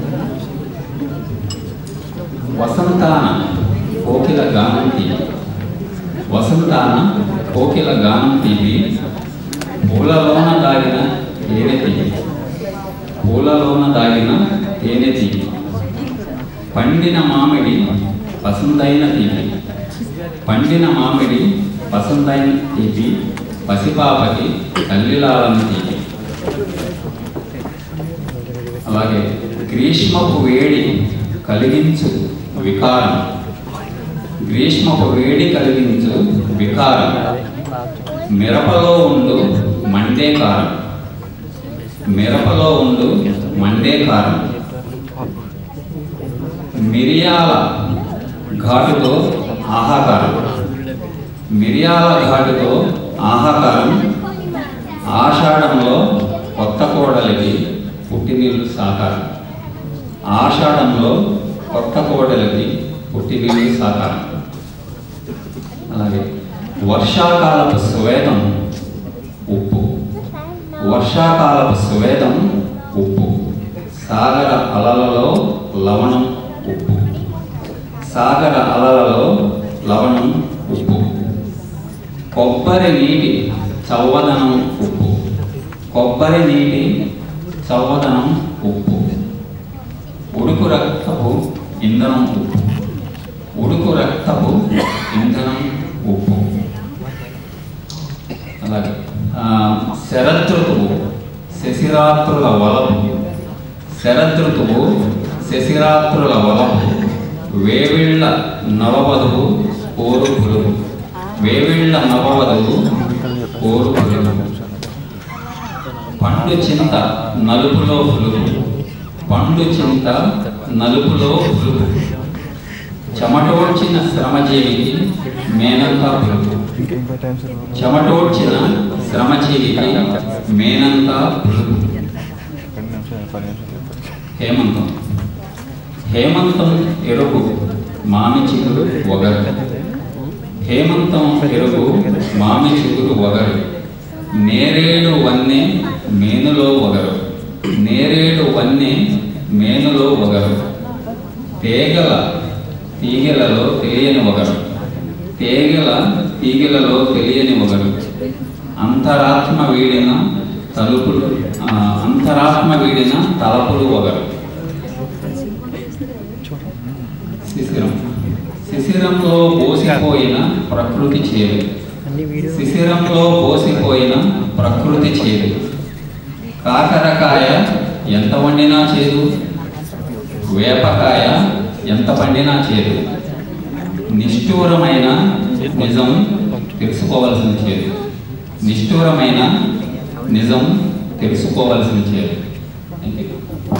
వసంతాన కోకిల గానం తీపి వసంతాన కోకిల గానం తీపి పూలలోన దాగిన తేనె తీపి పూలలోన దాగిన తేనె తీపి పండిన మామిడి పసందైన తీపి పండిన మామిడి పసందైన తీపి పసిపాపకి తల్లిలాలను తీపి అలాగే గ్రీష్మపు వేడి కలిగించు వికారం గ్రీష్మపు వేడి కలిగించు వికారం మిరపలో ఉండు మండే కారం మిరపలో ఉండు మండే కారం మిరియాల ఘాటుతో ఆహాకారం మిరియాల ఘాటుతో ఆహాకారం ఆషాఢంలో కొత్త కోడలికి పుట్టినీళ్ళు సాకారం ఆషాఢంలో కొత్త కోడలికి పుట్టినీళ్ళు సాకారం అలాగే వర్షాకాలపు శ్వేతం ఉప్పు వర్షాకాలపు స్వేదం ఉప్పు సాగర అలలలో లవణం ఉప్పు సాగర అలలలో లవణం ఉప్పు కొబ్బరి నీటి చవ్వదనం ఉప్పు కొబ్బరి నీటి చవ్వదనం ఉప్పు ఉడుకు రక్తపు ఇంధనం ఉప్పు ఉడుకు రక్తపు ఇంధనం ఉప్పు అలాగే ఆ, శరదృతువు శశిరాత్రుల వలపు శరదృతువు శశిరాత్రుల వలపు వేవిళ్ళ నవవధువు కోరు పులుగు వేవిళ్ళ నవవధువు కోరు పులుగు పండు చింత నలుపులో పులుగు పండు చింత నలుపులో పులుగు చెమటోడ్చిన శ్రమజీవికి మేనంతా పులుగు చెమటోడ్చిన శ్రమజీవికి మేనంతా పులుగు హేమంతం హేమంతం ఎరుగు మామి చిగురు ఒగరు హేమంతం ఎరుగు మామి చిగురు ఒగరు నేరేడు వన్నె మేనులో ఒగరు నేరేడు వన్నె మేనులో ఒగరు తేగల తీగెలలో తెలియని ఒకరు తేగల తీగెలలో తెలియని ఒకరు అంతరాత్మ వీడిన తలుపులు ఆ, అంతరాత్మ వీడిన తలపులు ఒకరు శిశిరం శిశిరంలో పోసిపోయిన ప్రకృతి చేరు శిశిరంలో పోసిపోయిన ప్రకృతి చేరు కాకరకాయ ఎంత వండినా చేదు వేపకాయ ఎంత పండినా చేదు నిష్ఠూరమైన నిజం తెలుసుకోవలసిన చేదు నిష్ఠూరమైన నిజం తెలుసుకోవలసిన చేదు Thank you.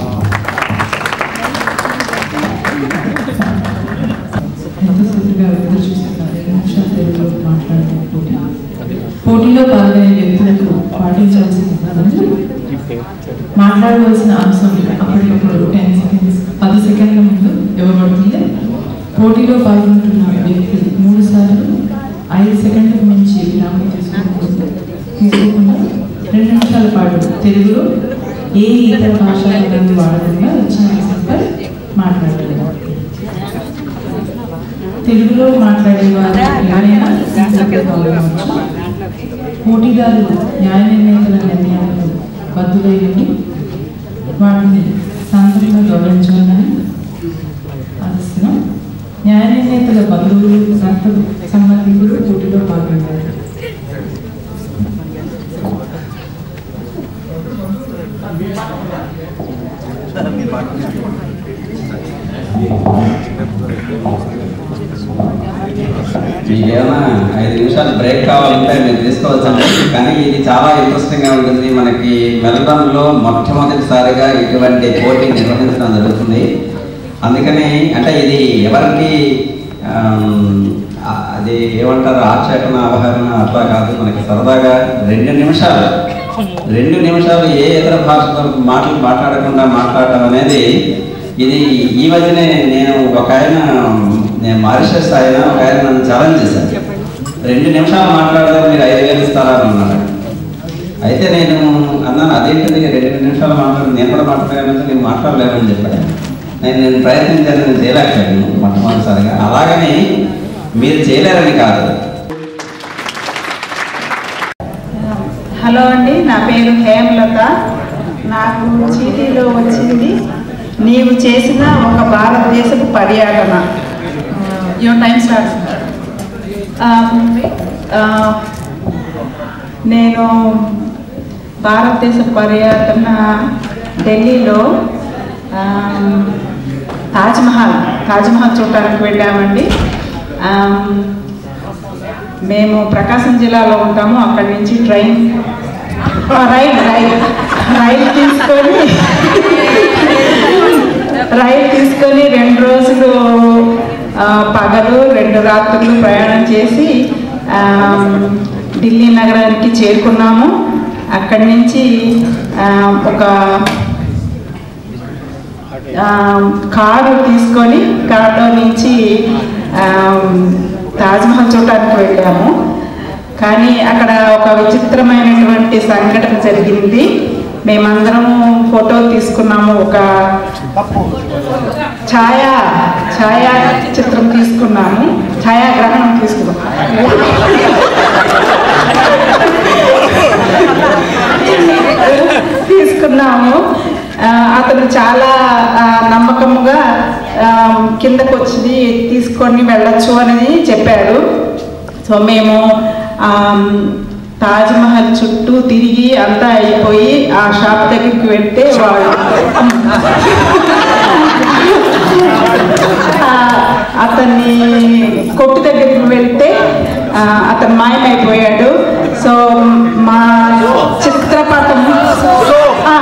ఎంతసేపుగా ఎదురు చూస్తున్నారు ఐదు నిమిషాల తెలుగులో మాట్లాడటం పోటీ పోటీలో పాల్గొనే వ్యక్తులకు పాటించాల్సిన నిబంధనలు మాట్లాడవలసిన అంశం అప్పటికప్పుడు టెన్ సెకండ్స్ పది సెకండ్ల ముందు ఇవ్వబడుతుంది పోటీలో పాల్గొంటున్న వ్యక్తి మూడు సార్లు ఐదు సెకండ్లకు మించి విరామం తీసుకోకూడదు తీసుకోకుండా రెండు నిమిషాల పాటు తెలుగులో ఏ ఇతర భాషలను వాడకుండా వచ్చిన అంశంపై మాట్లాడాలి తెలుగులో మాట్లాడేవారు ఎవరైనా ఇంతలో పాల్గొనవచ్చు పోటీదారులు న్యాయ నిర్ణేతల నిర్ణయాలకు బద్దులై ఉండి వాటిని శాంతంగా గౌరవించాలని ఆశిస్తున్నాం న్యాయ నిర్ణేతల బంధువులు రక్త సంబంధికులు పోటీలో పాల్గొన్నారు మీకు ఏమైనా ఐదు నిమిషాలు బ్రేక్ కావాలంటే మేము తీసుకోవచ్చండి కానీ ఇది చాలా ఇంట్రెస్టింగ్గా ఉంటుంది మనకి మెల్బర్న్లో మొట్టమొదటిసారిగా ఇటువంటి పోటీ నిర్వహించడం జరుగుతుంది అందుకని అంటే ఇది ఎవరికి ఆమ్, ఆ- అది ఏమంటారు ఆక్షేపణ అవహరణ అట్లా కాదు మనకి సరదాగా రెండు నిమిషాలు రెండు నిమిషాలు ఏ ఇతర భాషలో మాటలు మాట్లాడకుండా మాట్లాడటం అనేది ఇది ఈ మధ్యనే నేను ఒక ఆయన నేను మారిషస్ ఆయన ఒక ఆయన నన్ను ఛాలెంజ్ చేశాను రెండు నిమిషాలు మాట్లాడితే మీరు ఐదు వేలు ఇస్తారా అని అన్నాడు అయితే నేను అన్నాను అదేంటిది రెండు నిమిషాలు మాట్లాడి నేను కూడా మాట్లాడానంటే నేను మాట్లాడలేనని చెప్పాను నేను నేను ప్రయత్నించాను నేను చేయలేకపోయాను మొట్టమొదటిసారిగా అలాగని మీరు చేయలేరని కాదు హలో అండి నా పేరు హేమలత నాకు చీటీలో వచ్చింది నీవు చేసిన ఒక భారతదేశపు పర్యటన యువర్ టైం స్టార్ట్ నేను భారతదేశ పర్యటన ఢిల్లీలో ఆమ్, తాజ్మహల్ తాజ్మహల్ చూడటానికి వెళ్ళామండి ఆమ్, మేము ప్రకాశం జిల్లాలో ఉంటాము అక్కడి నుంచి ట్రైన్ ఆ, రైల్ రైల్ రైలు తీసుకొని రైలు తీసుకొని రెండు రోజులు ఆ, పగలు రెండు రాత్రులు ప్రయాణం చేసి ఆ, ఢిల్లీ నగరానికి చేరుకున్నాము అక్కడి నుంచి ఆ, ఒక ఆ, కారు తీసుకొని కారులో నుంచి ఆ, తాజ్మహల్ చూడటానికి వెళ్ళాము కానీ అక్కడ ఒక విచిత్రమైనటువంటి సంఘటన జరిగింది మేమందరం ఫోటో తీసుకున్నాము ఒక ఛాయా ఛాయా చిత్రం తీసుకున్నాము ఛాయాగ్రహణం తీసుకున్నాము తీసుకున్నాము ఆ, అతను చాలా ఆ, నమ్మకముగా ఆ, కిందకు వచ్చి తీసుకొని వెళ్ళొచ్చు అని చెప్పాడు సో మేము ఆ, తాజ్ మహల్ చుట్టూ తిరిగి అంతా అయిపోయి ఆ షాప్ దగ్గరికి వెళ్తే వాడు ఆ, అతన్ని కొట్టు దగ్గరికి వెళ్తే ఆ, అతను మాయమైపోయాడు సో మా చిత్రపటం ఆ,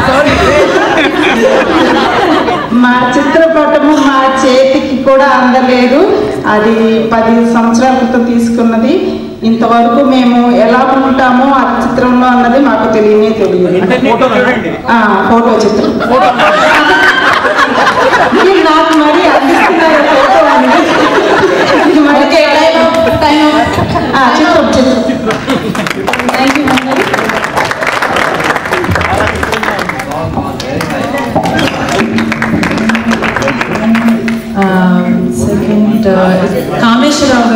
మా చిత్రపటము మా చేతికి కూడా అందలేదు అది పది సంవత్సరాల క్రితం తీసుకున్నది ఇంతవరకు మేము ఎలా ఉంటామో ఆ చిత్రంలో అన్నది మాకు తెలియనే తెలియదు ఆ, ఫోటో చిత్రం మీరు నాకు మరి అందిస్తున్నారు ఫోటో అని ఇది మరి ఆ, చిత్రం చిత్రం థ్యాంక్ యూ సెకండ్ కామేశ్వరరావు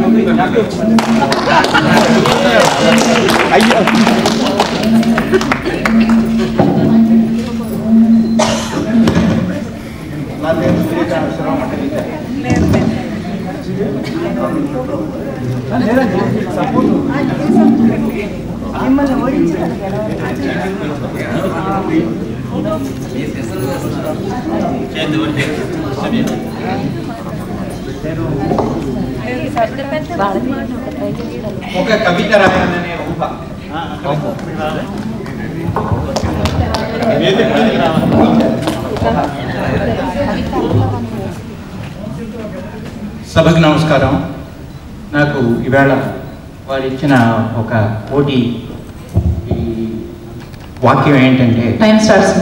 ఒక కవిత రాయాలనే ఊహ సభకు నమస్కారం నాకు ఈవేళ వారు ఇచ్చిన ఒక పోటీ ఈ వాక్యం ఏంటంటే టైం స్టార్ట్స్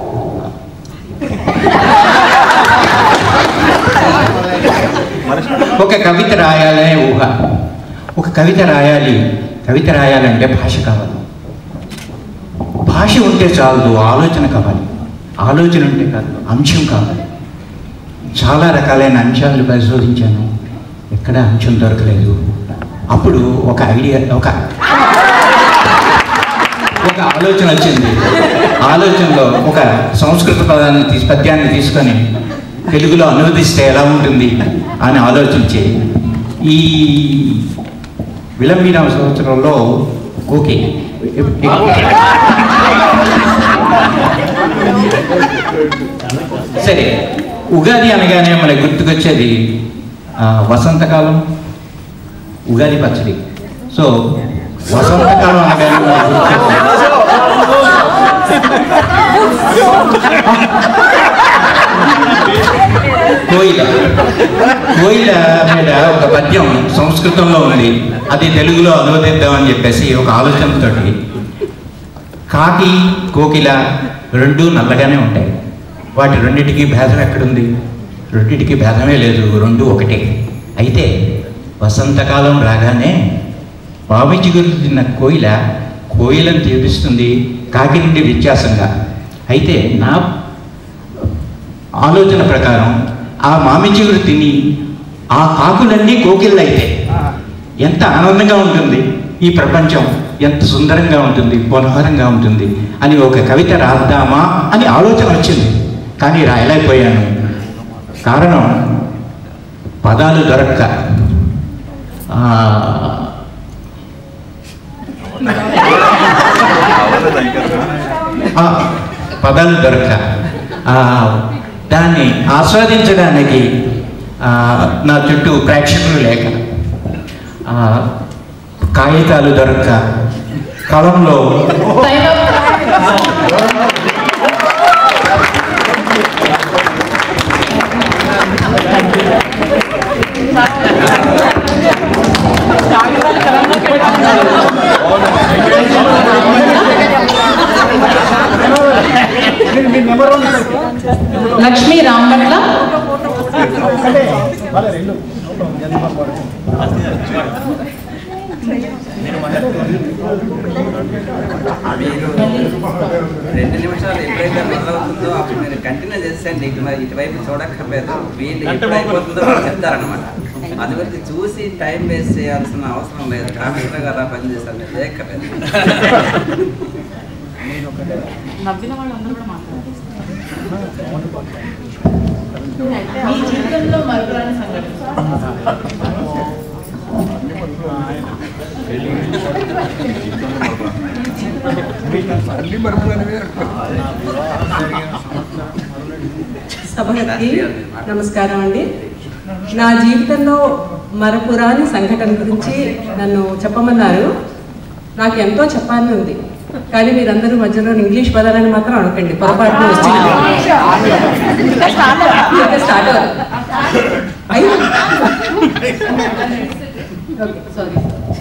ఒక కవిత రాయాలనే ఊహ ఒక కవిత రాయాలి కవిత రాయాలంటే భాష కావాలి భాష ఉంటే చాలదు ఆలోచన కావాలి ఆలోచన ఉంటే కాదు అంశం కావాలి చాలా రకాలైన అంశాలు పరిశోధించాను ఎక్కడ అంశం దొరకలేదు అప్పుడు ఒక ఐడియా ఒక ఒక ఆలోచన వచ్చింది ఆలోచనలో ఒక సంస్కృత పదాన్ని తీసి పద్యాన్ని తీసుకొని తెలుగులో అనువదిస్తే ఎలా ఉంటుంది అని ఆలోచించి ఈ విలంబిన సంవత్సరంలో ఓకే సరే ఉగాది అనగానే మనకి గుర్తుకొచ్చేది ఆ, వసంతకాలం ఉగాది పచ్చడి సో వసంతకాలం అనగానే మనకు గుర్తొచ్చేది కోయిల కోయిల మీద ఒక పద్యం సంస్కృతంలో ఉంది అది తెలుగులో అనువదిద్దామని చెప్పేసి ఒక ఆలోచనతోటి కాకి కోకిల రెండు నల్లగానే ఉంటాయి వాటి రెండిటికి భేదం ఎక్కడుంది రెండిటికి భేదమే లేదు రెండు ఒకటే అయితే వసంతకాలం రాగానే బావి చిగురు తిన్న కోయిల కోయిలను తీపిస్తుంది కాకి నుండి వ్యత్యాసంగా అయితే నా ఆలోచన ప్రకారం ఆ మామి చిగురు తిని ఆ ఆకులన్నీ కోకిళ్ళైతే ఎంత ఆనందంగా ఉంటుంది ఈ ప్రపంచం ఎంత సుందరంగా ఉంటుంది మనోహరంగా ఉంటుంది అని ఒక కవిత రాద్దామా అని ఆలోచన వచ్చింది కానీ రాయలేకపోయాను కారణం పదాలు దొరక్క ఆ, ఆ, పదాలు దొరక్క ఆ, దాన్ని ఆస్వాదించడానికి ఆ, నా చుట్టూ ప్రేక్షకులు లేక ఆ, కాగితాలు దొరక్క కలంలో లక్ష్మీ రాంభట్ల మీరు రెండు నిమిషాలు ఎప్పుడైతే మొదలవుతుందో అప్పుడు మీరు కంటిన్యూ చేసేయండి ఇటు మరి ఇటువైపు చూడక్కర్లేదు వీళ్ళు ఎప్పుడు అయిపోతుందో వాళ్ళు చెప్తారనమాట అది వరకు చూసి టైం వేస్ట్ చేయాల్సిన అవసరం లేదు కామెంటర్ గారు పని చేస్తారు మీరు చేయక్కర్లేదు నవ్విన వాళ్ళందరూ కూడా మీ జీవితంలో మరపురాని సంఘటన సభకి నమస్కారం అండి నా జీవితంలో మరపురాని సంఘటన గురించి నన్ను చెప్పమన్నారు నాకు ఎంతో చెప్పాలని ఉంది కానీ మీరందరూ మధ్యలో ఇంగ్లీష్ పదాలని మాత్రం అడగండి పొరపాటున వచ్చింది ఇంకా స్టార్ట్ అవ్వదు. అయ్యో. Okay, sorry.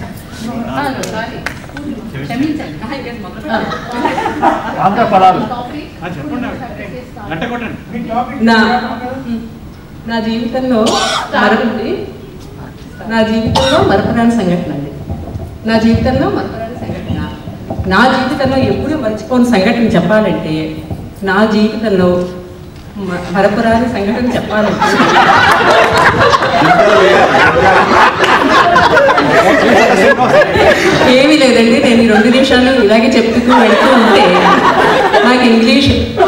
ఆంధ్ర పదాలు చెప్పండి గంట కొట్టండి నా నా జీవితంలో మరపుంది నా జీవితంలో మరపురాని సంఘటన అండి నా జీవితంలో మరపురాని సంఘటన నా జీవితంలో ఎప్పుడూ మర్చిపోని సంఘటన చెప్పాలంటే నా జీవితంలో మ- మరపురాని సంఘటన చెప్పాలంటే ఏమీ లేదండి నేను ఈ రెండు నిమిషాలు ఇలాగే చెప్పుతూ వెళ్తూ ఉంటే నాకు ఇంగ్లీష్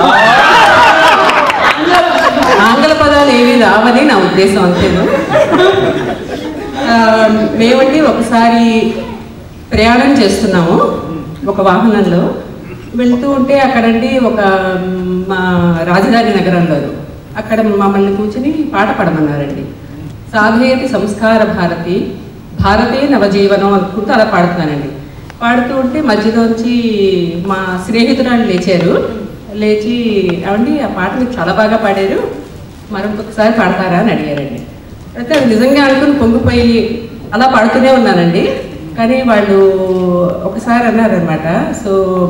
ఆంగ్ల పదాలు ఏవి రావని నా ఉద్దేశం అంతేను ఆ, మేమండి ఒకసారి ప్రయాణం చేస్తున్నాము ఒక వాహనంలో వెళ్తూ ఉంటే అక్కడండి ఒక మ్, మా రాజధాని నగరంలో అక్కడ మమ్మల్ని కూర్చుని పాట పాడమన్నారండి సాధయతి సంస్కార భారతి భారతే నవజీవనం అనుకుంటూ అలా పాడుతున్నానండి పాడుతూ ఉంటే మధ్యలోంచి మా స్నేహితురాలు లేచారు లేచి ఏమండి ఆ పాట మీకు చాలా బాగా పాడారు మరొకసారి పాడతారా అని అడిగారండి అయితే అది నిజంగా అనుకుని పొంగిపోయి అలా పాడుతూనే ఉన్నానండి కానీ వాళ్ళు ఒకసారి అన్నారనమాట సో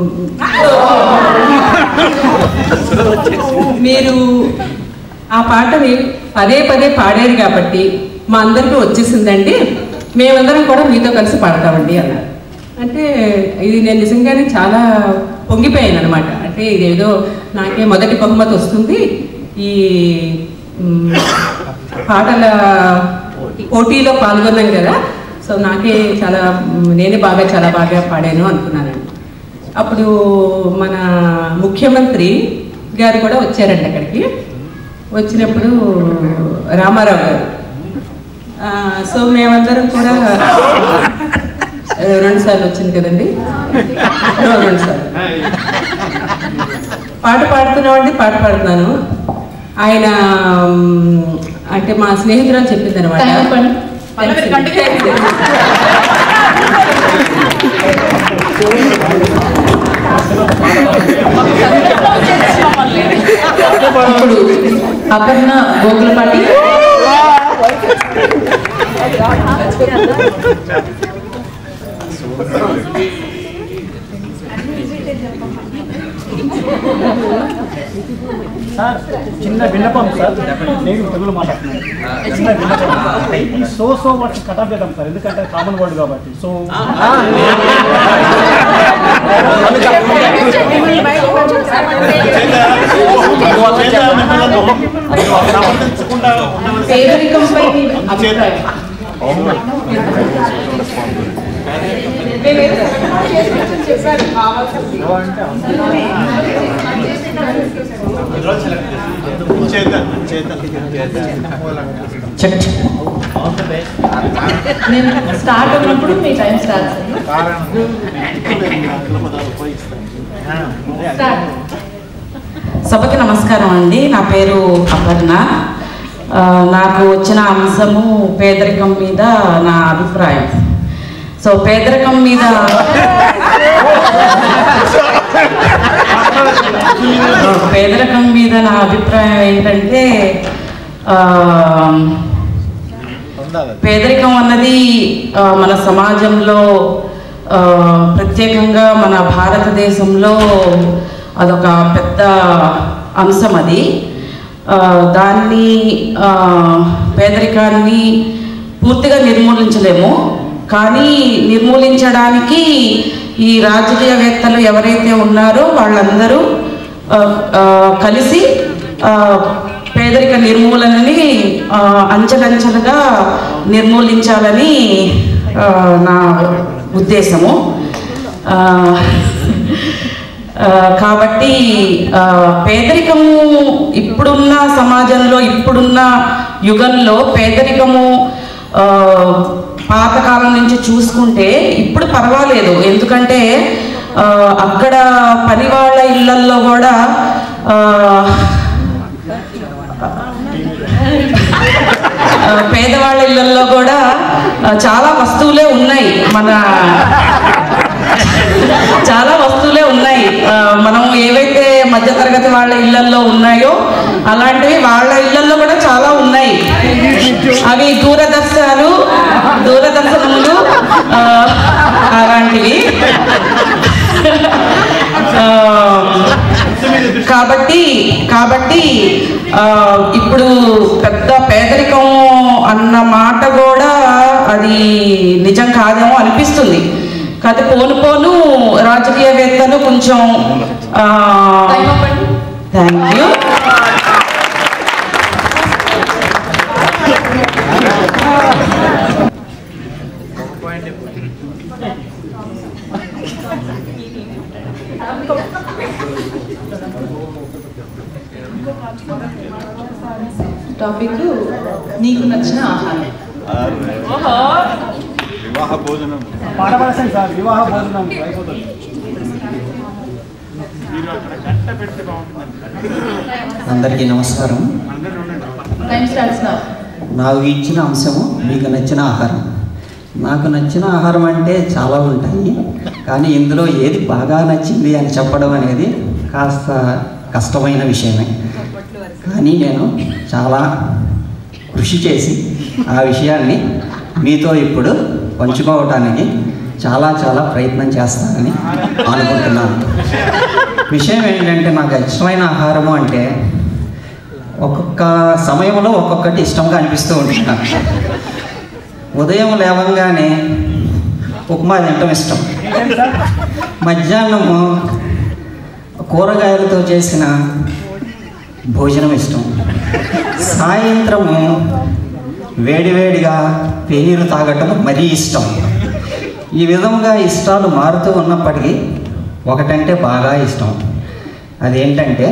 మీరు ఆ పాటని పదే పదే పాడారు కాబట్టి మా అందరికీ వచ్చేసిందండి మేమందరం కూడా మీతో కలిసి పాడతామండి అన్నారు అంటే ఇది నేను నిజంగానే చాలా పొంగిపోయాను అనమాట అంటే ఇదేదో నాకే మొదటి బహుమతి వస్తుంది ఈ మ్, పాటల పోటీలో పాల్గొన్నాం కదా సో నాకే చాలా మ్, నేనే బాగా చాలా బాగా పాడాను అనుకున్నానండి అప్పుడు మన ముఖ్యమంత్రి గారు కూడా వచ్చారండి అక్కడికి వచ్చినప్పుడు రామారావు గారు ఆ, సో మేమందరం కూడా రెండు సార్లు వచ్చింది కదండి రెండు సార్లు పాట పాడుతున్నామండి పాట పాడుతున్నాను ఆయన మ్, అంటే మా స్నేహితురాలు చెప్పింది అనమాట ఇప్పుడు అపర్ణ గోకులపాటి సార్ చిన్న విన్నపం సార్ నేను తెలుగులో మాట్లాడుతున్నాను చిన్న విన్నపం ఈ సో సో వర్డ్స్ కటాఫ్ చేద్దాం సార్ ఎందుకంటే కామన్ వర్డ్ కాబట్టి సో పేదరికంపై మీ అభిప్రాయం నేను స్టార్ట్ ఉన్నప్పుడు మీ టైం స్టార్ట్ స్టార్ట్ సభకి నమస్కారం అండి నా పేరు అపర్ణ ఆ, నాకు వచ్చిన అంశము పేదరికం మీద నా అభిప్రాయం సో పేదరికం మీద పేదరికం మీద నా అభిప్రాయం ఏంటంటే ఆ, పేదరికం అన్నది ఆ, మన సమాజంలో ఆ, ప్రత్యేకంగా మన భారతదేశంలో అదొక పెద్ద అంశం అది ఆ, దాన్ని ఆ, పేదరికాన్ని పూర్తిగా నిర్మూలించలేము కానీ నిర్మూలించడానికి ఈ రాజకీయవేత్తలు ఎవరైతే ఉన్నారో వాళ్ళందరూ ఆ, ఆ, కలిసి ఆ, పేదరిక నిర్మూలనని ఆ, అంచెలంచెలుగా నిర్మూలించాలని ఆ, నా ఉద్దేశము ఆ, ఆ, కాబట్టి ఆ, పేదరికము ఇప్పుడున్న సమాజంలో ఇప్పుడున్న యుగంలో పేదరికము ఆ, పాతకాలం నుంచి చూసుకుంటే ఇప్పుడు పర్వాలేదు ఎందుకంటే ఆ, అక్కడ పని వాళ్ళ ఇళ్లల్లో కూడా ఆ, ఆ, పేదవాళ్ళ ఇళ్లల్లో కూడా ఆ, చాలా వస్తువులే ఉన్నాయి మన చాలా వస్తువులే ఉన్నాయి ఆ, మనం ఏవైతే మధ్యతరగతి వాళ్ళ ఇళ్లల్లో ఉన్నాయో అలాంటివి వాళ్ళ ఇళ్లల్లో కూడా చాలా ఉన్నాయి అవి దూరదర్శనాలు దూరదర్శనములు ఆ, అలాంటివి ఆ, కాబట్టి కాబట్టి ఆ, ఇప్పుడు పెద్ద పేదరికం అన్న మాట కూడా అది నిజం కాదేమో అనిపిస్తుంది కాకపోతే పోను పోను రాజకీయవేత్తలు కొంచెం థ్యాంక్ యూ టాపిక్ నీకు నచ్చిన ఆహారం వివాహ భోజనం పాడవలసింది సార్ వివాహ భోజనం అయిపోతుంది మీరు అక్కడ గంట పెడితే బాగుంటుంది అందరికీ నమస్కారం టైం స్టార్ట్స్ నా నాకు ఇచ్చిన అంశము మీకు నచ్చిన ఆహారం నాకు నచ్చిన ఆహారం అంటే చాలా ఉంటాయి కానీ ఇందులో ఏది బాగా నచ్చింది అని చెప్పడం అనేది కాస్త కష్టమైన విషయమే కానీ నేను చాలా కృషి చేసి ఆ విషయాన్ని మీతో ఇప్పుడు పంచుకోవటానికి చాలా చాలా ప్రయత్నం చేస్తానని అనుకుంటున్నాను విషయం ఏంటంటే నాకు ఇష్టమైన ఆహారము అంటే ఒక్కొక్క సమయంలో ఒక్కొక్కటి ఇష్టంగా అనిపిస్తూ ఉంటుంది నాకు ఉదయం లేవంగానే ఉప్మా తినటం ఇష్టం మధ్యాహ్నము కూరగాయలతో చేసిన భోజనం ఇష్టం సాయంత్రము వేడివేడిగా పేనీరు తాగటం మరీ ఇష్టం ఈ విధంగా ఇష్టాలు మారుతూ ఉన్నప్పటికీ ఒకటంటే బాగా ఇష్టం అదేంటంటే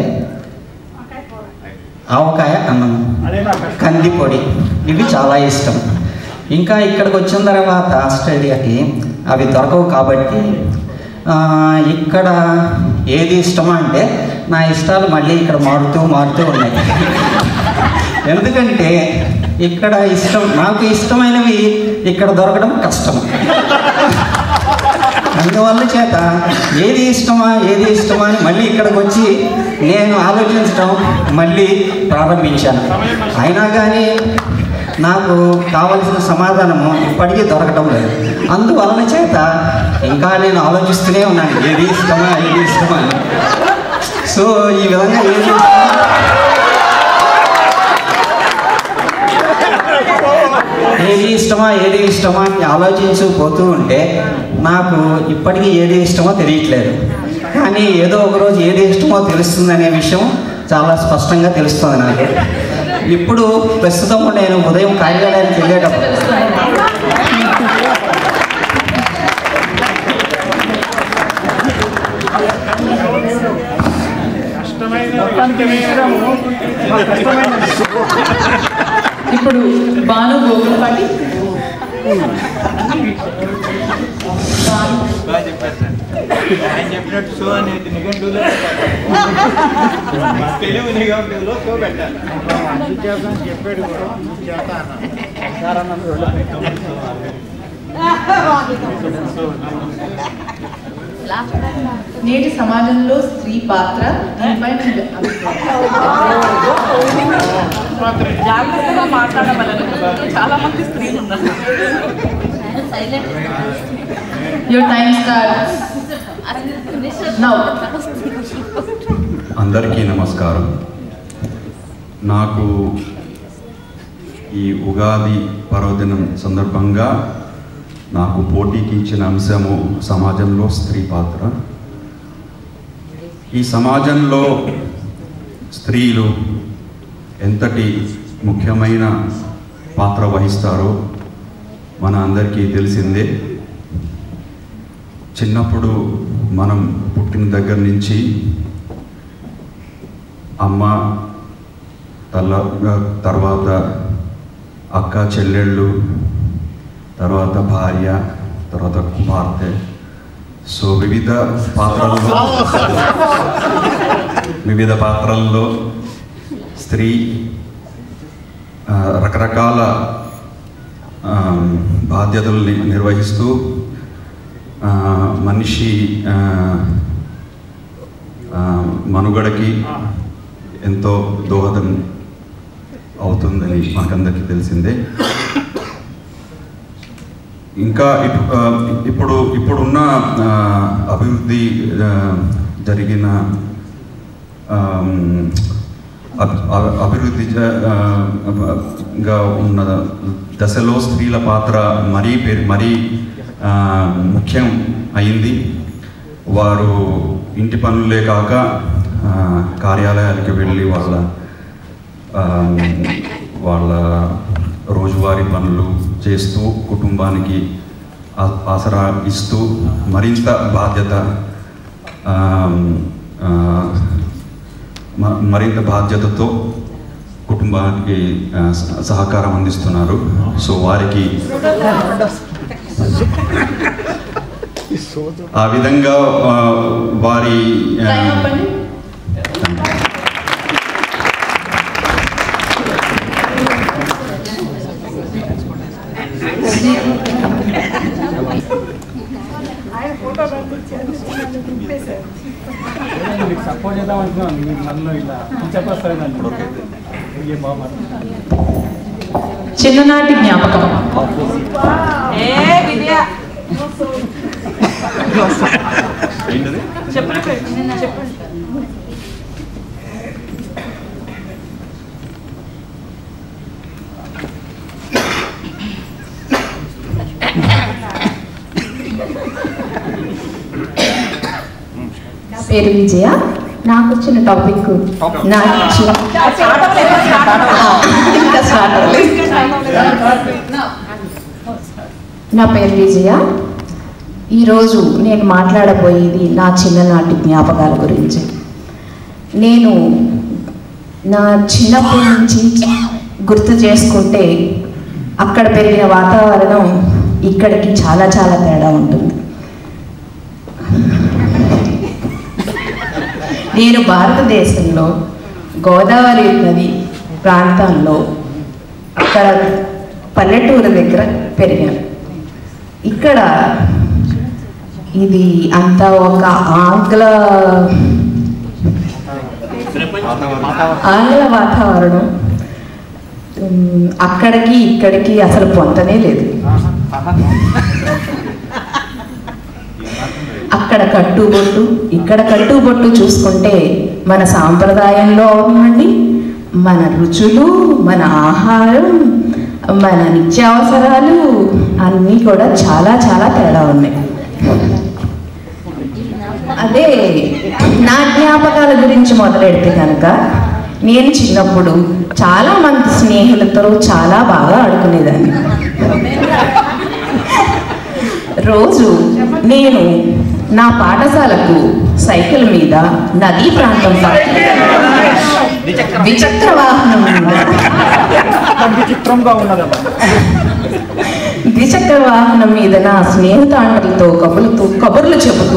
ఆవకాయ అన్నం కంది పొడి ఇవి చాలా ఇష్టం ఇంకా ఇక్కడికి వచ్చిన తర్వాత ఆస్ట్రేలియాకి అవి దొరకవు కాబట్టి ఆ, ఇక్కడ ఏది ఇష్టమా అంటే నా ఇష్టాలు మళ్ళీ ఇక్కడ మారుతూ మారుతూ ఉన్నాయి ఎందుకంటే ఇక్కడ ఇష్టం నాకు ఇష్టమైనవి ఇక్కడ దొరకడం కష్టం అందువల్ల చేత ఏది ఇష్టమా ఏది ఇష్టమా అని మళ్ళీ ఇక్కడికి వచ్చి నేను ఆలోచించడం మళ్ళీ ప్రారంభించాను అయినా కానీ నాకు కావలసిన సమాధానము ఇప్పటికీ దొరకటం లేదు అందువలన చేత ఇంకా నేను ఆలోచిస్తూనే ఉన్నాను ఏది ఇష్టమా ఏది ఇష్టమా అని సో ఈ విధంగా ఏది ఏది ఇష్టమా ఏది ఇష్టమా అని ఆలోచించు పోతూ ఉంటే నాకు ఇప్పటికీ ఏది ఇష్టమో తెలియట్లేదు కానీ ఏదో ఒక రోజు ఏది ఇష్టమో తెలుస్తుందనే విషయం చాలా స్పష్టంగా తెలుస్తుంది నాకు ఇప్పుడు ప్రస్తుతం నేను ఉదయం కార్యాలయానికి వెళ్ళేటప్పుడు ఇప్పుడు బాను గోగులపాటి బాగా చెప్పారు సార్ ఆయన చెప్పినట్టు షో అనేది నిఘంటువులో తెలుగు నిఘంటువులో షో పెట్టాలి చెప్పాడు కూడా చేస్తా నేటి సమాజంలో స్త్రీ పాత్ర దీనిపై మీ జాగ్రత్తగా మాట్లాడగలను చాలా మంది స్త్రీలు ఉన్నారు యువర్ టైం స్టార్ట్ నౌ అందరికీ నమస్కారం నాకు ఈ ఉగాది పర్వదినం సందర్భంగా నాకు పోటీకి ఇచ్చిన అంశము సమాజంలో స్త్రీ పాత్ర ఈ సమాజంలో స్త్రీలు ఎంతటి ముఖ్యమైన పాత్ర వహిస్తారో మన అందరికీ తెలిసిందే చిన్నప్పుడు మనం పుట్టిన దగ్గర నుంచి అమ్మ తల్ల తర్వాత అక్క చెల్లెళ్ళు తర్వాత భార్య తర్వాత కుమార్తె సో వివిధ పాత్రల్లో వివిధ పాత్రల్లో స్త్రీ ఆ, రకరకాల ఆ, బాధ్యతల్ని నిర్వహిస్తూ ఆ, మనిషి ఆ, ఆ, మనుగడకి ఎంతో దోహదం అవుతుందని మనకందరికీ తెలిసిందే ఇంకా ఇటు ఆ, ఇప్పుడు ఇప్పుడున్న ఆ, అభివృద్ధి ఆ, జరిగిన ఆమ్, అభి- అభి- అభివృద్ధి జ- ఆ, గా ఉన్న దశలో స్త్రీల పాత్ర మరీ పెరి- మరీ ఆ, ముఖ్యం అయింది వారు ఇంటి పనులే కాక ఆ, కార్యాలయాలకు వెళ్ళి వాళ్ళ ఆమ్, వాళ్ళ రోజువారీ పనులు చేస్తూ కుటుంబానికి ఆ- ఆసరా ఇస్తూ మరింత బాధ్యత ఆమ్, ఆ, మ- మరింత బాధ్యతతో కుటుంబానికి ఆ, స- సహకారం అందిస్తున్నారు సో వారికి ఆ విధంగా ఆ, వారి ఆ, మీకు సపోర్ట్ చేద్దాం అనుకున్నాను మీరు నన్ను ఇలా చెప్పేస్తాను ఏ బాబా చిన్ననాటి జ్ఞాపకం నా పేరు విజయ నాకు వచ్చిన టాపిక్ నాకు ఇచ్చిన ఇంకా start అవ్వలేదు. నా పేరు విజయ ఈరోజు నేను మాట్లాడబోయేది నా చిన్ననాటి జ్ఞాపకాల గురించి నేను నా చిన్నప్పటి నుంచి గుర్తు చేసుకుంటే అక్కడ పెరిగిన వాతావరణం ఇక్కడికి చాలా చాలా తేడా ఉంటుంది నేను భారతదేశంలో గోదావరి నది ప్రాంతంలో అక్కడ పల్లెటూరు దగ్గర పెరిగాను ఇక్కడ ఇది అంతా ఒక ఆంగ్ల ఆంగ్ల వాతావరణం ఉమ్, అక్కడికి ఇక్కడికి అసలు పొంతనే లేదు అక్కడ కట్టుబొట్టు ఇక్కడ కట్టుబొట్టు చూసుకుంటే మన సాంప్రదాయంలో అవునండి మన రుచులు మన ఆహారం మన నిత్యావసరాలు అన్నీ కూడా చాలా చాలా తేడా ఉన్నాయి అదే నా జ్ఞాపకాల గురించి మొదలెడితే కనుక నేను చిన్నప్పుడు చాలా మంది స్నేహితులతో చాలా బాగా ఆడుకునేదాన్ని రోజు నేను నా పాఠశాలకు సైకిల్ మీద నదీ ప్రాంతం దాటి ద్విచక్ర వాహనం మీద విచిత్రంగా ఉన్నదమ్మా ద్విచక్ర వాహనం మీద నా స్నేహితాండలతో కబులుతూ కబుర్లు చెబుతూ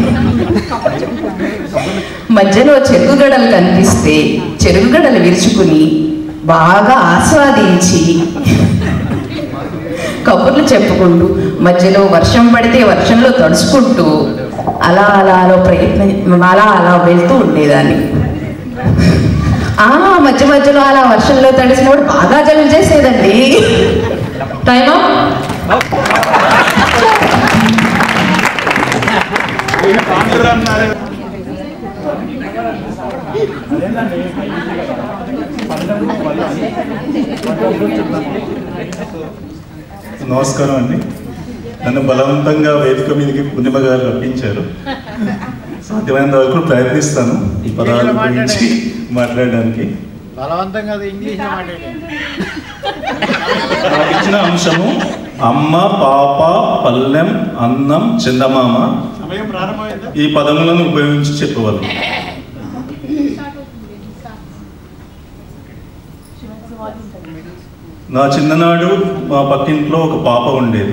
మధ్యలో చెరుకుగడలు కనిపిస్తే చెరుకుగడలు విరుచుకుని బాగా ఆస్వాదించి కబుర్లు చెప్పుకుంటూ మధ్యలో వర్షం పడితే వర్షంలో తడుచుకుంటూ అలా అలా అలా ప్రయత్నం అలా అలా వెళ్తూ ఉండేదాన్ని ఆ మధ్య మధ్యలో అలా వర్షంలో తడిసినప్పుడు బాగా జలుబు చేసేదండి టైం నమస్కారం అండి నన్ను బలవంతంగా వేదిక మీదకి పూర్ణిమ గారు రప్పించారు సాధ్యమైనంత వరకు ప్రయత్నిస్తాను ఈ పదాల గురించి మాట్లాడడానికి బలవంతంగా అది ఇంగ్లీష్ మాట్లాడండి నాకు ఇచ్చిన అంశము అమ్మ పాప పల్లెం అన్నం చందమామ సమయం ప్రారంభమైందా ఈ పదములను ఉపయోగించి చెప్పగలను నా చిన్ననాడు మా పక్కింట్లో ఒక పాప ఉండేది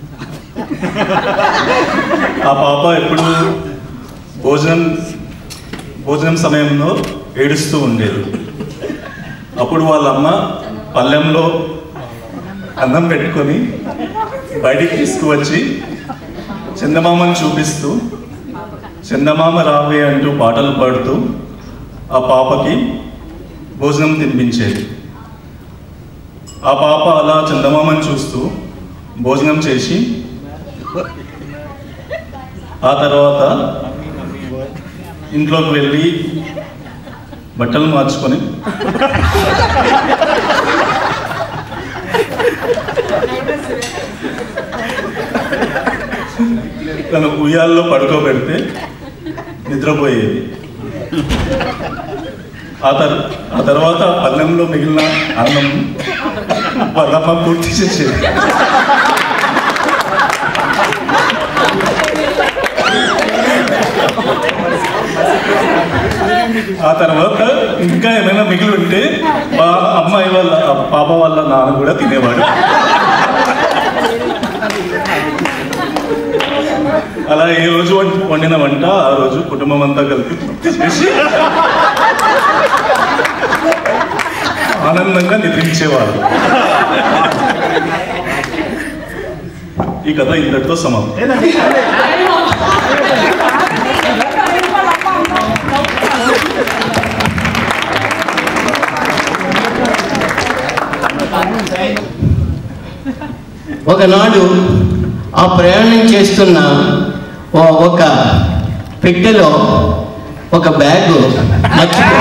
ఆ పాప ఎప్పుడు భోజనం భోజనం సమయంలో ఏడుస్తూ ఉండేది అప్పుడు వాళ్ళ అమ్మ పల్లెంలో అన్నం పెట్టుకొని బయటికి తీసుకువచ్చి చందమామను చూపిస్తూ చందమామ రావే అంటూ పాటలు పాడుతూ ఆ పాపకి భోజనం తినిపించేది ఆ పాప అలా చందమామని చూస్తూ భోజనం చేసి ఆ తర్వాత ఇంట్లోకి వెళ్ళి బట్టలు మార్చుకొని తను ఉయ్యాల్లో పడుకోబెడితే నిద్రపోయేది ఆ తర్ ఆ తర్వాత పల్లెంలో మిగిలిన అన్నం వాళ్ళమ్మ పూర్తి చేసేది ఆ తర్వాత ఇంకా ఏమైనా మిగిలి ఉంటే మా అమ్మాయి వాళ్ళ పాప వాళ్ళ నాన్న కూడా తినేవాడు అలా ఏ రోజు వం- వండిన వంట ఆ రోజు కుటుంబం అంతా కలిపి పూర్తి చేసి ఆనందంగా నిద్రించేవారు ఈ కథ ఇంతటితో సమాప్తం ఒకనాడు ఆ ప్రయాణం చేస్తున్న ఓ- ఒక పెట్టెలో ఒక బ్యాగ్ మర్చిపో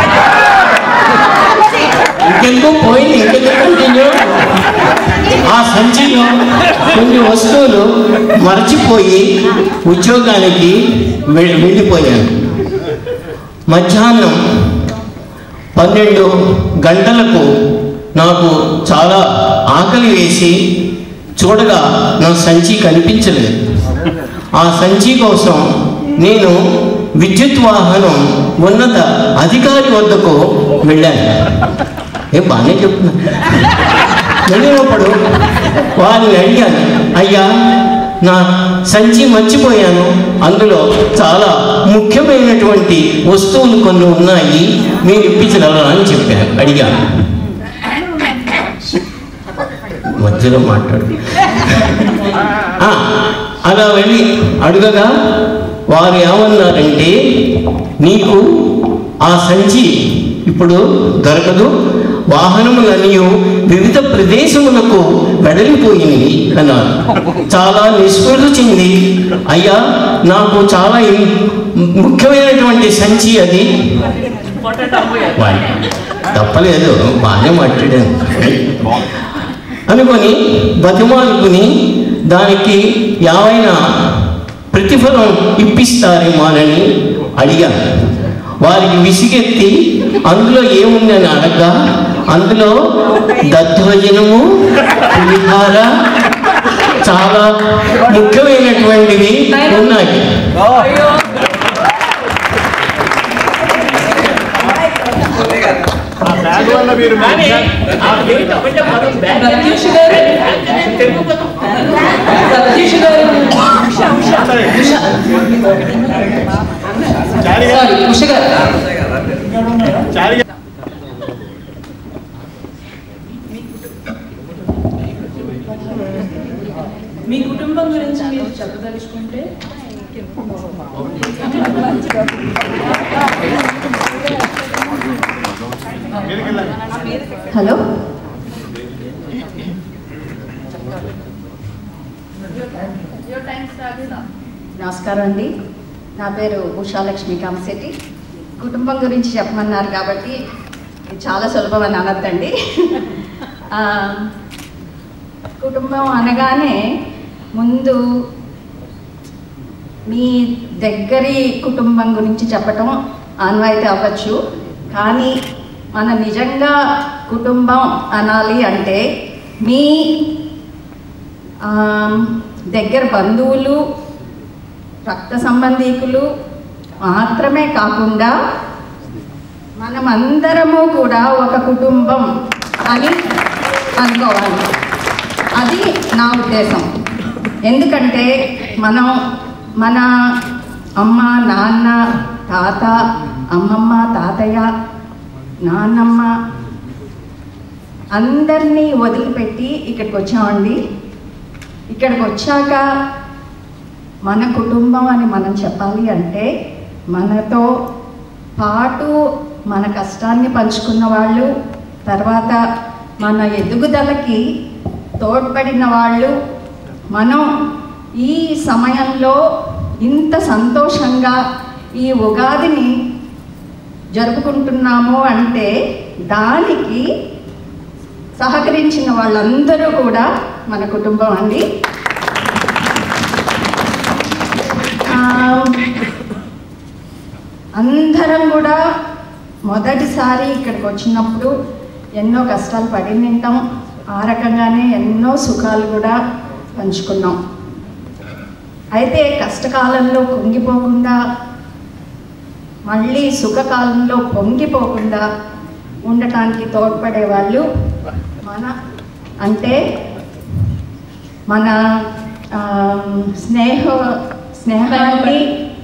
ఇంకెందుకు పోయింది ఇంకెందుకు కంటిన్యూ ఆ సంచిలో కొన్ని వస్తువులు మర్చిపోయి ఉద్యోగానికి వె- వెళ్ళిపోయాను మధ్యాహ్నం పన్నెండు గంటలకు నాకు చాలా ఆకలి వేసి చూడగా నా సంచి కనిపించలేదు ఆ సంచి కోసం నేను విద్యుత్ వాహనం ఉన్నత అధికారి వద్దకు వెళ్ళాను ఏ బాగానే చెప్తున్నా వెళ్ళినప్పుడు వారిని అడిగాను అయ్యా నా సంచి మర్చిపోయాను అందులో చాలా ముఖ్యమైనటువంటి వస్తువులు కొన్ని ఉన్నాయి మీరు ఇప్పించగలరా అని చెప్పాను అడిగాను మధ్యలో మాట్లాడు ఆ, అలా వెళ్ళి అడగగా వారు ఏమన్నారంటే నీకు ఆ సంచి ఇప్పుడు దొరకదు వాహనములన్నీ వివిధ ప్రదేశములకు వెడలిపోయినవి అన్నారు చాలా నిస్పృహ చెంది అయ్యా నాకు చాలా ఇం- ముఖ్యమైనటువంటి సంచి అది తప్పలేదు బాగానే మాట్లాడాను అనుకొని బతిమాలుకుని దానికి యావైనా ప్రతిఫలం ఇప్పిస్తారేమోనని అడిగాను వారికి విసిగెత్తి అందులో ఏముందని అడగ అందులో దత్వజనము పులిహార చాలా ముఖ్యమైనటువంటివి ఉన్నాయి దానివల్ల మీరు ప్రత్యూష్ గారు ప్రత్యూష్ గారు సారీ ఉష గారు మీ కుటుంబం గురించి మీరు చెప్పదలుచుకుంటే హలో నమస్కారం అండి నా పేరు ఉషాలక్ష్మి కామశెట్టి కుటుంబం గురించి చెప్పమన్నారు కాబట్టి ఇది చాలా సులభం అని అనొద్దండి ఆ, కుటుంబం అనగానే ముందు మీ దగ్గరి కుటుంబం గురించి చెప్పటం ఆన్వాయితీ అవ్వచ్చు కానీ మన నిజంగా కుటుంబం అనాలి అంటే మీ ఆ, దగ్గర బంధువులు రక్త సంబంధీకులు మాత్రమే కాకుండా మనమందరము కూడా ఒక కుటుంబం అని అనుకోవాలి అది నా ఉద్దేశం ఎందుకంటే మనం మన అమ్మ నాన్న తాత అమ్మమ్మ తాతయ్య నాన్నమ్మ అందరినీ వదిలిపెట్టి ఇక్కడికి వచ్చామండి ఇక్కడికి వచ్చాక మన కుటుంబం అని మనం చెప్పాలి అంటే మనతో పాటు మన కష్టాన్ని పంచుకున్న వాళ్ళు తర్వాత మన ఎదుగుదలకి తోడ్పడిన వాళ్ళు మనం ఈ సమయంలో ఇంత సంతోషంగా ఈ ఉగాదిని జరుపుకుంటున్నాము అంటే దానికి సహకరించిన వాళ్ళందరూ కూడా మన కుటుంబం అండి ఆ, అందరం కూడా మొదటిసారి ఇక్కడికి వచ్చినప్పుడు ఎన్నో కష్టాలు పడి నింటాం ఆ రకంగానే ఎన్నో సుఖాలు కూడా పంచుకున్నాం అయితే కష్టకాలంలో కుంగిపోకుండా మళ్ళీ సుఖకాలంలో పొంగిపోకుండా ఉండటానికి తోడ్పడే వాళ్ళు మన అంటే మన ఆ, స్నేహ స్నేహాన్ని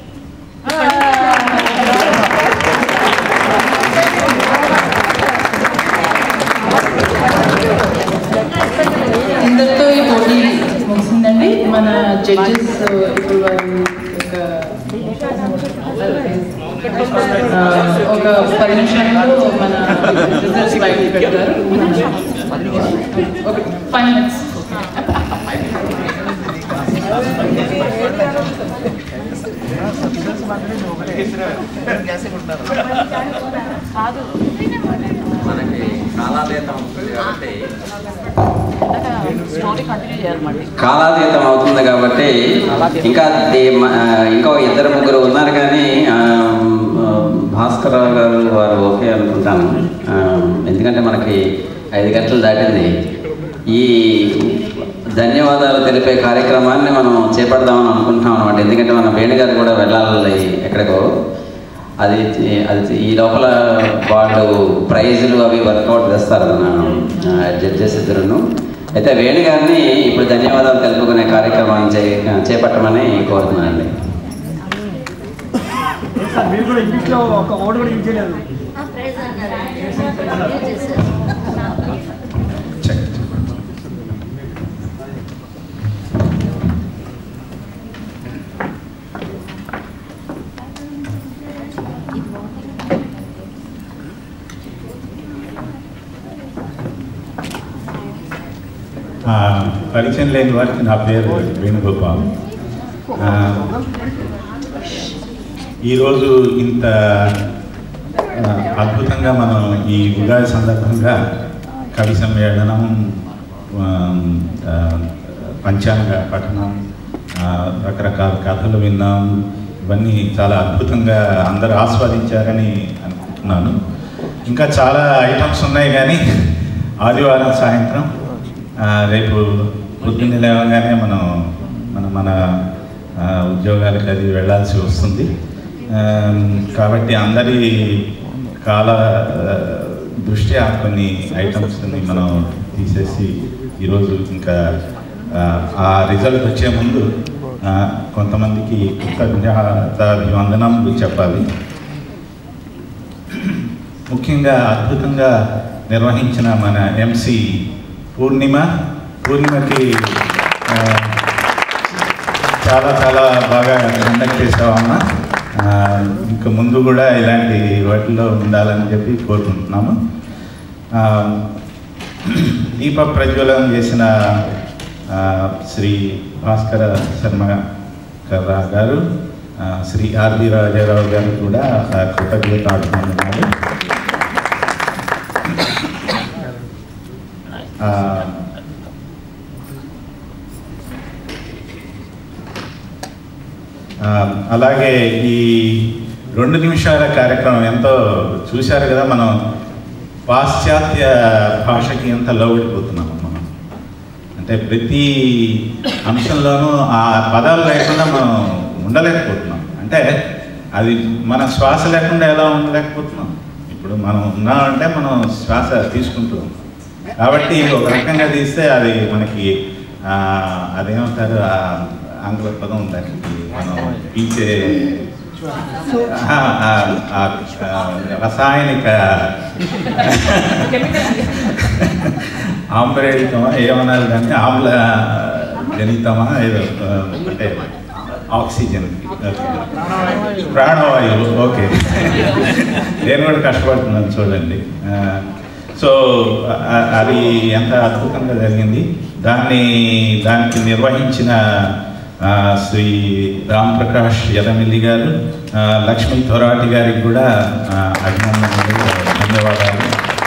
ఇందరితో ఈ పోటీ ముగిసిందండి మన జడ్జెస్ ఇప్పుడు ఒక ఆ, ఒక పది నిమిషాల్లో మన రిజల్ట్స్ బయట పెడతారు ఒక ఫైవ్ మినిట్స్ మనకి కాలాతీతం అవుతుంది కాబట్టి స్టోరీ కంటిన్యూ చేయాలి కాలాతీతం అవుతుంది కాబట్టి ఇంకా దే- మ- ఆ, ఇంకో ఇద్దరు ముగ్గురు ఉన్నారు కానీ ఆ, ఆ, భాస్కరరావు గారు వారు ఓకే అనుకుంటాను ఆ, ఎందుకంటే మనకి ఐదు గంటలు దాటింది ఈ ధన్యవాదాలు తెలిపే కార్యక్రమాన్ని మనం చేపడదామని అనుకుంటున్నాం అనమాట ఎందుకంటే మన వేణు గారు కూడా వెళ్ళాలి ఎక్కడికో అది అది ఈ లోపల వాళ్ళు ప్రైజులు అవి వర్కౌట్ చేస్తారు మన జడ్జెస్ ఇద్దరును అయితే వేణు గారిని ఇప్పుడు ధన్యవాదాలు తెలుపుకునే కార్యక్రమాన్ని చే చేపట్టమని కోరుతున్నానండి సార్ మీరు కూడా ఇంగ్లీష్లో ఒక ఓటు కూడా ఇచ్చేయలేదు ఆ, పరిచయం లేని వారికి నా పేరు వేణుగోపాల్ ఆ, ఈరోజు ఇంత ఆ, అద్భుతంగా మనం ఈ ఉగాది సందర్భంగా కవి సమ్మేళనం ఆ, ఆ, పంచాంగ పఠనం ఆ, రకరకాల కథలు విన్నాం ఇవన్నీ చాలా అద్భుతంగా అందరూ ఆస్వాదించారని అనుకుంటున్నాను ఇంకా చాలా ఐటమ్స్ ఉన్నాయి కానీ ఆదివారం సాయంత్రం ఆ, రేపు పొద్దున్నే లేవగానే మనం మన మన ఆ, ఉద్యోగాలకు అది వెళ్ళాల్సి వస్తుంది ఆ, కాబట్టి అందరి కాల ఆ, దృష్ట్యా కొన్ని ఐటమ్స్ని మనం తీసేసి ఈరోజు ఇంకా ఆ, ఆ రిజల్ట్ వచ్చే ముందు ఆ, కొంతమందికి కృతజ్ఞతాభివందనములు చెప్పాలి ముఖ్యంగా అద్భుతంగా నిర్వహించిన మన ఎంసి పూర్ణిమ పూర్ణిమకి ఆ, చాలా చాలా బాగా కండక్ట్ చేసావమ్మా ఆ, ఇంకా ముందు కూడా ఇలాంటి వాటిలో ఉండాలని చెప్పి కోరుకుంటున్నాము ఆ, దీప ప్రజ్వలనం చేసిన ఆ, శ్రీ భాస్కర శర్మ కర్రా గారు ఆ, శ్రీ ఆర్వి రాజారావు గారు కూడా ఆ, కృతజ్ఞత అభినందనాలు ఆ, ఆ, అలాగే ఈ రెండు నిమిషాల కార్యక్రమం ఎంతో చూశారు కదా మనం పాశ్చాత్య భాషకి ఎంత లోబడిపోతున్నాం మనం అంటే ప్రతి అంశంలోనూ ఆ పదాలు లేకుండా మనం ఉండలేకపోతున్నాం అంటే అది మన శ్వాస లేకుండా ఎలా ఉండలేకపోతున్నాం ఇప్పుడు మనం ఉన్నామంటే మనం శ్వాస తీసుకుంటూ ఉన్నాం. కాబట్టి ఒక రకంగా తీస్తే అది మనకి ఆ, అదేమంటారు ఆ ఆంగ్ల పదం దానికి మనం పీల్చే ఆ, ఆ, ఆ, ఆ, రసాయనిక ఆమ్రేడితమా ఏమన్నారు కానీ ఆమ్ల జనితమా ఏదో ఆ, అంటే ఆక్సిజన్ ఓకే. ప్రాణవాయువు ఓకే నేను కూడా కష్టపడుతున్నాను చూడండి ఆ, సో ఆ- అది ఎంత అద్భుతంగా జరిగింది దాన్ని దానికి నిర్వహించిన ఆ, శ్రీ రామ్ ప్రకాష్ యదమిల్లి గారు ఆ, లక్ష్మీ థొరాటి గారికి కూడా ఆ, అభినందనలు ధన్యవాదాలు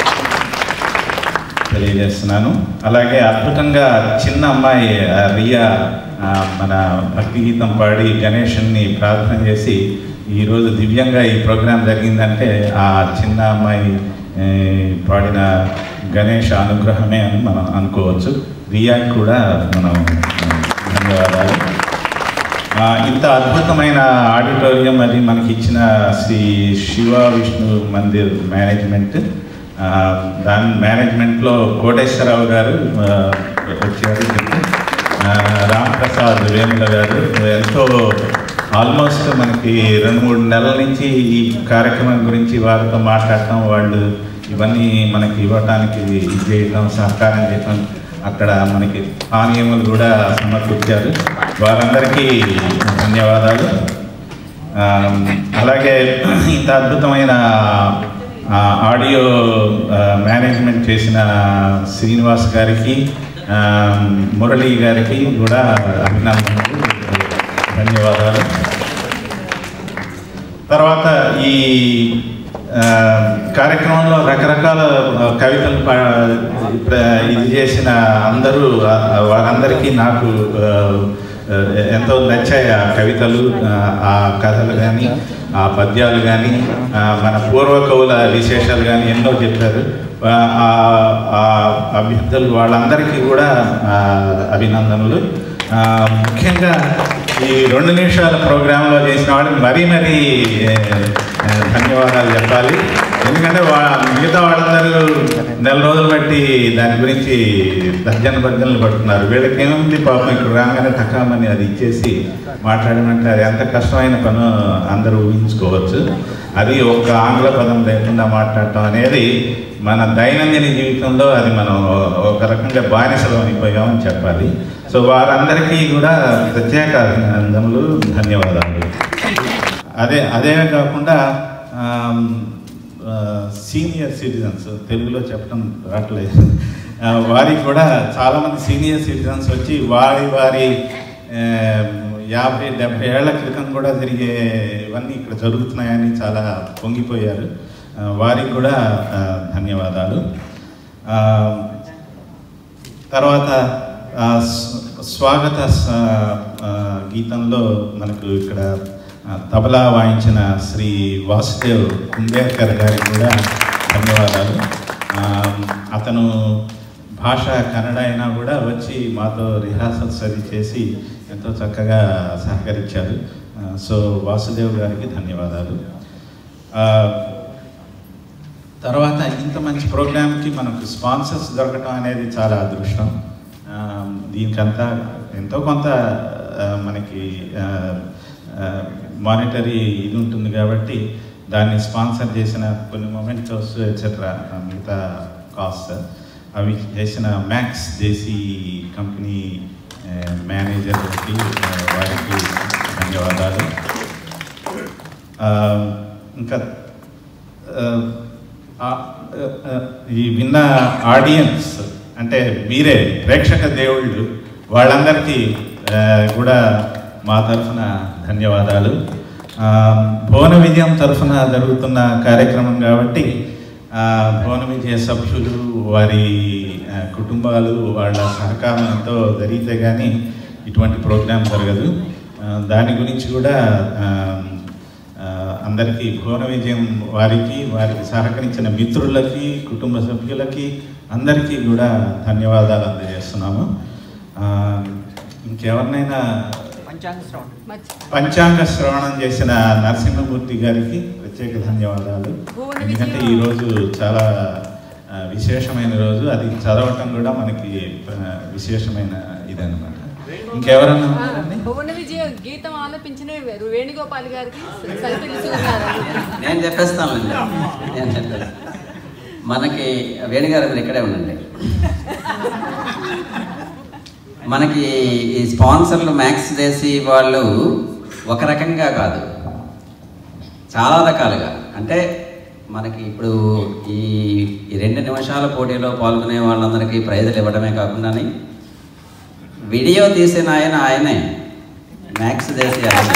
తెలియజేస్తున్నాను అలాగే అద్భుతంగా చిన్న అమ్మాయి ఆ, రియా ఆ, మన భక్తి గీతం పాడి గణేషన్ని ప్రార్థన చేసి ఈరోజు దివ్యంగా ఈ ప్రోగ్రాం జరిగిందంటే ఆ చిన్న అమ్మాయి ఏ, పాడిన గణేష్ అనుగ్రహమే అని మనం అనుకోవచ్చు రియాకి కూడా మనం ఆ, ధన్యవాదాలు ఆ, ఇంత అద్భుతమైన ఆడిటోరియం అది మనకి ఇచ్చిన శ్రీ శివ విష్ణు మందిర్ మేనేజ్మెంట్ ఆ, దాని మేనేజ్మెంట్లో కోటేశ్వరరావు గారు ఆ, వచ్చారు ఆ, రామ్ ప్రసాద్ వేముల గారు ఎంతో ఆల్మోస్ట్ మనకి రెండు మూడు నెలల నుంచి ఈ కార్యక్రమం గురించి వారితో మాట్లాడటం వాళ్ళు ఇవన్నీ మనకి ఇవ్వటానికి ఇది చేయటం సహకారం చేయటం అక్కడ మనకి పానీయములు కూడా సమకూర్చారు వారందరికీ ధన్యవాదాలు ఆ, అలాగే ఇంత అద్భుతమైన ఆ, ఆడియో ఆ, మేనేజ్మెంట్ చేసిన శ్రీనివాస్ గారికి ఆ, మురళి గారికి కూడా అభినందనలు ధన్యవాదాలు తర్వాత ఈ ఆ, కార్యక్రమంలో రకరకాల ఆ, కవితలు పా- ప్ర- ఇది చేసిన అందరూ ఆ, వారందరికీ నాకు ఆ, ఆ, ఎంతో నచ్చాయి ఆ కవితలు ఆ, ఆ కథలు కానీ ఆ పద్యాలు కానీ మన పూర్వ కవుల విశేషాలు కానీ ఎన్నో చెప్పారు ఆ, ఆ- ఆ అభ్యర్థులు వాళ్ళందరికీ కూడా ఆ, అభినందనలు ఆ, ముఖ్యంగా ఈ రెండు నిమిషాల ప్రోగ్రాంలో చేసిన వాళ్ళకి మరీ మరీ ఏ, ఏ, ధన్యవాదాలు చెప్పాలి ఎందుకంటే వా మిగతా వాళ్ళందరూ నెల రోజులు బట్టి దాని గురించి తర్జన భర్జనలు పడుతున్నారు వీళ్ళకి ఏముంది పాపం ఇక్కడ రాగానే తకామని అది ఇచ్చేసి మాట్లాడమంటే అది ఎంత కష్టమైన పను అందరూ ఊహించుకోవచ్చు అది ఒక ఆంగ్ల పదం లేకుండా మాట్లాడటం అనేది మన దైనందిన జీవితంలో అది మనం ఒక రకంగా బానిసలు అయిపోయామని చెప్పాలి సో వారందరికీ కూడా ప్రత్యేక అభినందనలు ధన్యవాదాలు అదే అదే కాకుండా ఆమ్, ఆ, సీనియర్ సిటిజన్స్ తెలుగులో చెప్పడం రావట్లేదు ఆ, వారికి కూడా చాలామంది సీనియర్ సిటిజన్స్ వచ్చి వారి వారి ఆ, యాభై డెబ్భై ఏళ్ల క్రితం కూడా జరిగే ఇవన్నీ ఇక్కడ జరుగుతున్నాయని చాలా పొంగిపోయారు ఆ, వారికి కూడా ఆ, ధన్యవాదాలు ఆ, తర్వాత ఆ, స్వ- స్వాగత స- ఆ, గీతంలో మనకు ఇక్కడ ఆ, తబలా వాయించిన శ్రీ వాసుదేవ్ కుంబేర్కర్ గారికి కూడా ధన్యవాదాలు ఆ, అతను భాష కన్నడ అయినా కూడా వచ్చి మాతో రిహార్సల్స్ అది చేసి ఎంతో చక్కగా సహకరించారు ఆ, సో వాసుదేవ్ గారికి ధన్యవాదాలు ఆ, తర్వాత ఇంత మంచి ప్రోగ్రామ్కి మనకు స్పాన్సర్స్ దొరకటం అనేది చాలా అదృష్టం ఆ, దీనికంతా ఎంతో కొంత ఆ, మనకి మానిటరీ ఇది ఉంటుంది కాబట్టి దాన్ని స్పాన్సర్ చేసిన కొన్ని మొమెంటోస్ ఎట్సెట్రా మిగతా కాస్ట్ అవి చేసిన మ్యాక్స్ జేసీ కంపెనీ ఆ, మేనేజర్కి ఆ, వారికి ధన్యవాదాలు ఆ, ఇంకా ఆ, ఆ, ఆ, ఈ విన్న ఆడియన్స్ అంటే మీరే ప్రేక్షక దేవుళ్ళు వాళ్ళందరికీ ఆ, కూడా మా తరఫున ధన్యవాదాలు ఆ, భువన విజయం తరఫున జరుగుతున్న కార్యక్రమం కాబట్టి ఆ, భువన విజయ సభ్యులు వారి ఆ, కుటుంబాలు వాళ్ళ సహకారంతో జరిగితే కానీ ఇటువంటి ప్రోగ్రాం జరగదు ఆ, దాని గురించి కూడా ఆ, ఆ, అందరికీ భువన విజయం వారికి వారికి సహకరించిన మిత్రులకి కుటుంబ సభ్యులకి అందరికీ కూడా ధన్యవాదాలు అందజేస్తున్నాము ఆ, ఇంకెవరినైనా పంచాంగ శ్రవణం పంచాంగ శ్రవణం చేసిన నరసింహమూర్తి గారికి ప్రత్యేక ధన్యవాదాలు ఎందుకంటే ఈరోజు చాలా ఆ, విశేషమైన రోజు అది చదవటం కూడా మనకి ఆ, విశేషమైన ఇదన్నమాట ఇంకెవరన్నా ఉన్నారండి? భువన విజయ గీతం ఆలపించిన వేణుగోపాల్ గారికి సరిపిల్లి గారు నేను చెప్పేస్తానండి నేను చెప్పేస్తాను మనకి వేణుగారు మీరు ఇక్కడే ఉండండి మనకి ఈ స్పాన్సర్లు మ్యాక్స్ చేసి వాళ్ళు ఒక రకంగా కాదు చాలా రకాలుగా అంటే మనకి ఇప్పుడు ఈ ఈ రెండు నిమిషాల పోటీలో పాల్గొనే వాళ్ళందరికీ ప్రైజులు ఇవ్వడమే కాకుండా వీడియో తీసిన ఆయన ఆయనే మ్యాక్స్ చేసి ఆయన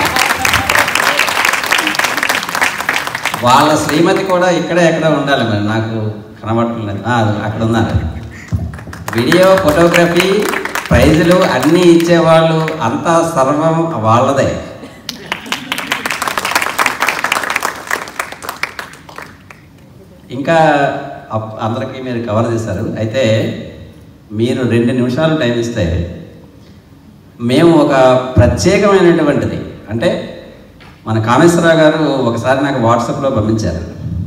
వాళ్ళ శ్రీమతి కూడా ఇక్కడే ఎక్కడ ఉండాలి మరి నాకు కనబడట్లేదు ఆ, అక్కడ ఉన్నారు వీడియో ఫోటోగ్రఫీ ప్రైజులు అన్నీ ఇచ్చేవాళ్ళు అంతా సర్వం వాళ్ళదే ఇంకా అప్- అందరికీ మీరు కవర్ చేశారు అయితే మీరు రెండు నిమిషాలు టైం ఇస్తే మేము ఒక ప్రత్యేకమైనటువంటిది అంటే మన కామేశ్వరరావు గారు ఒకసారి నాకు వాట్సాప్లో పంపించారు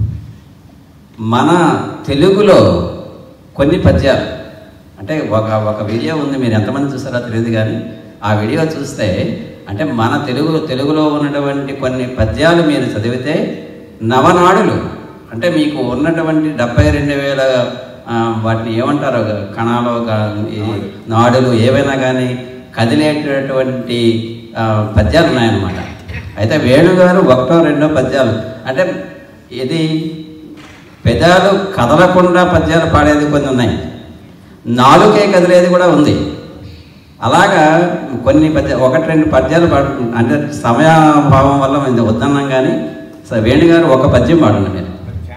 మన తెలుగులో కొన్ని పద్యాలు అంటే ఒక ఒక వీడియో ఉంది మీరు ఎంతమంది చూసారో తెలియదు కానీ ఆ వీడియో చూస్తే అంటే మన తెలుగు తెలుగులో ఉన్నటువంటి కొన్ని పద్యాలు మీరు చదివితే నవనాడులు అంటే మీకు ఉన్నటువంటి డెబ్బై రెండు వేల ఆ, వాటిని ఏమంటారు కణాలు గా- ఈ నాడులు ఏవైనా కానీ కదిలేటటువంటి ఆ, పద్యాలు ఉన్నాయన్నమాట అయితే వేణుగారు ఒకటో రెండో పద్యాలు అంటే ఇది పెదాలు కదలకుండా పద్యాలు పాడేది కొన్ని ఉన్నాయి నాలుకే కదిలేది కూడా ఉంది అలాగా కొన్ని పద్య ఒకటి రెండు పద్యాలు పాడు అంటే సమయాభావం వల్ల మేము వద్దన్నాం కానీ సరే వేణుగారు ఒక పద్యం పాడండి మీరు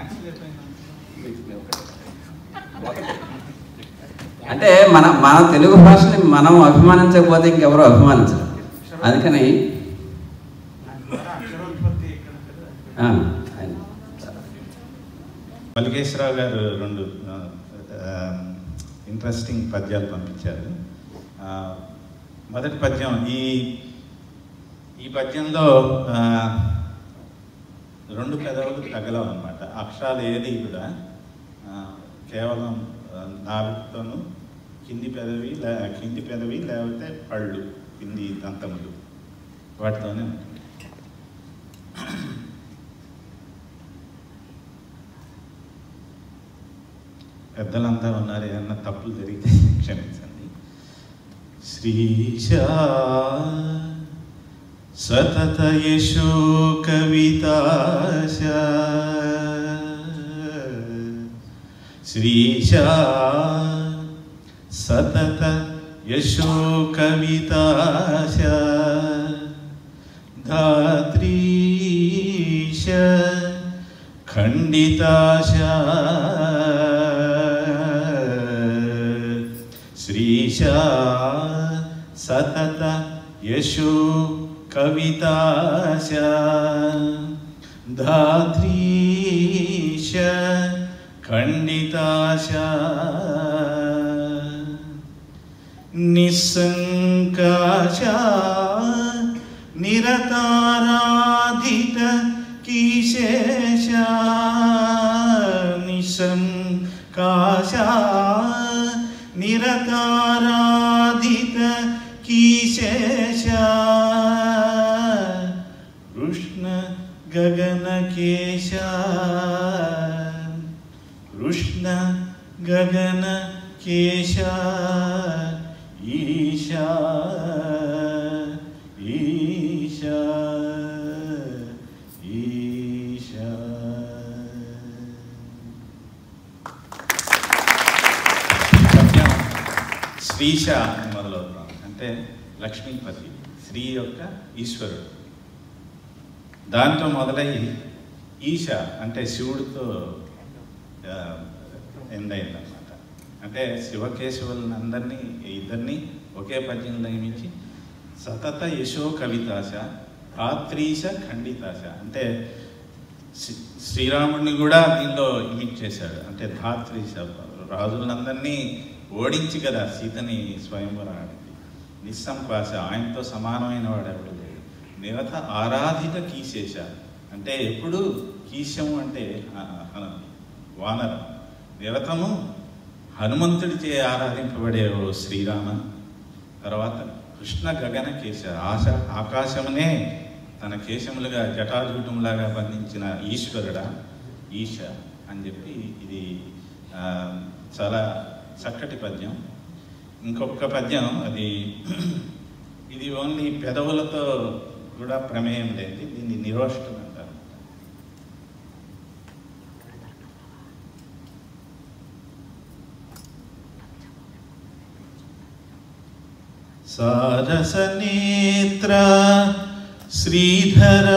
అంటే మన మన తెలుగు భాషని మనం అభిమానించకపోతే ఇంకెవరో అభిమానించరు అందుకని ఆ, ఆయన. మల్లికేశ్వరరావు గారు రెండు ఇంట్రెస్టింగ్ పద్యాలు పంపించారు ఆ, మొదటి పద్యం ఈ ఈ పద్యంలో ఆ, రెండు పెదవులు తగలవు అనమాట అక్షరాలు ఏది కూడా ఆ, కేవలం ఆ, నాలుగుతోనూ కింది పెదవి లే కింది పెదవి లేకపోతే పళ్ళు కింది దంతములు వాటితోనే ఉంటుంది పెద్దలంతా ఉన్నారు ఏమన్నా తప్పులు జరిగితే క్షమించండి శ్రీశా సతత యశో కవితాశ శ్రీశా సతత యశో కవితాశ ధాత్రీశ ఖండితాశా శ్రీశా సతత యశో కవితాశ ధాత్రీశ ఖండితాశ నిస్సంకాశ నిరతారాధిత కీశేష నిస్సంకాశ నిరతారాధిత కీశేష కృష్ణ గగనకేశ కృష్ణ గగన కేశ ఈశా ఈశా ఈశా పద్యం శ్రీష అని మొదలవుతాం అంటే లక్ష్మీపతి శ్రీ యొక్క ఈశ్వరుడు దాంతో మొదలై ఈశ అంటే శివుడితో ఎండ్ అయిందనమాట అంటే శివకేశవులను అందరినీ ఇద్దరిని ఒకే పద్యంలో నియమించి సతత యశో కవితాశ ఆత్రీశ ఖండితాశ అంటే శ్రీ- శ్రీరాముడిని కూడా దీనిలో ఇమిట్ చేశాడు అంటే ధాత్రీశ రాజులందరినీ ఓడించి కదా సీతని స్వయంవరానికి నిస్సంపాశ ఆయనతో సమానమైన వాడు ఎవడు లేడు నిరత ఆరాధిత కీశేష అంటే ఎప్పుడు కీశము అంటే ఆ, ఆ, వానరం నిరతము హనుమంతుడిచే ఆరాధింపబడే ఓ శ్రీరామ తర్వాత కృష్ణ గగన కేశ ఆశ ఆకాశమునే తన కేశములుగా జటాజూటంలాగా బంధించిన ఈశ్వరుడా ఈశ అని చెప్పి ఇది ఆ, చాలా చక్కటి పద్యం ఇంకొక పద్యం అది ఇది ఓన్లీ పెదవులతో కూడా ప్రమేయం లేదు దీన్ని నిరోష్టం అంటారు సారసనేత్ర శ్రీధర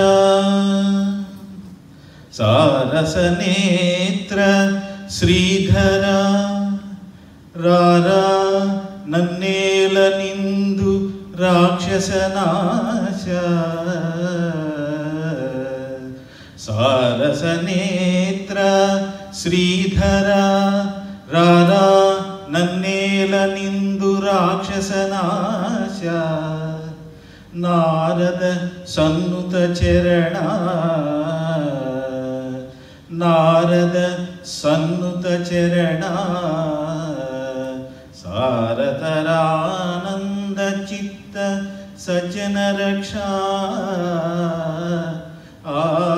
సారసనేత్ర శ్రీధర రారా నన్నేల నిందు రాక్షసనాశ సారసనేత్ర శ్రీధర రారా నన్నేల నిందు రాక్షసనాశ నారద సన్నుత చరణ నారద సన్నుత చరణ సారతరానంద చిత్త సజ్జన రక్షా ఆ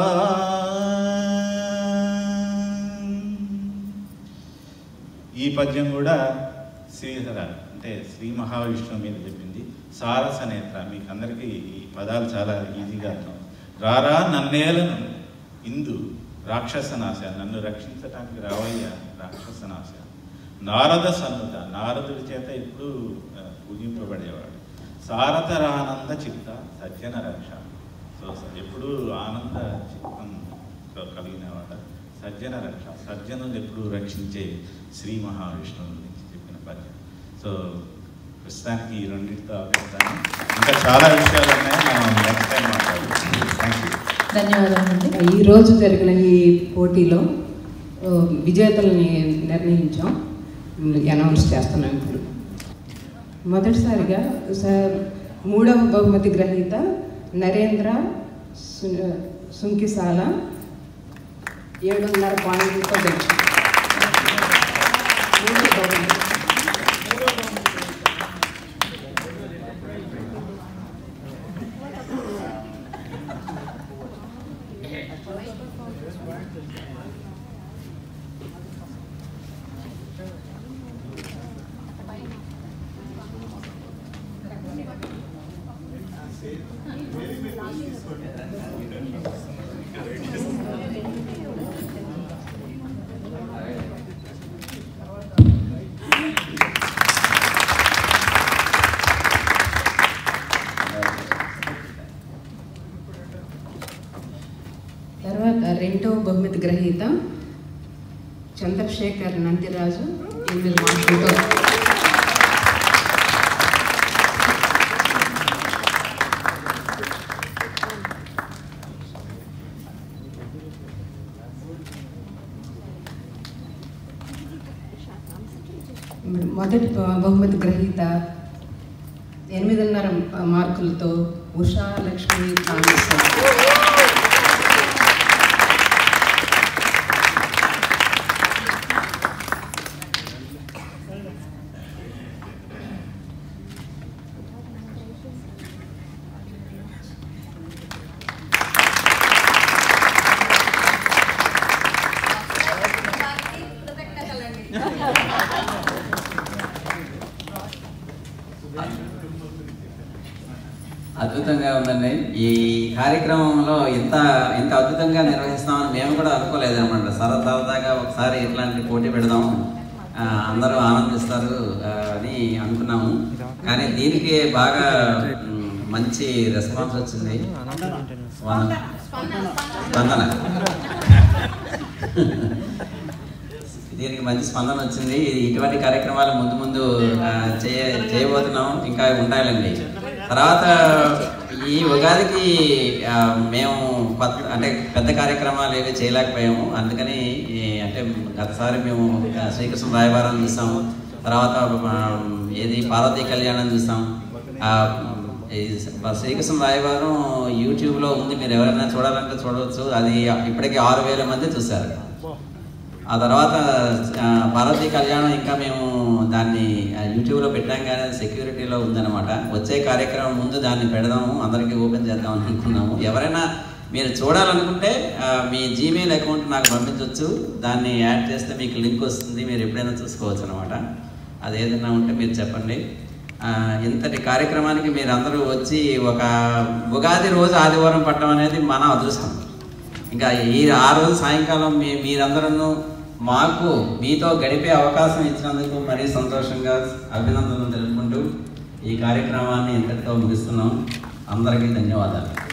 ఈ పద్యం కూడా శ్రీధర అంటే శ్రీ మహావిష్ణువు మీద చెప్పింది సారస నేత్ర మీకు అందరికీ ఈ పదాలు చాలా ఈజీగా అర్థం రారా నన్నేలను ఇందు రాక్షసనాశ నన్ను రక్షించటానికి రావయ్య రాక్షసనాశ నారద సన్నుత నారదుడి చేత ఎప్పుడు ఆ, పూజింపబడేవాడు సారతరానంద చిత్త సజ్జన రక్ష సో ఎప్పుడు ఆనంద చిత్తం కలిగినవాడ సజ్జన రక్ష సజ్జనులు ఎప్పుడు రక్షించే శ్రీ మహావిష్ణువు గురించి చెప్పిన పద్యం సో ప్రస్తుతానికి ఈ రెండింటితో ఆపేస్తాను ఇంకా చాలా విషయాలు ఉన్నాయి మనం నెక్స్ట్ టైం మాట్లాడుతాం థ్యాంక్ యూ ధన్యవాదాలండి ఈ రోజు జరిగిన ఈ పోటీలో ఆ, విజేతల్ని నిర్ణయించాం అనౌన్స్ చేస్తున్నాం ఇప్పుడు మొదటిసారిగా సార్ మూడవ బహుమతి గ్రహీత నరేంద్ర సు- సుంకిసాల ఏడున్నర పాయింట్లతో గెలిచారు మూడవ బహుమతి. తర్వాత రెండవ బహుమతి గ్రహీత చంద్రశేఖర్ నందిరాజు ఎనిమిది మార్కులతో మొదటి బ- బహుమతి గ్రహీత ఎనిమిదిన్నర మార్కులతో ఉషా లక్ష్మి కాంగ్రెస్ అద్భుతంగా ఉందండి ఈ కార్యక్రమంలో ఇంత ఇంత అద్భుతంగా నిర్వహిస్తామని మేము కూడా అనుకోలేదు అనమాట సరదాగా ఒకసారి ఇట్లాంటి పోటీ పెడదాం ఆ, అందరూ ఆనందిస్తారు ఆ, అని అనుకున్నాము కానీ దీనికి బాగా మ్, మంచి రెస్పాన్స్ వచ్చింది స్పందన. స్పందన దీనికి మంచి స్పందన వచ్చింది ఇటువంటి కార్యక్రమాలు ముందు ముందు ఆ, చేయ చేయబోతున్నాం ఇంకా ఉంటాయండి తర్వాత ఈ ఉగాదికి ఆ, మేము కొత్త అంటే పెద్ద కార్యక్రమాలు ఏవి చేయలేకపోయాము అందుకని ఈ అంటే గతసారి మేము ఆ, శ్రీకృష్ణ రాయబారం చూసాం తర్వాత ఆ, ఏది పార్వతీ కళ్యాణం చూసాం ఆ, ఈ శ్రీకృష్ణ రాయబారం యూట్యూబ్లో ఉంది మీరు ఎవరైనా చూడాలంటే చూడవచ్చు అది ఇప్పటికీ ఆరు వేల మంది చూశారు ఆ తర్వాత ఆ, పార్వతీ కళ్యాణం ఇంకా మేము దాన్ని ఆ, యూట్యూబ్లో పెట్టాం కానీ అది సెక్యూరిటీలో ఉందన్నమాట వచ్చే కార్యక్రమం ముందు దాన్ని పెడదాము అందరికీ ఓపెన్ చేద్దాం అనుకున్నాము ఎవరైనా మీరు చూడాలనుకుంటే ఆ, మీ జీమెయిల్ అకౌంట్ నాకు పంపించవచ్చు దాన్ని యాడ్ చేస్తే మీకు లింక్ వస్తుంది మీరు ఎప్పుడైనా చూసుకోవచ్చు అనమాట అది ఏదైనా ఉంటే మీరు చెప్పండి ఆ, ఇంతటి కార్యక్రమానికి మీరు అందరూ వచ్చి ఒక ఉగాది రోజు ఆదివారం పట్టడం అనేది మన అదృష్టం ఇంకా ఈ ఆ రోజు సాయంకాలం మీ మీరందరూ మాకు మీతో గడిపే అవకాశం ఇచ్చినందుకు మరీ సంతోషంగా అభినందనలు తెలుపుకుంటూ ఈ కార్యక్రమాన్ని ఇంతటితో ముగిస్తున్నాం అందరికీ ధన్యవాదాలు